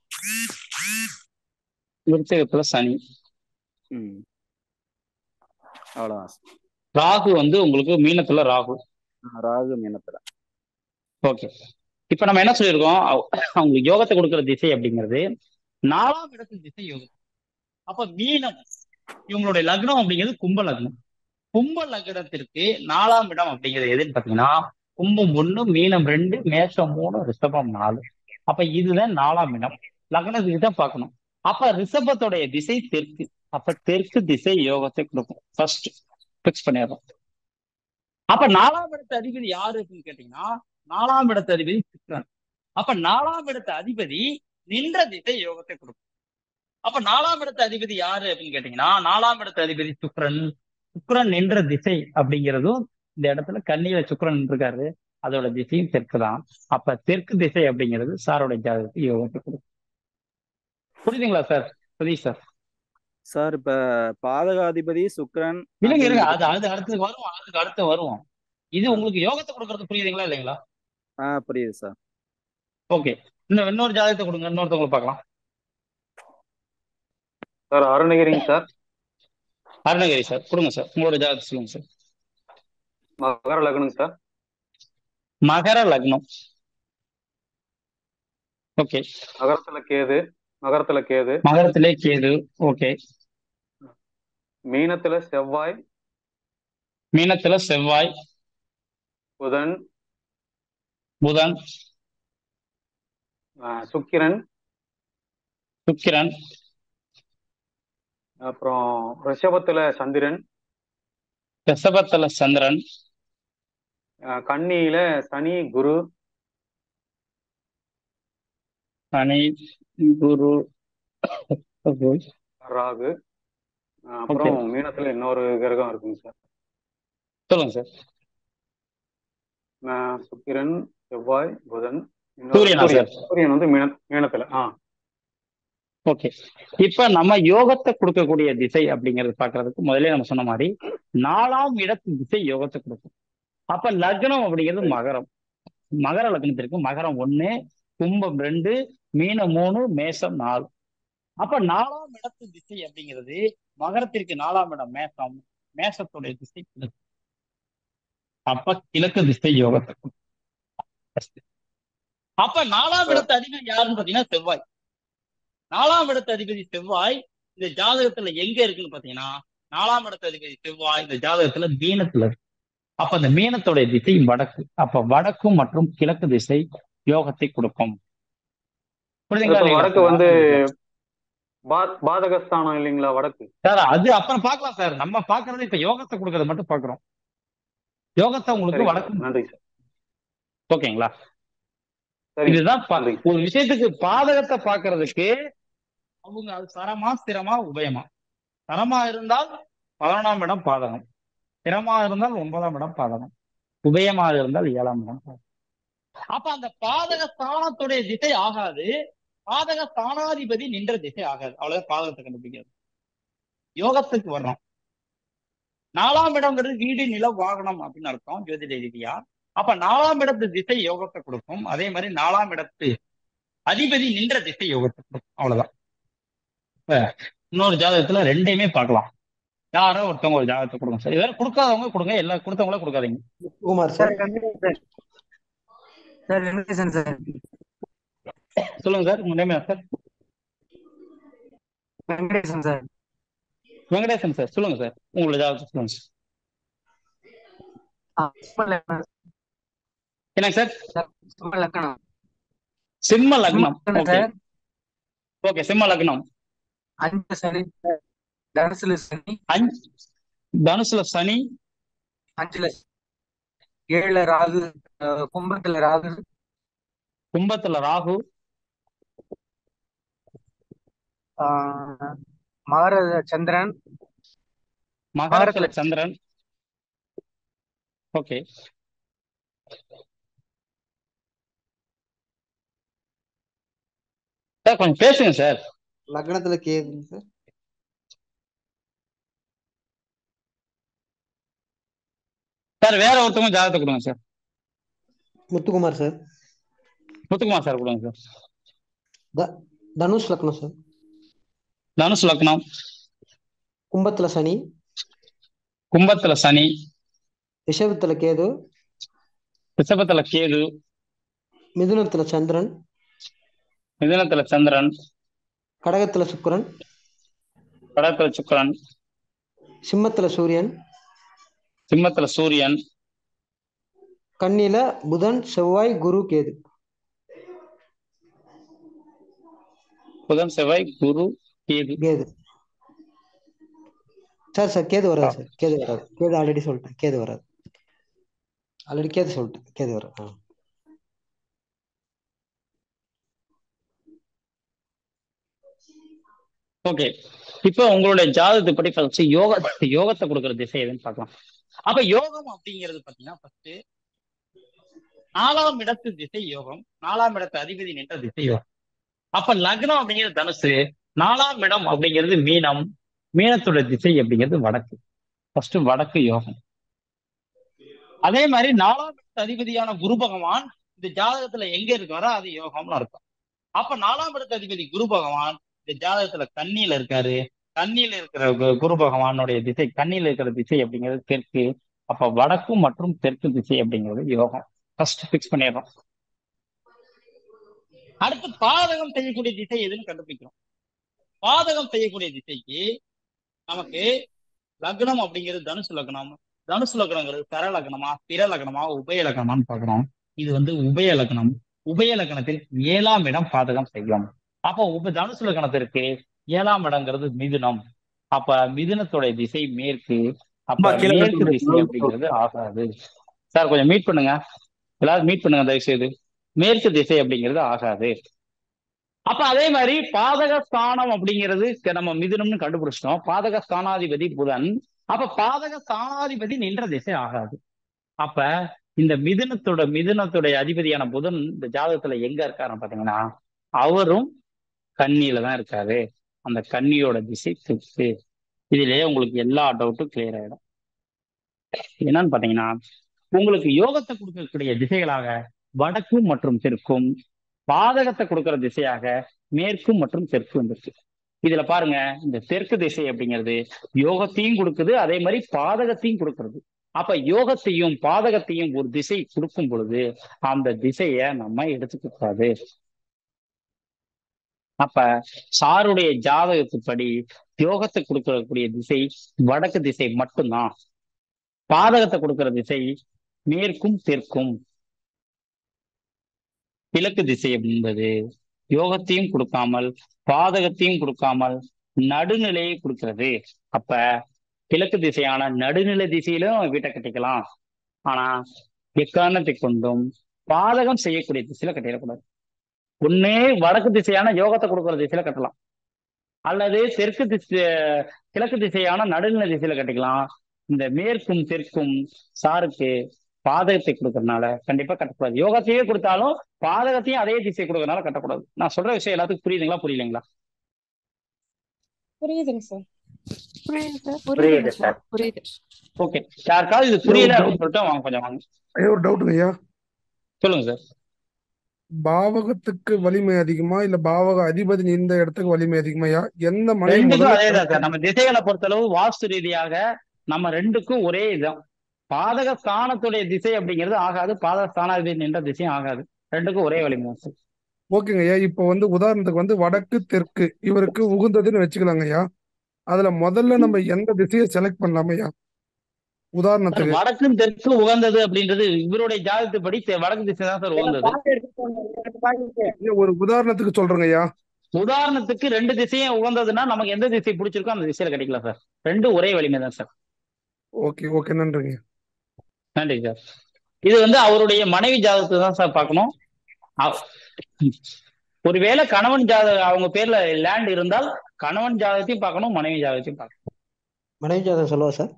விருச்சகத்துல சனி ம் அவ்வளவுதான் சார். ராகு வந்து உங்களுக்கு மீனத்துல ராகு ஆ, ராகு மீனத்துல ஓகே இப்ப நம்ம என்ன சொல்லியிருக்கோம் அவ- அவங்களுக்கு யோகத்தை கொடுக்கிற திசை அப்படிங்கிறது நாலாம் இடத்து திசை யோகம் அப்ப மீனம் இவங்களுடைய லக்னம் அப்படிங்கிறது கும்ப லக்னம் கும்ப லக்னத்திற்கு நாலாம் இடம் அப்படிங்கிறது எதுன்னு பாத்தீங்கன்னா கும்பம் ஒண்ணு மீனம் ரெண்டு மேஷம் மூணு ரிஷபம் நாலு அப்ப இதுதான் நாலாம் இடம் லக்னத்துக்கு தான் பார்க்கணும் அப்ப ரிஷபத்துடைய திசை தெற்கு அப்ப தெற்கு திசை யோகத்தை கொடுக்கும் ஃபர்ஸ்ட் பிக்ஸ் பண்ணிடுறோம் அப்ப நாலாம் இடத்து அதிபதி யாரு அப்படின்னு கேட்டீங்கன்னா நாலாம் இடத்து அதிபதி சுக்கிரன் அப்ப நாலாம் இடத்து அதிபதி நின்ற திசை யோகத்தை கொடுக்கும் அப்ப நாலாம் இடத்து அதிபதி யாரு அப்படின்னு கேட்டீங்கன்னா நாலாம் இடத்து அதிபதி சுக்கிரன் சுக்கிரன் நின்ற திசை அப்படிங்கிறதும் இந்த இடத்துல கன்னியில சுக்கிரன் இருக்காரு அதோட திசையும் தெற்கு தான் அப்ப தெற்கு திசை அப்படிங்கிறது சாரோட ஜாதகத்துக்கு யோகத்தை கொடுக்கும் புரியுதுங்களா சார் சதீஷ் சார் சார் இப்ப பாதகாதிபதி சுக்கிரன் இல்லைங்க இருங்க அது அப்படிங்கிறது அது அடுத்து வருவோம் அதுக்கு அடுத்து வருவோம் இது உங்களுக்கு யோகத்தை கொடுக்கறது புரியுதுங்களா இல்லைங்களா ஆ புரியுது சார் ஓகே இன்னும் இன்னொரு ஜாதகத்தை கொடுங்க இன்னொருத்தவங்களை பார்க்கலாம் சார் அருணகிரிங்க சார் அருணகிரி சார் கொடுங்க சார் உங்களோட ஜாதகத்தை சொல்லுங்க சார் மகர லக்னங்க சார் மகர லக்னம் ஓகே மகரத்துல கேது மகரத்துல கேது மகரத்திலே கேது ஓகே மீனத்துல செவ்வாய் மீனத்துல செவ்வாய் புதன் புதன் ஆஹ் சுக்கிரன் சுக்கிரன் அப்புறம் ரிஷபத்துல சந்திரன் ரிஷபத்துல சந்திரன் ஆஹ் கன்னியில சனி குரு சனி குரு ஓகே ராகு ஆஹ் அப்புறம் மீனத்துல இன்னொரு கிரகம் இருக்குங்க சார் சொல்லுங்க சார் ஆஹ் சுக்கிரன் செவ்வாய் புதன் இன்னொரு சூரியனா சூரியன் சார் சூரியன் வந்து மீன மீனத்துல ஆ ஓகே இப்ப நம்ம யோகத்தை கொடுக்கக்கூடிய திசை அப்படிங்கறது பாக்குறதுக்கு முதல்ல நம்ம சொன்ன மாதிரி நாலாம் இடத்து திசை யோகத்தை கொடுக்கும் அப்ப லக்னம் அப்படிங்கிறது மகரம் மகர லக்னத்திற்கு மகரம் ஒண்ணு கும்பம் ரெண்டு மீனம் மூணு மேசம் நாலு அப்ப நாலாம் இடத்து திசை அப்படிங்கிறது மகரத்திற்கு நாலாம் இடம் மேசம் மேசத்துடைய திசை கிழக்கு அப்ப கிழக்கு திசை யோகத்தை கொடுக்கும் அப்ப நாலாம் இடத்து அதிபதி யாருன்னு பாத்தீங்கன்னா செவ்வாய் நாலாம் இடத்து அதிபதி செவ்வாய் இந்த ஜாதகத்துல எங்க இருக்குன்னு பாத்தீங்கன்னா நாலாம் இடத்து அதிபதி செவ்வாய் இந்த ஜாதகத்துல மீனத்துல இருக்கு அப்ப அந்த மீனத்துடைய திசை வடக்கு அப்ப வடக்கு மற்றும் கிழக்கு திசை யோகத்தை கொடுக்கும் புரியுதுங்களா இப்ப இல்லைங்களா வடக்கு சார் வந்து பா- பாதகஸ்தானம் இல்லைங்களா வடக்கு சார் அது அப்புறம் பார்க்கலாம் சார் நம்ம பாக்குறது இப்ப யோகத்தை கொடுக்கறத மட்டும் பாக்குறோம் யோகத்தை உங்களுக்கு சரிங்க வடக்கு சார் நன்றி சார் ஓகேங்களா சரிங்க இதுதான் பா- நன்றி ஒரு விஷயத்துக்கு பாதகத்தை பாக்குறதுக்கு அவங்க அது சரமா ஸ்திரமா உபயமா சரமா இருந்தால் பதினொன்றாம் இடம் பாதகம் ஸ்திரமா இருந்தால் ஒன்பதாம் இடம் பாதகம் உபயமா இருந்தால் ஏழாம் இடம் பாதகம் அப்ப அந்த பாதக ஸ்தானத்துடைய திசை ஆகாது பாதக ஸ்தானாதிபதி நின்ற திசை ஆகாது அவ்வளவுதான் பாதகத்தை கண்டுபிடிக்கிறது யோகத்துக்கு வர்றோம் நாலாம் இடம்ங்கிறது வீடு நில வாகனம் அப்படின்னு அர்த்தம் ஜோதிட ரீதியா அப்ப நாலாம் இடத்து திசை யோகத்தை கொடுக்கும் அதே மாதிரி நாலாம் இடத்து அதிபதி நின்ற திசை யோகத்தை கொடுக்கும் அவ்வளவுதான் இப்ப இன்னொரு ஜாதகத்துல ரெண்டையுமே பார்க்கலாம் யாரோ ஒருத்தவங்க ஒரு ஜாதகத்தை கொடுங்க சார் இதுவரை கொடுக்காதவங்க கொடுங்க எல்லா கொடுத்தவங்கள கொடுக்காதீங்க Kumar sir sir Venkatesan sir Venkatesan sir சொல்லுங்க சார் உங்க name sir Venkatesan sir Venkatesan sir சொல்லுங்க சார் உங்களோட ஜாதகத்தை சொல்லுங்க சார் ஆ, சும்மா லக்னம் என்னங்க சார் சார், சும்மா லக்னம் சிம்ம சும்மா லக்னம் லக்னம் ஓகே சார் ஓகே சிம்ம லக்னம் அஞ்சு சனி தனுசுல சனி அஞ்சு தனுசுல சனி அஞ்சுல ஏழுல ராகு அஹ், கும்பத்துல ராகு கும்பத்துல ராகு ஆஹ், மகர சந்திரன் மகரத்துல மகரத்துல சந்திரன் ஓகே சார் கொஞ்சம் பேசுங்க சார் லக்னத்துல கேதுங்க சார் சார் வேற ஒருத்தவங்க ஜாதகத்தை கொடுங்க sir Muthukumar sir Muthukumar sir கொடுங்க சார் த தனுஷ் லக்னம் சார் தனுஷ் லக்னம் கும்பத்துல சனி கும்பத்துல சனி ரிஷபத்துல கேது ரிஷபத்துல கேது மிதுனத்துல சந்திரன் மிதுனத்துல சந்திரன் கடகத்துல சுக்கிரன் கடகத்துல சுக்கிரன் சிம்மத்துல சூரியன் சிம்மத்துல சூரியன் கன்னியில புதன் செவ்வாய் குரு கேது புதன் செவ்வாய் குரு கேது கேது சார் சார் கேது வராது சார் கேது வராது கேது ஆல்ரெடி சொல்லிட்டேன் கேது வராது ஆல்ரெடி கேது சொல்லிட்டேன் கேது வராது ஆ ஓகே இப்போ உங்களுடைய ஜாதகத்தை படி ஃபர்ஸ்ட் யோக யோகத்தை கொடுக்குற திசை எதுன்னு பார்க்கலாம் அப்ப யோகம் அப்படிங்கிறது பாத்தீங்கன்னா ஃபர்ஸ்ட் நாலாம் இடத்து திசை யோகம் நாலாம் இடத்து அதிபதி நின்ற திசை யோகம் அப்ப லக்னம் அப்படிங்கிறது தனுசு நாலாம் இடம் அப்படிங்கிறது மீனம் மீனத்தோட திசை அப்படிங்கிறது வடக்கு ஃபர்ஸ்ட் வடக்கு யோகம் அதே மாதிரி நாலாம் இடத்து அதிபதியான குரு பகவான் இந்த ஜாதகத்துல எங்க இருக்காரோ அது யோகம்னு அர்த்தம் அப்ப நாலாம் இடத்து அதிபதி குரு பகவான் இந்த ஜாதகத்துல கன்னியில இருக்காரு கன்னியில இருக்கிற கு- குரு பகவானுடைய திசை கன்னியில இருக்கிற திசை அப்படிங்கிறது தெற்கு அப்ப வடக்கு மற்றும் தெற்கு திசை அப்படிங்கிறது யோகம் ஃபர்ஸ்ட் ஃபிக்ஸ் பண்ணிடுறோம் அடுத்து பாதகம் செய்யக்கூடிய திசை எதுன்னு கண்டுபிடிக்கிறோம் பாதகம் செய்யக்கூடிய திசைக்கு நமக்கு லக்னம் அப்படிங்கிறது தனுசு லக்னம் தனுசு லக்னங்கிறது கர லக்னமா பிற லக்னமா உபய லக்னமான்னு பாக்குறோம் இது வந்து உபய லக்னம் உபய லக்னத்தில் ஏழாம் இடம் பாதகம் செய்யும் அப்போ உப தனுசு லக்னத்திற்கு ஏழாம் இடங்கிறது மிதுனம் அப்ப மிதுனத்தோட திசை மேற்கு அப்ப அம்மா, கீழே மேற்கு கட்டுங்க. திசை அப்படிங்கிறது ஆகாது சார் கொஞ்சம் மீட் பண்ணுங்க எல்லாரும் மீட் பண்ணுங்க தயவு செய்து மேற்கு திசை அப்படிங்கிறது ஆகாது அப்ப அதே மாதிரி பாதக ஸ்தானம் அப்படிங்கிறது க- நம்ம மிதுனம்னு கண்டுபிடிச்சிட்டோம் பாதக ஸ்தானாதிபதி புதன் அப்ப பாதக ஸ்தானாதிபதி நின்ற திசை ஆகாது அப்ப இந்த மிதுனத்தோட மிதுனத்துடைய அதிபதியான புதன் இந்த ஜாதகத்துல எங்க இருக்காருன்னு பாத்தீங்கன்னா அவரும் கன்னியில தான் இருக்காரு அந்த கன்னியோட திசை தெற்கு இதுலயே உங்களுக்கு எல்லா டவுட்டும் கிளியர் ஆயிடும் என்னன்னு பாத்தீங்கன்னா உங்களுக்கு யோகத்தை கொடுக்கக்கூடிய திசைகளாக வடக்கு மற்றும் தெற்கும் பாதகத்தை கொடுக்கிற திசையாக மேற்கும் மற்றும் தெற்கும் இருக்கு இதுல பாருங்க இந்த தெற்கு திசை அப்படிங்கிறது யோகத்தையும் கொடுக்குது அதே மாதிரி பாதகத்தையும் கொடுக்கிறது அப்ப யோகத்தையும் பாதகத்தையும் ஒரு திசை கொடுக்கும் பொழுது அந்த திசைய நம்ம எடுத்துக்க கூடாது அப்ப சாருடைய ஜாதகத்துப்படி யோகத்தை கொடுக்கக்கூடிய திசை வடக்கு திசை மட்டும்தான் பாதகத்தை கொடுக்கிற திசை மேற்கும் தெற்கும் கிழக்கு திசை என்பது யோகத்தையும் கொடுக்காமல் பாதகத்தையும் கொடுக்காமல் நடுநிலையை கொடுக்கிறது அப்ப கிழக்கு திசையான நடுநிலை திசையிலும் வீட்டை கட்டிக்கலாம் ஆனா எக்காரணத்தை கொண்டும் பாதகம் செய்யக்கூடிய திசையில கட்டிடக்கூடாது ஒண்ணே வடக்கு திசையான யோகத்தை கொடுக்கிற திசையில கட்டலாம் அல்லது தெற்கு திசை கிழக்கு திசையான நடுநிலை திசையில கட்டிக்கலாம் இந்த மேற்கும் தெற்கும் சாருக்கு பாதகத்தை கொடுக்கறதுனால கண்டிப்பா கட்டக்கூடாது யோகத்தையே கொடுத்தாலும் பாதகத்தையும் அதே திசை கொடுக்கறதுனால கட்டக்கூடாது நான் சொல்ற விஷயம் எல்லாத்துக்கும் புரியுதுங்களா புரியலைங்களா புரியுதுங்க சார் புரியுது சார் புரியுது புரியுதுங்க சார் சார் புரியுது ஓகே யாருக்காவது இது புரியல அப்படின்னு சொல்லிட்டு வாங்க கொஞ்சம் வாங்க ஐயா ஒரு டவுட்டுங்க ஐயா சொல்லுங்க சார் பாவகத்துக்கு வலிமை அதிகமா இல்ல பாவக அதிபதி இந்த இடத்துக்கு வலிமை அதிகமா ஐயா எந்த மனை ரெண்டுக்கும் முதல்ல அதேதான் சார் நம்ம திசைகளை பொறுத்தளவு வாஸ்து ரீதியாக நம்ம ரெண்டுக்கும் ஒரே இதுதான் பாதக ஸ்தானத்துடைய திசை அப்படிங்கிறது ஆகாது பாதக ஸ்தானாதிபதி நின்ற திசையும் ஆகாது ரெண்டுக்கும் ஒரே வலிமை தான் சார் ஓகேங்க ஐயா இப்போ வந்து உதாரணத்துக்கு வந்து வடக்கு தெற்கு இவருக்கு உகுந்ததுன்னு வச்சுக்கலாங்க ஐயா அதுல முதல்ல நம்ம எந்த திசையை செலக்ட் பண்ணலாமா ஐயா சார் உதாரணத்துக்கு வடக்கும் தெற்கும் உகந்தது அப்படின்றது இவருடைய ஜாதகத்துப்படி தெ- வடக்கு திசை தான் சார் உகந்தது ஐயா, ஒரு உதாரணத்துக்கு சொல்றேங்க ஐயா உதாரணத்துக்கு ரெண்டு திசையும் உகந்ததுன்னா நமக்கு எந்த திசை பிடிச்சிருக்கோ அந்த திசையில கிடைக்கலாம் சார் ரெண்டும் ஒரே வலிமை தான் சார் ஓகே ஓகே நன்றிங்க நன்றி சார் இது வந்து அவருடைய மனைவி ஜாதகத்தை தான் சார் பார்க்கணும் அவ- ஒருவேளை கணவன் ஜாதக அவங்க பேர்ல லேண்ட் இருந்தால் கணவன் ஜாதகத்தையும் பார்க்கணும் மனைவி ஜாதகத்தையும் பார்க்கணும் மனைவி ஜாதகம் சொல்லவா சார்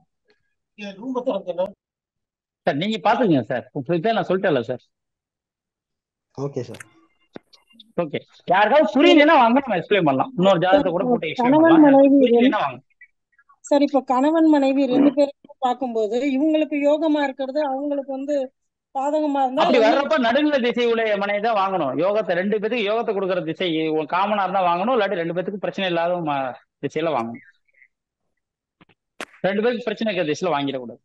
சார் நீங்க பாத்துக்கங்க சார் உங்களுக்கு நான் சொல்லிட்டேன்ல சார் ஓகே சார் ஓகே யாருக்காவது புரியலைன்னா வாங்க நம்ம எக்ஸ்பிளைன் பண்ணலாம் இன்னொரு ஜாதகத்தை கூட போட்டு எக்ஸ்பிளைன் கணவன் பண்ணலாம் மனைவி புரியலைன்னா வாங்க சார் இப்ப கணவன் மனைவி ரெண்டு பேருக்கும் பார்க்கும்போது இவங்களுக்கு யோகமா இருக்கிறது அவங்களுக்கு வந்து பாதகமா இருந்தா அப்படி ரெண்டு வர்றப்ப நடுநிலை திசை உள்ள மனைவி தான் வாங்கணும் யோகத்தை ரெண்டு பேத்துக்கு யோகத்தை கொடுக்குற திசை காமனா இருந்தா வாங்கணும் இல்லாட்டி ரெண்டு பேத்துக்கு பிரச்சனை இல்லாத ம- திசையில வாங்கணும் ரெண்டு பேருக்கு பிரச்சனை இருக்கிற திசையில வாங்கிடக்கூடாது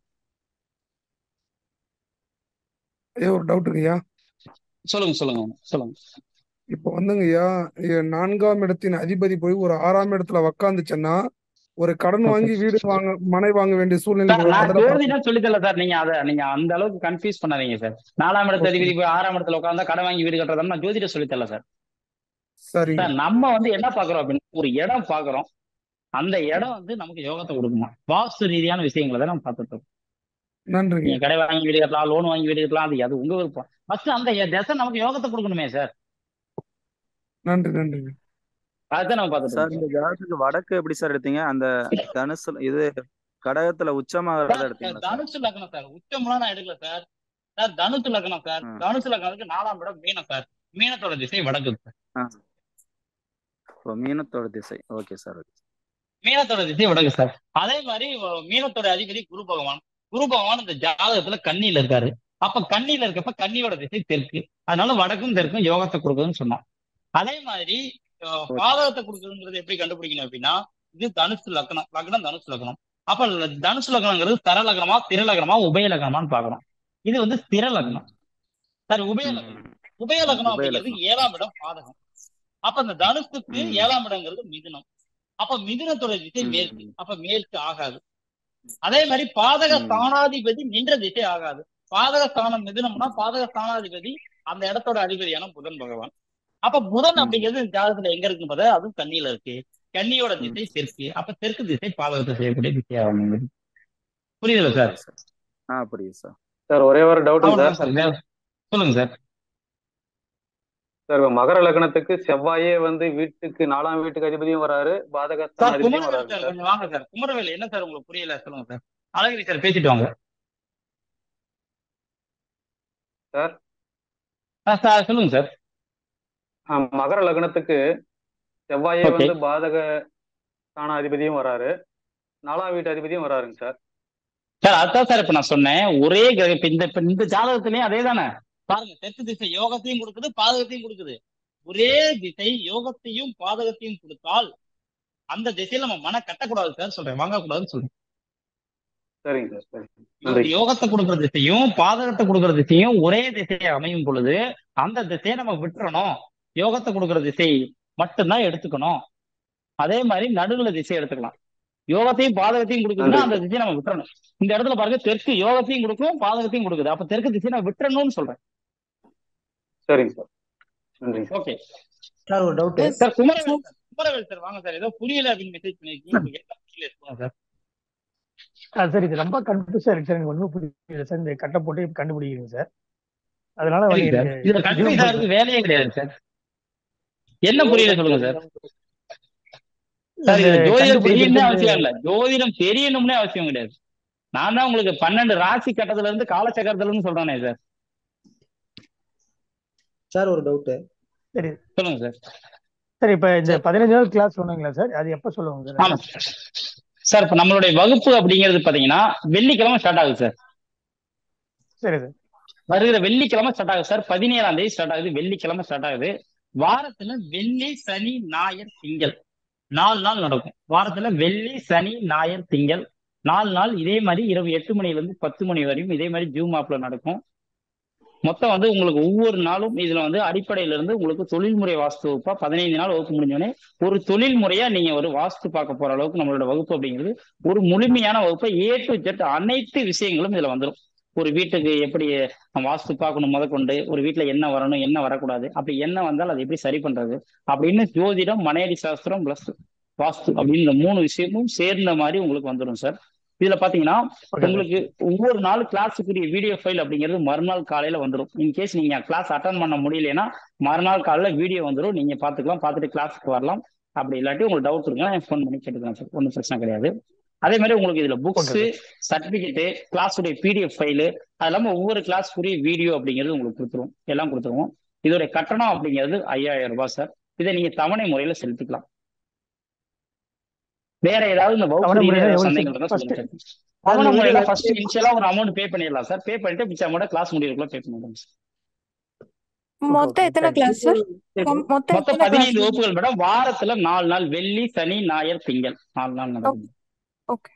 ஐயா ஒரு டவுட்டுங்க ஐயா சொல்லுங்க சொல்லுங்க சொல்லுங்க இப்போ வந்துங்க ஐயா ஐயா, நான்காம் இடத்தின் அதிபதி போய் ஒரு ஆறாம் இடத்துல உக்காந்துச்சுன்னா ஒரு கடன் வாங்கி வீடு வாங்க மனை வாங்க வேண்டிய சூழ்நிலை சார் வரும் நான் அதெல்லாம் ஜோதிடம் சொல்லித்தரல சார் நீங்க அதை நீங்க அந்த அளவுக்கு கன்ஃபியூஸ் பண்ணாதீங்க சார் நாலாம் இடத்து ஓகே அதிபதி போய் ஆறாம் இடத்துல உட்காந்தா கடன் வாங்கி வீடு கட்டுறதா நான் ஜோதிடம் சொல்லித்தரல சார் சரிங்க சார் நம்ம வந்து என்ன பாக்குறோம் அப்படின்னா ஒரு இடம் பாக்குறோம் அந்த இடம் வந்து நமக்கு யோகத்தை கொடுக்குமா வாஸ்து ரீதியான விஷயங்களை தான் நம்ம பார்த்துட்டு இருக்கோம் நன்றிங்க நீங்க கடை வாங்கி வீடு கட்டலாம் லோன் வாங்கி வீடு கட்டலாம் அது அது உங்க விருப்பம் ஃபர்ஸ்ட் அந்த திசை நமக்கு யோகத்தை கொடுக்கணுமே சார் நன்றி நன்றிங்க அதுதான் நம்ம பார்த்துட்டு சார் இருக்கோம் இந்த ஜாதகத்துக்கு வடக்கு எப்படி சார் எடுத்தீங்க அந்த தனுசு இது கடகத்துல உச்சமாகறத சார் எடுத்தீங்களா சார் தனுசு லக்னம் சார் உச்சம்லாம் நான் எடுக்கல சார் சார் தனுசு லக்னம் சார் ம். தனுசு லக்னத்துக்கு நாலாம் இடம் மீனம் சார் மீனத்தோட திசை வடக்கு சார் ஆ ஓ மீனத்தோட திசை ஓகே சார் ஓகே மீனத்தோட திசை வடக்கு சார் அதே மாதிரி அஹ், மீனத்தோட அதிபதி குரு பகவான் குரு பகவான் இந்த ஜாதகத்துல கன்னியில இருக்காரு அப்ப கன்னியில இருக்கப்ப கன்னியோட திசை தெற்கு அதனால வடக்கும் தெற்கும் யோகத்தை கொடுக்குதுன்னு சொன்னோம் அதே மாதிரி அஹ், ஓகே பாதகத்தை கொடுக்குதுங்கிறது எப்படி கண்டுபிடிக்கணும் அப்படின்னா இது தனுசு லக்னம் லக்னம் தனுசு லக்னம் அப்ப ல- தனுசு லக்னங்கிறது தர லக்னமா திர லக்னமா உபய லக்னமான்னு பார்க்கணும் இது வந்து ஸ்திர லக்னம் சாரி உபய லக்னம் ம் உபய லக்னம் உபய அப்படிங்கிறது லக்னம் ஏழாம் இடம் பாதகம் அப்ப இந்த தனுசுக்கு ம் ஏழாம் இடங்கிறது மிதுனம் அப்ப மிதுனத்தோட திசை ம் மேற்கு அப்ப மேற்கு ஆகாது அதே மாதிரி பாதக ம் ஸ்தானாதிபதி நின்ற திசை ஆகாது பாதக ஸ்தானம் மிதுனம்னா பாதக ஸ்தானாதிபதி அந்த இடத்தோட அதிபதியான புதன் பகவான் அப்ப புதன் ம் அப்படிங்கிறது இந்த ஜாதகத்துல எங்க இருக்குன்னு பார்த்தா அதுவும் கன்னியில இருக்கு கன்னியோட ம் திசை தெற்கு அப்ப தெற்கு திசை பாதகத்தை செய்யக்கூடிய திசையாகும் புரியுதுல்ல சார் ஓகே சார் ஆ புரியுது சார் சார் ஒரே ஒரு டவுட்டுங்க அவ்வளவுதான் சார் சார் வேற சொல்லுங்க சார் சார் இப்ப மகர லக்னத்துக்கு செவ்வாயே வந்து வீட்டுக்கு நாலாம் வீட்டுக்கு அதிபதியும் வராரு பாதகஸ்தான சார் அதிபதியும் குமரவேல் வராருங்க சார் சார் கொஞ்சம் வாங்க சார் குமரவேல் என்ன சார் உங்களுக்கு புரியல சொல்லுங்க சார் அழகிரி சார் பேசிட்டு வாங்க சார் ஆ சார் சொல்லுங்க சார் ஆ, மகர லக்னத்துக்கு செவ்வாயே ஓகே வந்து பாதக ஸ்தான அதிபதியும் வராரு நாலாம் வீட்டு அதிபதியும் வராருங்க சார் சார் அதான் சார் இப்ப நான் சொன்னேன் ஒரே கிரக இப்ப இந்த இப்ப இந்த ஜாதகத்திலயும் அதே தானே பாருங்க தெற்கு திசை யோகத்தையும் கொடுக்குது பாதகத்தையும் கொடுக்குது ஒரே திசை யோகத்தையும் பாதகத்தையும் கொடுத்தால் அந்த திசையில நம்ம மன கட்டக்கூடாது சார் சொல்றேன் வாங்கக்கூடாதுன்னு சொல்றேன் சரிங்க சார் சரி யோ- நன்றி யோகத்தை கொடுக்குற திசையும் பாதகத்தை கொடுக்குற திசையும் ஒரே திசையை அமையும் பொழுது அந்த திசையை நம்ம விட்டுறணும் யோகத்தை கொடுக்குற திசை மட்டும்தான் எடுத்துக்கணும் அதே மாதிரி நடுவுல திசை எடுத்துக்கலாம் யோகத்தையும் பாதகத்தையும் கொடுக்குதுன்னா நன்றி அந்த சார் திசையை நம்ம விட்டுறணும் இந்த இடத்துல பாருங்க தெற்கு யோகத்தையும் கொடுக்கும் பாதகத்தையும் கொடுக்குது அப்ப தெற்கு திசையை நான் விட்டுறணும்னு சொல்றேன் சரிங்க சார் நன்றிங்க சார் ஓகே சார் ஒரு doubt sir Kumaravel sir Kumaravel sir வாங்க சார் ஏதோ புரியல அப்படின்னு மெசேஜ் பண்ணிருக்கீங்க உங்களுக்கு என்ன புரியல சொல்லுங்க சார் ஆ சார் இது ரொம்ப கன்ஃபியூஸா இருக்கு சார் எனக்கு ஒன்றும் புரியல சார் இந்த கட்டை போட்டு இப்ப கண்டுபிடிக்கிறீங்க சார் அதனால வந்து சரிங்க சார் எனக்கு இதுல ஜீவன் கன்ஃபியூஸ் ஆகிறதுக்கு வேலையே கிடையாது சார் என்ன புரியல சொல்லுங்க சார் சார் இந்த இதுல ஜோதிடம் தெரியணும்னே கண்டுபிடிக்கிறது அவசியம் இல்ல ஜோதிடம் தெரியணும்னே அவசியம் கிடையாது நான் தான் உங்களுக்கு பன்னெண்டு ராசி கட்டத்துல இருந்து காலச்சக்கரத்துல இருந்து சொல்றேனே சார் சார் ஒரு டவுட்டு சரி சொல்லுங்க சார் சார் இப்ப இந்த சார் பதினஞ்சாவது கிளாஸ் சொன்னீங்களா சார் அது எப்ப சொல்லுவாங்க சார் ஆமா சார் இப்ப நம்மளுடைய வகுப்பு அப்படிங்கிறது பாத்தீங்கன்னா வெள்ளிக்கிழமை ஸ்டார்ட் ஆகுது சார் சரி சார் வருகிற வெள்ளிக்கிழமை ஸ்டார்ட் ஆகுது சார் பதினேழாம் தேதி ஸ்டார்ட் ஆகுது வெள்ளிக்கிழமை ஸ்டார்ட் ஆகுது வாரத்துல வெள்ளி சனி ஞாயிறு திங்கள் நாலு நாள் நடக்கும் வாரத்துல வெள்ளி சனி ஞாயிறு திங்கள் நாலு நாள் இதே மாதிரி இரவு எட்டு மணில இருந்து பத்து மணி வரையும் இதே மாதிரி ஜூம் ஆப்ல நடக்கும் மொத்தம் வந்து உங்களுக்கு ஒவ்வொரு நாளும் இதுல வந்து அடிப்படையில இருந்து உங்களுக்கு தொழில்முறை வாஸ்து வகுப்பா பதினைந்து நாள் வகுப்பு முடிஞ்சோடனே ஒரு தொழில் முறையா நீங்க ஒரு வாஸ்து பார்க்க போற அளவுக்கு நம்மளோட வகுப்பு அப்படிங்கிறது ஒரு முழுமையான வகுப்பை ஏ டு ஜெட் அனைத்து விஷயங்களும் இதுல வந்துடும் ஒரு வீட்டுக்கு எப்படி வாஸ்து பார்க்கணும் முதற்கொண்டு ஒரு வீட்டுல என்ன வரணும் என்ன வரக்கூடாது அப்படி என்ன வந்தால் அதை எப்படி சரி பண்றது அப்படின்னு ஜோதிடம் மனையடி சாஸ்திரம் பிளஸ் வாஸ்து அப்படின்னு இந்த மூணு விஷயமும் சேர்ந்த மாதிரி உங்களுக்கு வந்துடும் சார் இதுல பாத்தீங்கன்னா ஓகே சார் உங்களுக்கு ஒவ்வொரு நாள் கிளாஸுக்குரிய வீடியோ ஃபைல் அப்படிங்கிறது மறுநாள் காலையில வந்துடும் இன்கேஸ் நீங்க கிளாஸ் அட்டன் பண்ண முடியலன்னா மறுநாள் காலையில வீடியோ வந்துடும் நீங்க பாத்துக்கலாம் பார்த்துட்டு கிளாஸுக்கு வரலாம் அப்படி இல்லாட்டி உங்களுக்கு டவுட் இருக்குன்னா ஃபோன் பண்ணி கேட்டுக்கலாம் சார் ஒன்றும் பிரச்சனை கிடையாது அதே மாதிரி உங்களுக்கு இதுல ஓகே புக்ஸ் சார் சர்டிபிகேட்டு கிளாஸுடைய பிடிஎஃப் ஃபைலு அது இல்லாம ஒவ்வொரு கிளாஸ்க்குரிய வீடியோ அப்படிங்கிறது உங்களுக்கு கொடுத்துருவோம் எல்லாம் கொடுத்துருவோம் இதோட கட்டணம் அப்படிங்கிறது ஐயாயிரம் ரூபாய் சார் இதை நீங்க தவணை முறையில செலுத்திக்கலாம் வேற ஏதாவது இந்த வகுப்பு தவணை ரீதியா முறையில ஏதாவது எவ்வளவு சந்தேகங்கள் சார் இருந்தா ஃபர்ஸ்ட் சொல்லுங்க சார் சார் தவணை இந்த முறையில வீடியோ ஃபர்ஸ்ட் இனிஷியலா ஒரு அமௌண்ட் பே பண்ணிடலாம் சார் பே பண்ணிட்டு மிச்சம் அமௌண்ட் கிளாஸ் முடியறதுக்குள்ள பே பண்ணிடலாம் சார் ஓகே மொத்தம் ஓகே எத்தனை தேங்க்ஸ் கிளாஸ் சார் மொத்தம் மொத்தம் எத்தனை கிளாஸ் பதினைந்து வகுப்புகள் மேடம் வாரத்துல நாலு நாள் வெள்ளி சனி ஞாயிறு திங்கள் நாலு நாள் நடக்கும் ஓகே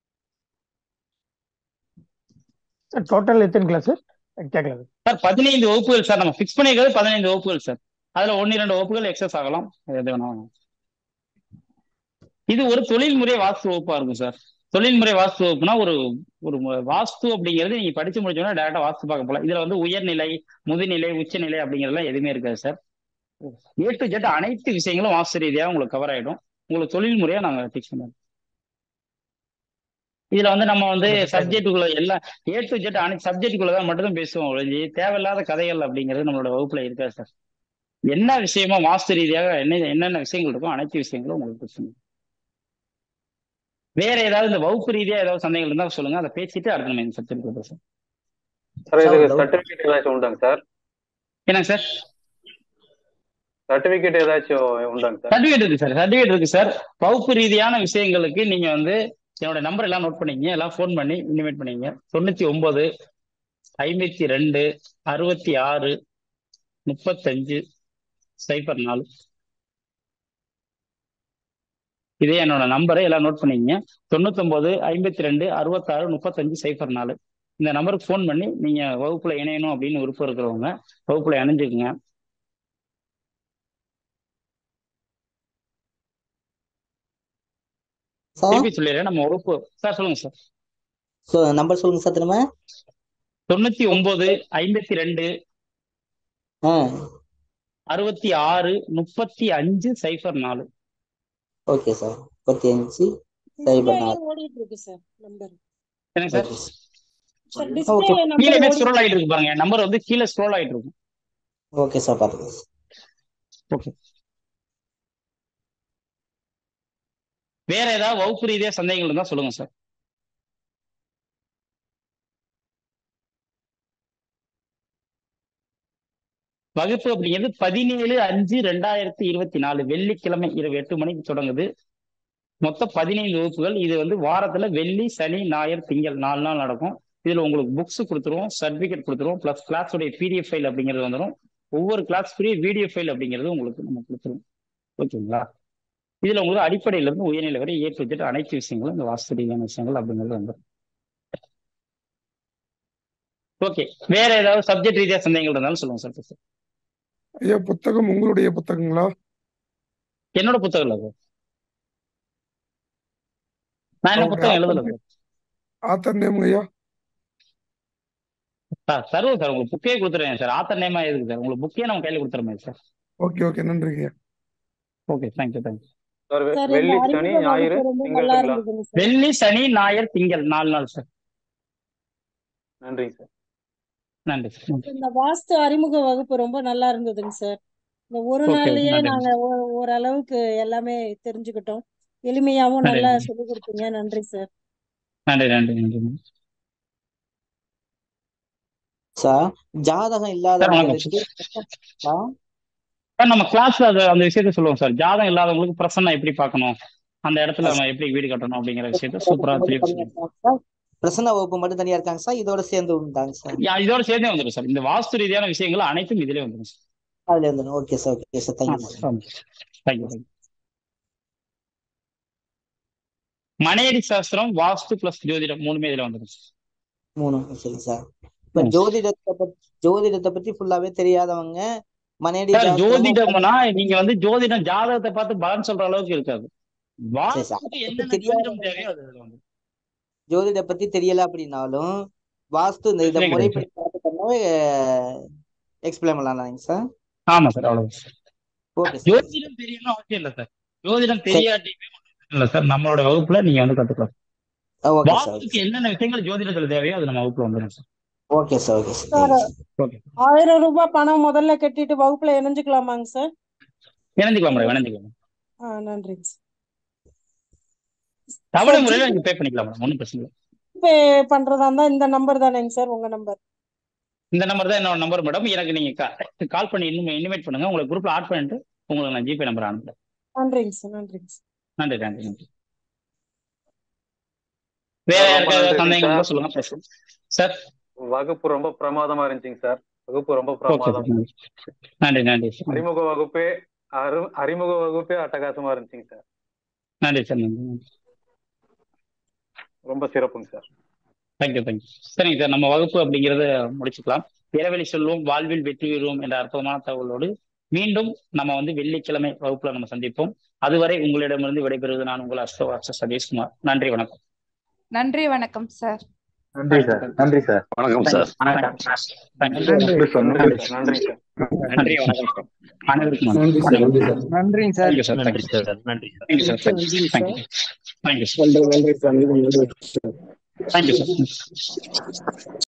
சார் டோட்டல் எத்தனை கிளாஸ் சார் கேட்கல சார் சார் பதினைந்து வகுப்புகள் சார் நம்ம ஃபிக்ஸ் பண்ணிக்கிறது பதினைந்து வகுப்புகள் சார் அதுல ஒன்னு இரண்டு வகுப்புகள் எக்ஸஸ் ஆகலாம் எது வேணா ஆகலாம். இது ஒரு தொழில்முறை வாஸ்து வகுப்பா இருக்கும் சார் தொழில்முறை வாஸ்து வகுப்புனா ஒரு ஒரு மு- வாஸ்து அப்படிங்கிறது நீங்க படிச்சு முடிச்சோன்னா டேரக்டா வாஸ்து பார்க்க போகலாம் இதுல வந்து உயர்நிலை முதுநிலை உச்சநிலை அப்படிங்கிறதுலாம் எதுவுமே இருக்காது சார் ஏ டு ஜெட் அனைத்து விஷயங்களும் வாஸ்து ரீதியாக உங்களுக்கு கவர் ஆயிடும் உங்களுக்கு தொழில் முறையா நாங்க ஃபிக்ஸ் பண்ணுவோம் இதுல வந்து நம்ம வந்து ஓகே சார் தேங்க்யூ சப்ஜெக்டுக்குள்ள எல்லாம் ஏ டு ஜெட் அனைத்து சப்ஜெக்டுக்குள்ள தான் மட்டும் தான் பேசுவோம் ஒழிஞ்சு தேவையில்லாத கதைகள் அப்படிங்கிறது நம்மளோட வகுப்புல இருக்காது சார் என்ன விஷயமா வாஸ்து ரீதியாக என்ன என்னென்ன விஷயங்கள் இருக்கோ அனைத்து விஷயங்களும் உங்களுக்கு கொடுத்துருங்க வேற ஏதாவது இந்த வகுப்பு ரீதியா ஏதாவது சந்தேகங்கள் இருந்தா சொல்லுங்க அதை பேசிட்டு அடுத்த நம்ம இந்த சப்ஜெக்ட் பேசுவோம் சார் சார் ஒரு இதுக்கு டவுட் சர்டிபிகேட் ஏதாச்சும் உண்டாங்க சார் என்னங்க சார் சர்டிபிகேட் ஏதாச்சும் உண்டாங்க சார் சர்டிஃபிகேட் இருக்கு சார் சர்டிஃபிகேட் இருக்கு சார் வகுப்பு ரீதியான விஷயங்களுக்கு நீங்க வந்து என்னோட நம்பர் எல்லாம் நோட் பண்ணிக்கங்க எல்லாம் ஃபோன் பண்ணி இனிமேட் பண்ணிக்கங்க தொண்ணூத்தி ஒன்பது ஐம்பத்தி ரெண்டு அறுபத்தி ஆறு முப்பத்தஞ்சு சைபர் நாலு இதே என்னோட நம்பரை எல்லாம் நோட் பண்ணிக்கங்க தொண்ணூத்தொன்பது ஐம்பத்தி ரெண்டு அறுபத்தாறு முப்பத்தஞ்சு சைபர் நாலு இந்த நம்பருக்கு ஃபோன் பண்ணி நீங்க வகுப்புல இணையணும் அப்படின்னு விருப்பம் இருக்கிறவங்க வகுப்புல இணைஞ்சுக்குங்க சார் திருப்பி சொல்லிடுறேன் நம்ம வகுப்பு சார் சொல்லுங்க சார் ஸோ நம்பர் சொல்லுங்க சார் திரும்ப தொண்ணூத்தி ஒன்பது ஐம்பத்தி ரெண்டு ஆ அறுபத்தி ஆறு முப்பத்தி அஞ்சு சைபர் நாலு ஓகே சார் முப்பத்தி அஞ்சு சைபர் டிஸ்பிளேல நாலு ஓடிட்டு இருக்கு சார் நம்பர் என்னங்க சார் ஓகே சார் ஓகே டிஸ்பிளேல நம்பர் கீழே ஓடிட்டு ஸ்க்ரோல் ஆயிட்டு இருக்கு பாருங்க நம்பர் வந்து கீழே ஸ்க்ரோல் ஆயிட்டு இருக்கும் ஓகே சார் பார்த்துக்கோங்க ஓகே வேற ஏதாவது வகுப்பு ரீதியா சந்தேகங்கள் இருந்தா சொல்லுங்க சார் வகுப்பு அப்படிங்கிறது பதினேழு அஞ்சு ரெண்டாயிரத்தி இருபத்தி நாலு வெள்ளிக்கிழமை இரவு எட்டு மணிக்கு தொடங்குது மொத்தம் பதினைந்து வகுப்புகள் இது வந்து வாரத்துல வெள்ளி சனி ஞாயிறு திங்கள் நாலு நாள் நடக்கும் இதுல உங்களுக்கு புக்ஸ் கொடுத்துருவோம் சர்டிபிகேட் கொடுத்துருவோம் பிளஸ் கிளாஸோடைய பிடிஎஃப் ஃபைல் அப்படிங்கிறது வந்துடும் ஒவ்வொரு கிளாஸ்க்குரிய வீடியோ ஃபைல் அப்படிங்கிறது உங்களுக்கு நம்ம கொடுத்துருவோம் ஓகேங்களா இதுல உங்களுக்கு அடிப்படையில இருந்து உயர்நிலை வரை ஏ டு Z அனைத்து விஷயங்களும் இந்த வாஸ்து ரீதியான விஷயங்கள் அப்படிங்கிறது வந்துடும் ஓகே வேற ஏதாவது சப்ஜெக்ட் ரீதியா சந்தேகங்கள் இருந்தாலும் சொல்லுங்க சார் சார் ஐயா புத்தகம் உங்களுடைய புத்தகங்களா என்னோட புத்தகம் இல்ல சார் நான் என்ன உங்களுடைய புத்தகம் எழுதல ஆத்தர் சார் ஆத்தர் நேம் ஐயா சார் தருவோம் சார் உங்களுக்கு புக்கே கொடுத்துருவேன் சார் ஆத்தர் நேமா எதுக்கு சார் உங்களுக்கு புக்கே நம்ம கையில கொடுத்துருமே சார் ஓகே ஓகே நன்றிங்க ஐயா ஓகே தேங்க்யூ தேங்க்யூ சார் வெ- சார் இந்த வெள்ளி சனி அறிமுக ஞாயிறு வகுப்பு ரொம்ப திங்கள் நல்லா இருக்குங்களா இருந்ததுங்க சார் வெள்ளி சனி ஞாயிறு திங்கள் நாலு நாள் சார் நன்றிங்க சார் நன்றி சார் நன்றி இந்த வாஸ்து அறிமுக வகுப்பு ரொம்ப நல்லா இருந்ததுங்க சார் இந்த ஒரு ஓகே ஓகே நாள்லயே நன்றி நாங்க ஓ- ஓரளவுக்கு எல்லாமே தெரிஞ்சுக்கிட்டோம் எளிமையாவும் நன்றி நல்லா நன்றி சொல்லி கொடுத்தீங்க நன்றி சார் நன்றி நன்றி நன்றி நன்றி. சார் ஜாதகம் சார் வணக்கம் இல்லாதவங்களுக்கு சார் சார் சார் நம்ம கிளாஸ்ல அது அந்த விஷயத்த சொல்லுவோம் சார் ஜாதகம் இல்லாதவங்களுக்கு பிரசன்னம் எப்படி பார்க்கணும் அந்த இடத்துல சார் நம்ம எப்படி வீடு கட்டணும் அப்படிங்கிற விஷயத்த பிரசன்ன சூப்பரா வகுப்பு தெளிவா மட்டும் தனியா சொல்லுவோம் இருக்காங்க சார் பிரசன்ன வகுப்பு மட்டும் தனியா இருக்காங்க சார் இதோட சேர்ந்து உண்டாங்க சார் யா, இதோட சேர்ந்தே வந்துடும் சார் இந்த வாஸ்து ரீதியான விஷயங்கள் அனைத்தும் இதிலே வந்துடும் சார் அதுல இருந்து okay sir okay sir thank you ஆமா சார் ஆமா தேங்க்யூ தேங்க்யூ மனையடி சாஸ்திரம் வாஸ்து பிளஸ் ஜோதிடம் மூணுமே இதுல வந்துடும் சார் மூணு சரி சார் இப்ப ஆமா சார் ஜோதிடத்தை பத்தி ஜோதிடத்தை பத்தி ஃபுல்லாவே தெரியாதவங்க மனையடி சார் சாஸ்திரமும் ஜோதிடம்னா நீங்க வந்து ஜோதிடம் ஜாதகத்தை பார்த்து பலன் சொல்ற அளவுக்கு இருக்காது சரி சார் வாஸ்துக்கு அதை என்னென்ன ஜோதிடம் பத்தி தெரியாதவங்க தேவையோ அது இதுல வந்து ஜோதிட பத்தி தெரியல அப்படின்னாலும் வாஸ்து இந்த இதை பிரச்சனை கிடையாது முறைப்படி சார் பார்த்து பண்ணவே எக்ஸ்பிளைன் பண்ணலாம்ங்க சார் ஆமா சார் அவ்வளவுதான் சார் ஓகே சார் ஜோதிடம் தெரியணும் அவசியம் இல்லை சார் ஜோதிடம் சரி தெரியாட்டியுமே ஒண்ணும் இல்லை சார் நம்மளோட வகுப்புல நீங்க வந்து கத்துக்கலாம் ஓகே சார் ஓகே வாஸ்துக்கு என்னென்ன விஷயங்கள் ஜோதிடத்துல தேவையோ அது நம்ம வகுப்புல வந்துடும் sir okay sir okay sir sir thank you sir okay ஆயிரம் ரூபாய் பணம் முதல்ல கட்டிட்டு வகுப்புல இணைஞ்சுக்கலாமாங்க சார் இணைஞ்சிக்கலாம் மேடம் இணைஞ்சிக்கலாம் ஆ நன்றிங்க சார் தவணை சார் முறையில ஜிபே நீங்க பே பண்ணிக்கலாம் மேடம் ஒன்றும் பிரச்சனை இல்லை ஜிபே பண்றதா இருந்தா இந்த நம்பர் தானேங்க சார் உங்க நம்பர் இந்த நம்பர் தான் என்னோட நம்பர் மேடம் எனக்கு நீங்க கால் பண்ணி இன்னும் இனிமேட் பண்ணுங்க உங்களுக்கு குரூப்ல ஆட் பண்ணிட்டு உங்களுக்கு நான் ஜிபே நம்பர் அனுப்புறேன் நன்றிங்க சார் நன்றிங்க சார் நன்றி நன்றி நன்றி வேற சார் ரொம்ப யாருக்காவது நன்றிங்க சந்தேகம் இருந்தா சார் சொல்லுங்க பேசுவோம் சார் வகுப்பு ரொம்ப பிரமாதமா இருந்துச்சுங்க சார் வகுப்பு ரொம்ப ஓகே சார் பிரமாதம் நன்றி நன்றி நன்றி சார் அறிமுக வகுப்பே அரு அறிமுக வகுப்பே அட்டகாசமா இருந்துச்சுங்க சார் நன்றி சார் நன்றி நன்றி ரொம்ப சிறப்புங்க சார் தேங்க்யூ தேங்க்யூ சரிங்க சார் நம்ம வகுப்பு அப்படிங்கிறத முடிச்சுக்கலாம் இரவெளி சொல்வோம் வாழ்வில் வெற்றி பெறுவோம் என்ற அற்புதமான தகவலோடு மீண்டும் நம்ம வந்து வெள்ளிக்கிழமை வகுப்புல நம்ம சந்திப்போம் அதுவரை உங்களிடமிருந்து விடைபெறுவது நான் உங்கள் அஸ்தவாட்ச சதீஷ்குமார் நன்றி வணக்கம் நன்றி வணக்கம் சார் நன்றி சார் நன்றி சார் வணக்கம் சார் தேங்க்யூ நன்றி சார் நன்றி சார் நன்றி சார் நன்றி வணக்கம் சார் அனைவருக்கும் நன்றி சார் நன்றி சார் நன்றிங்க சார் தேங்க்யூ சார் நன்றி தேங்க்யூ சார் நன்றி சார் தேங்க்யூ சார் நன்றிங்க thank you sir thank you thank you sir நன்றி நன்றி சார் நன்றி சார் தேங்க்யூ சார்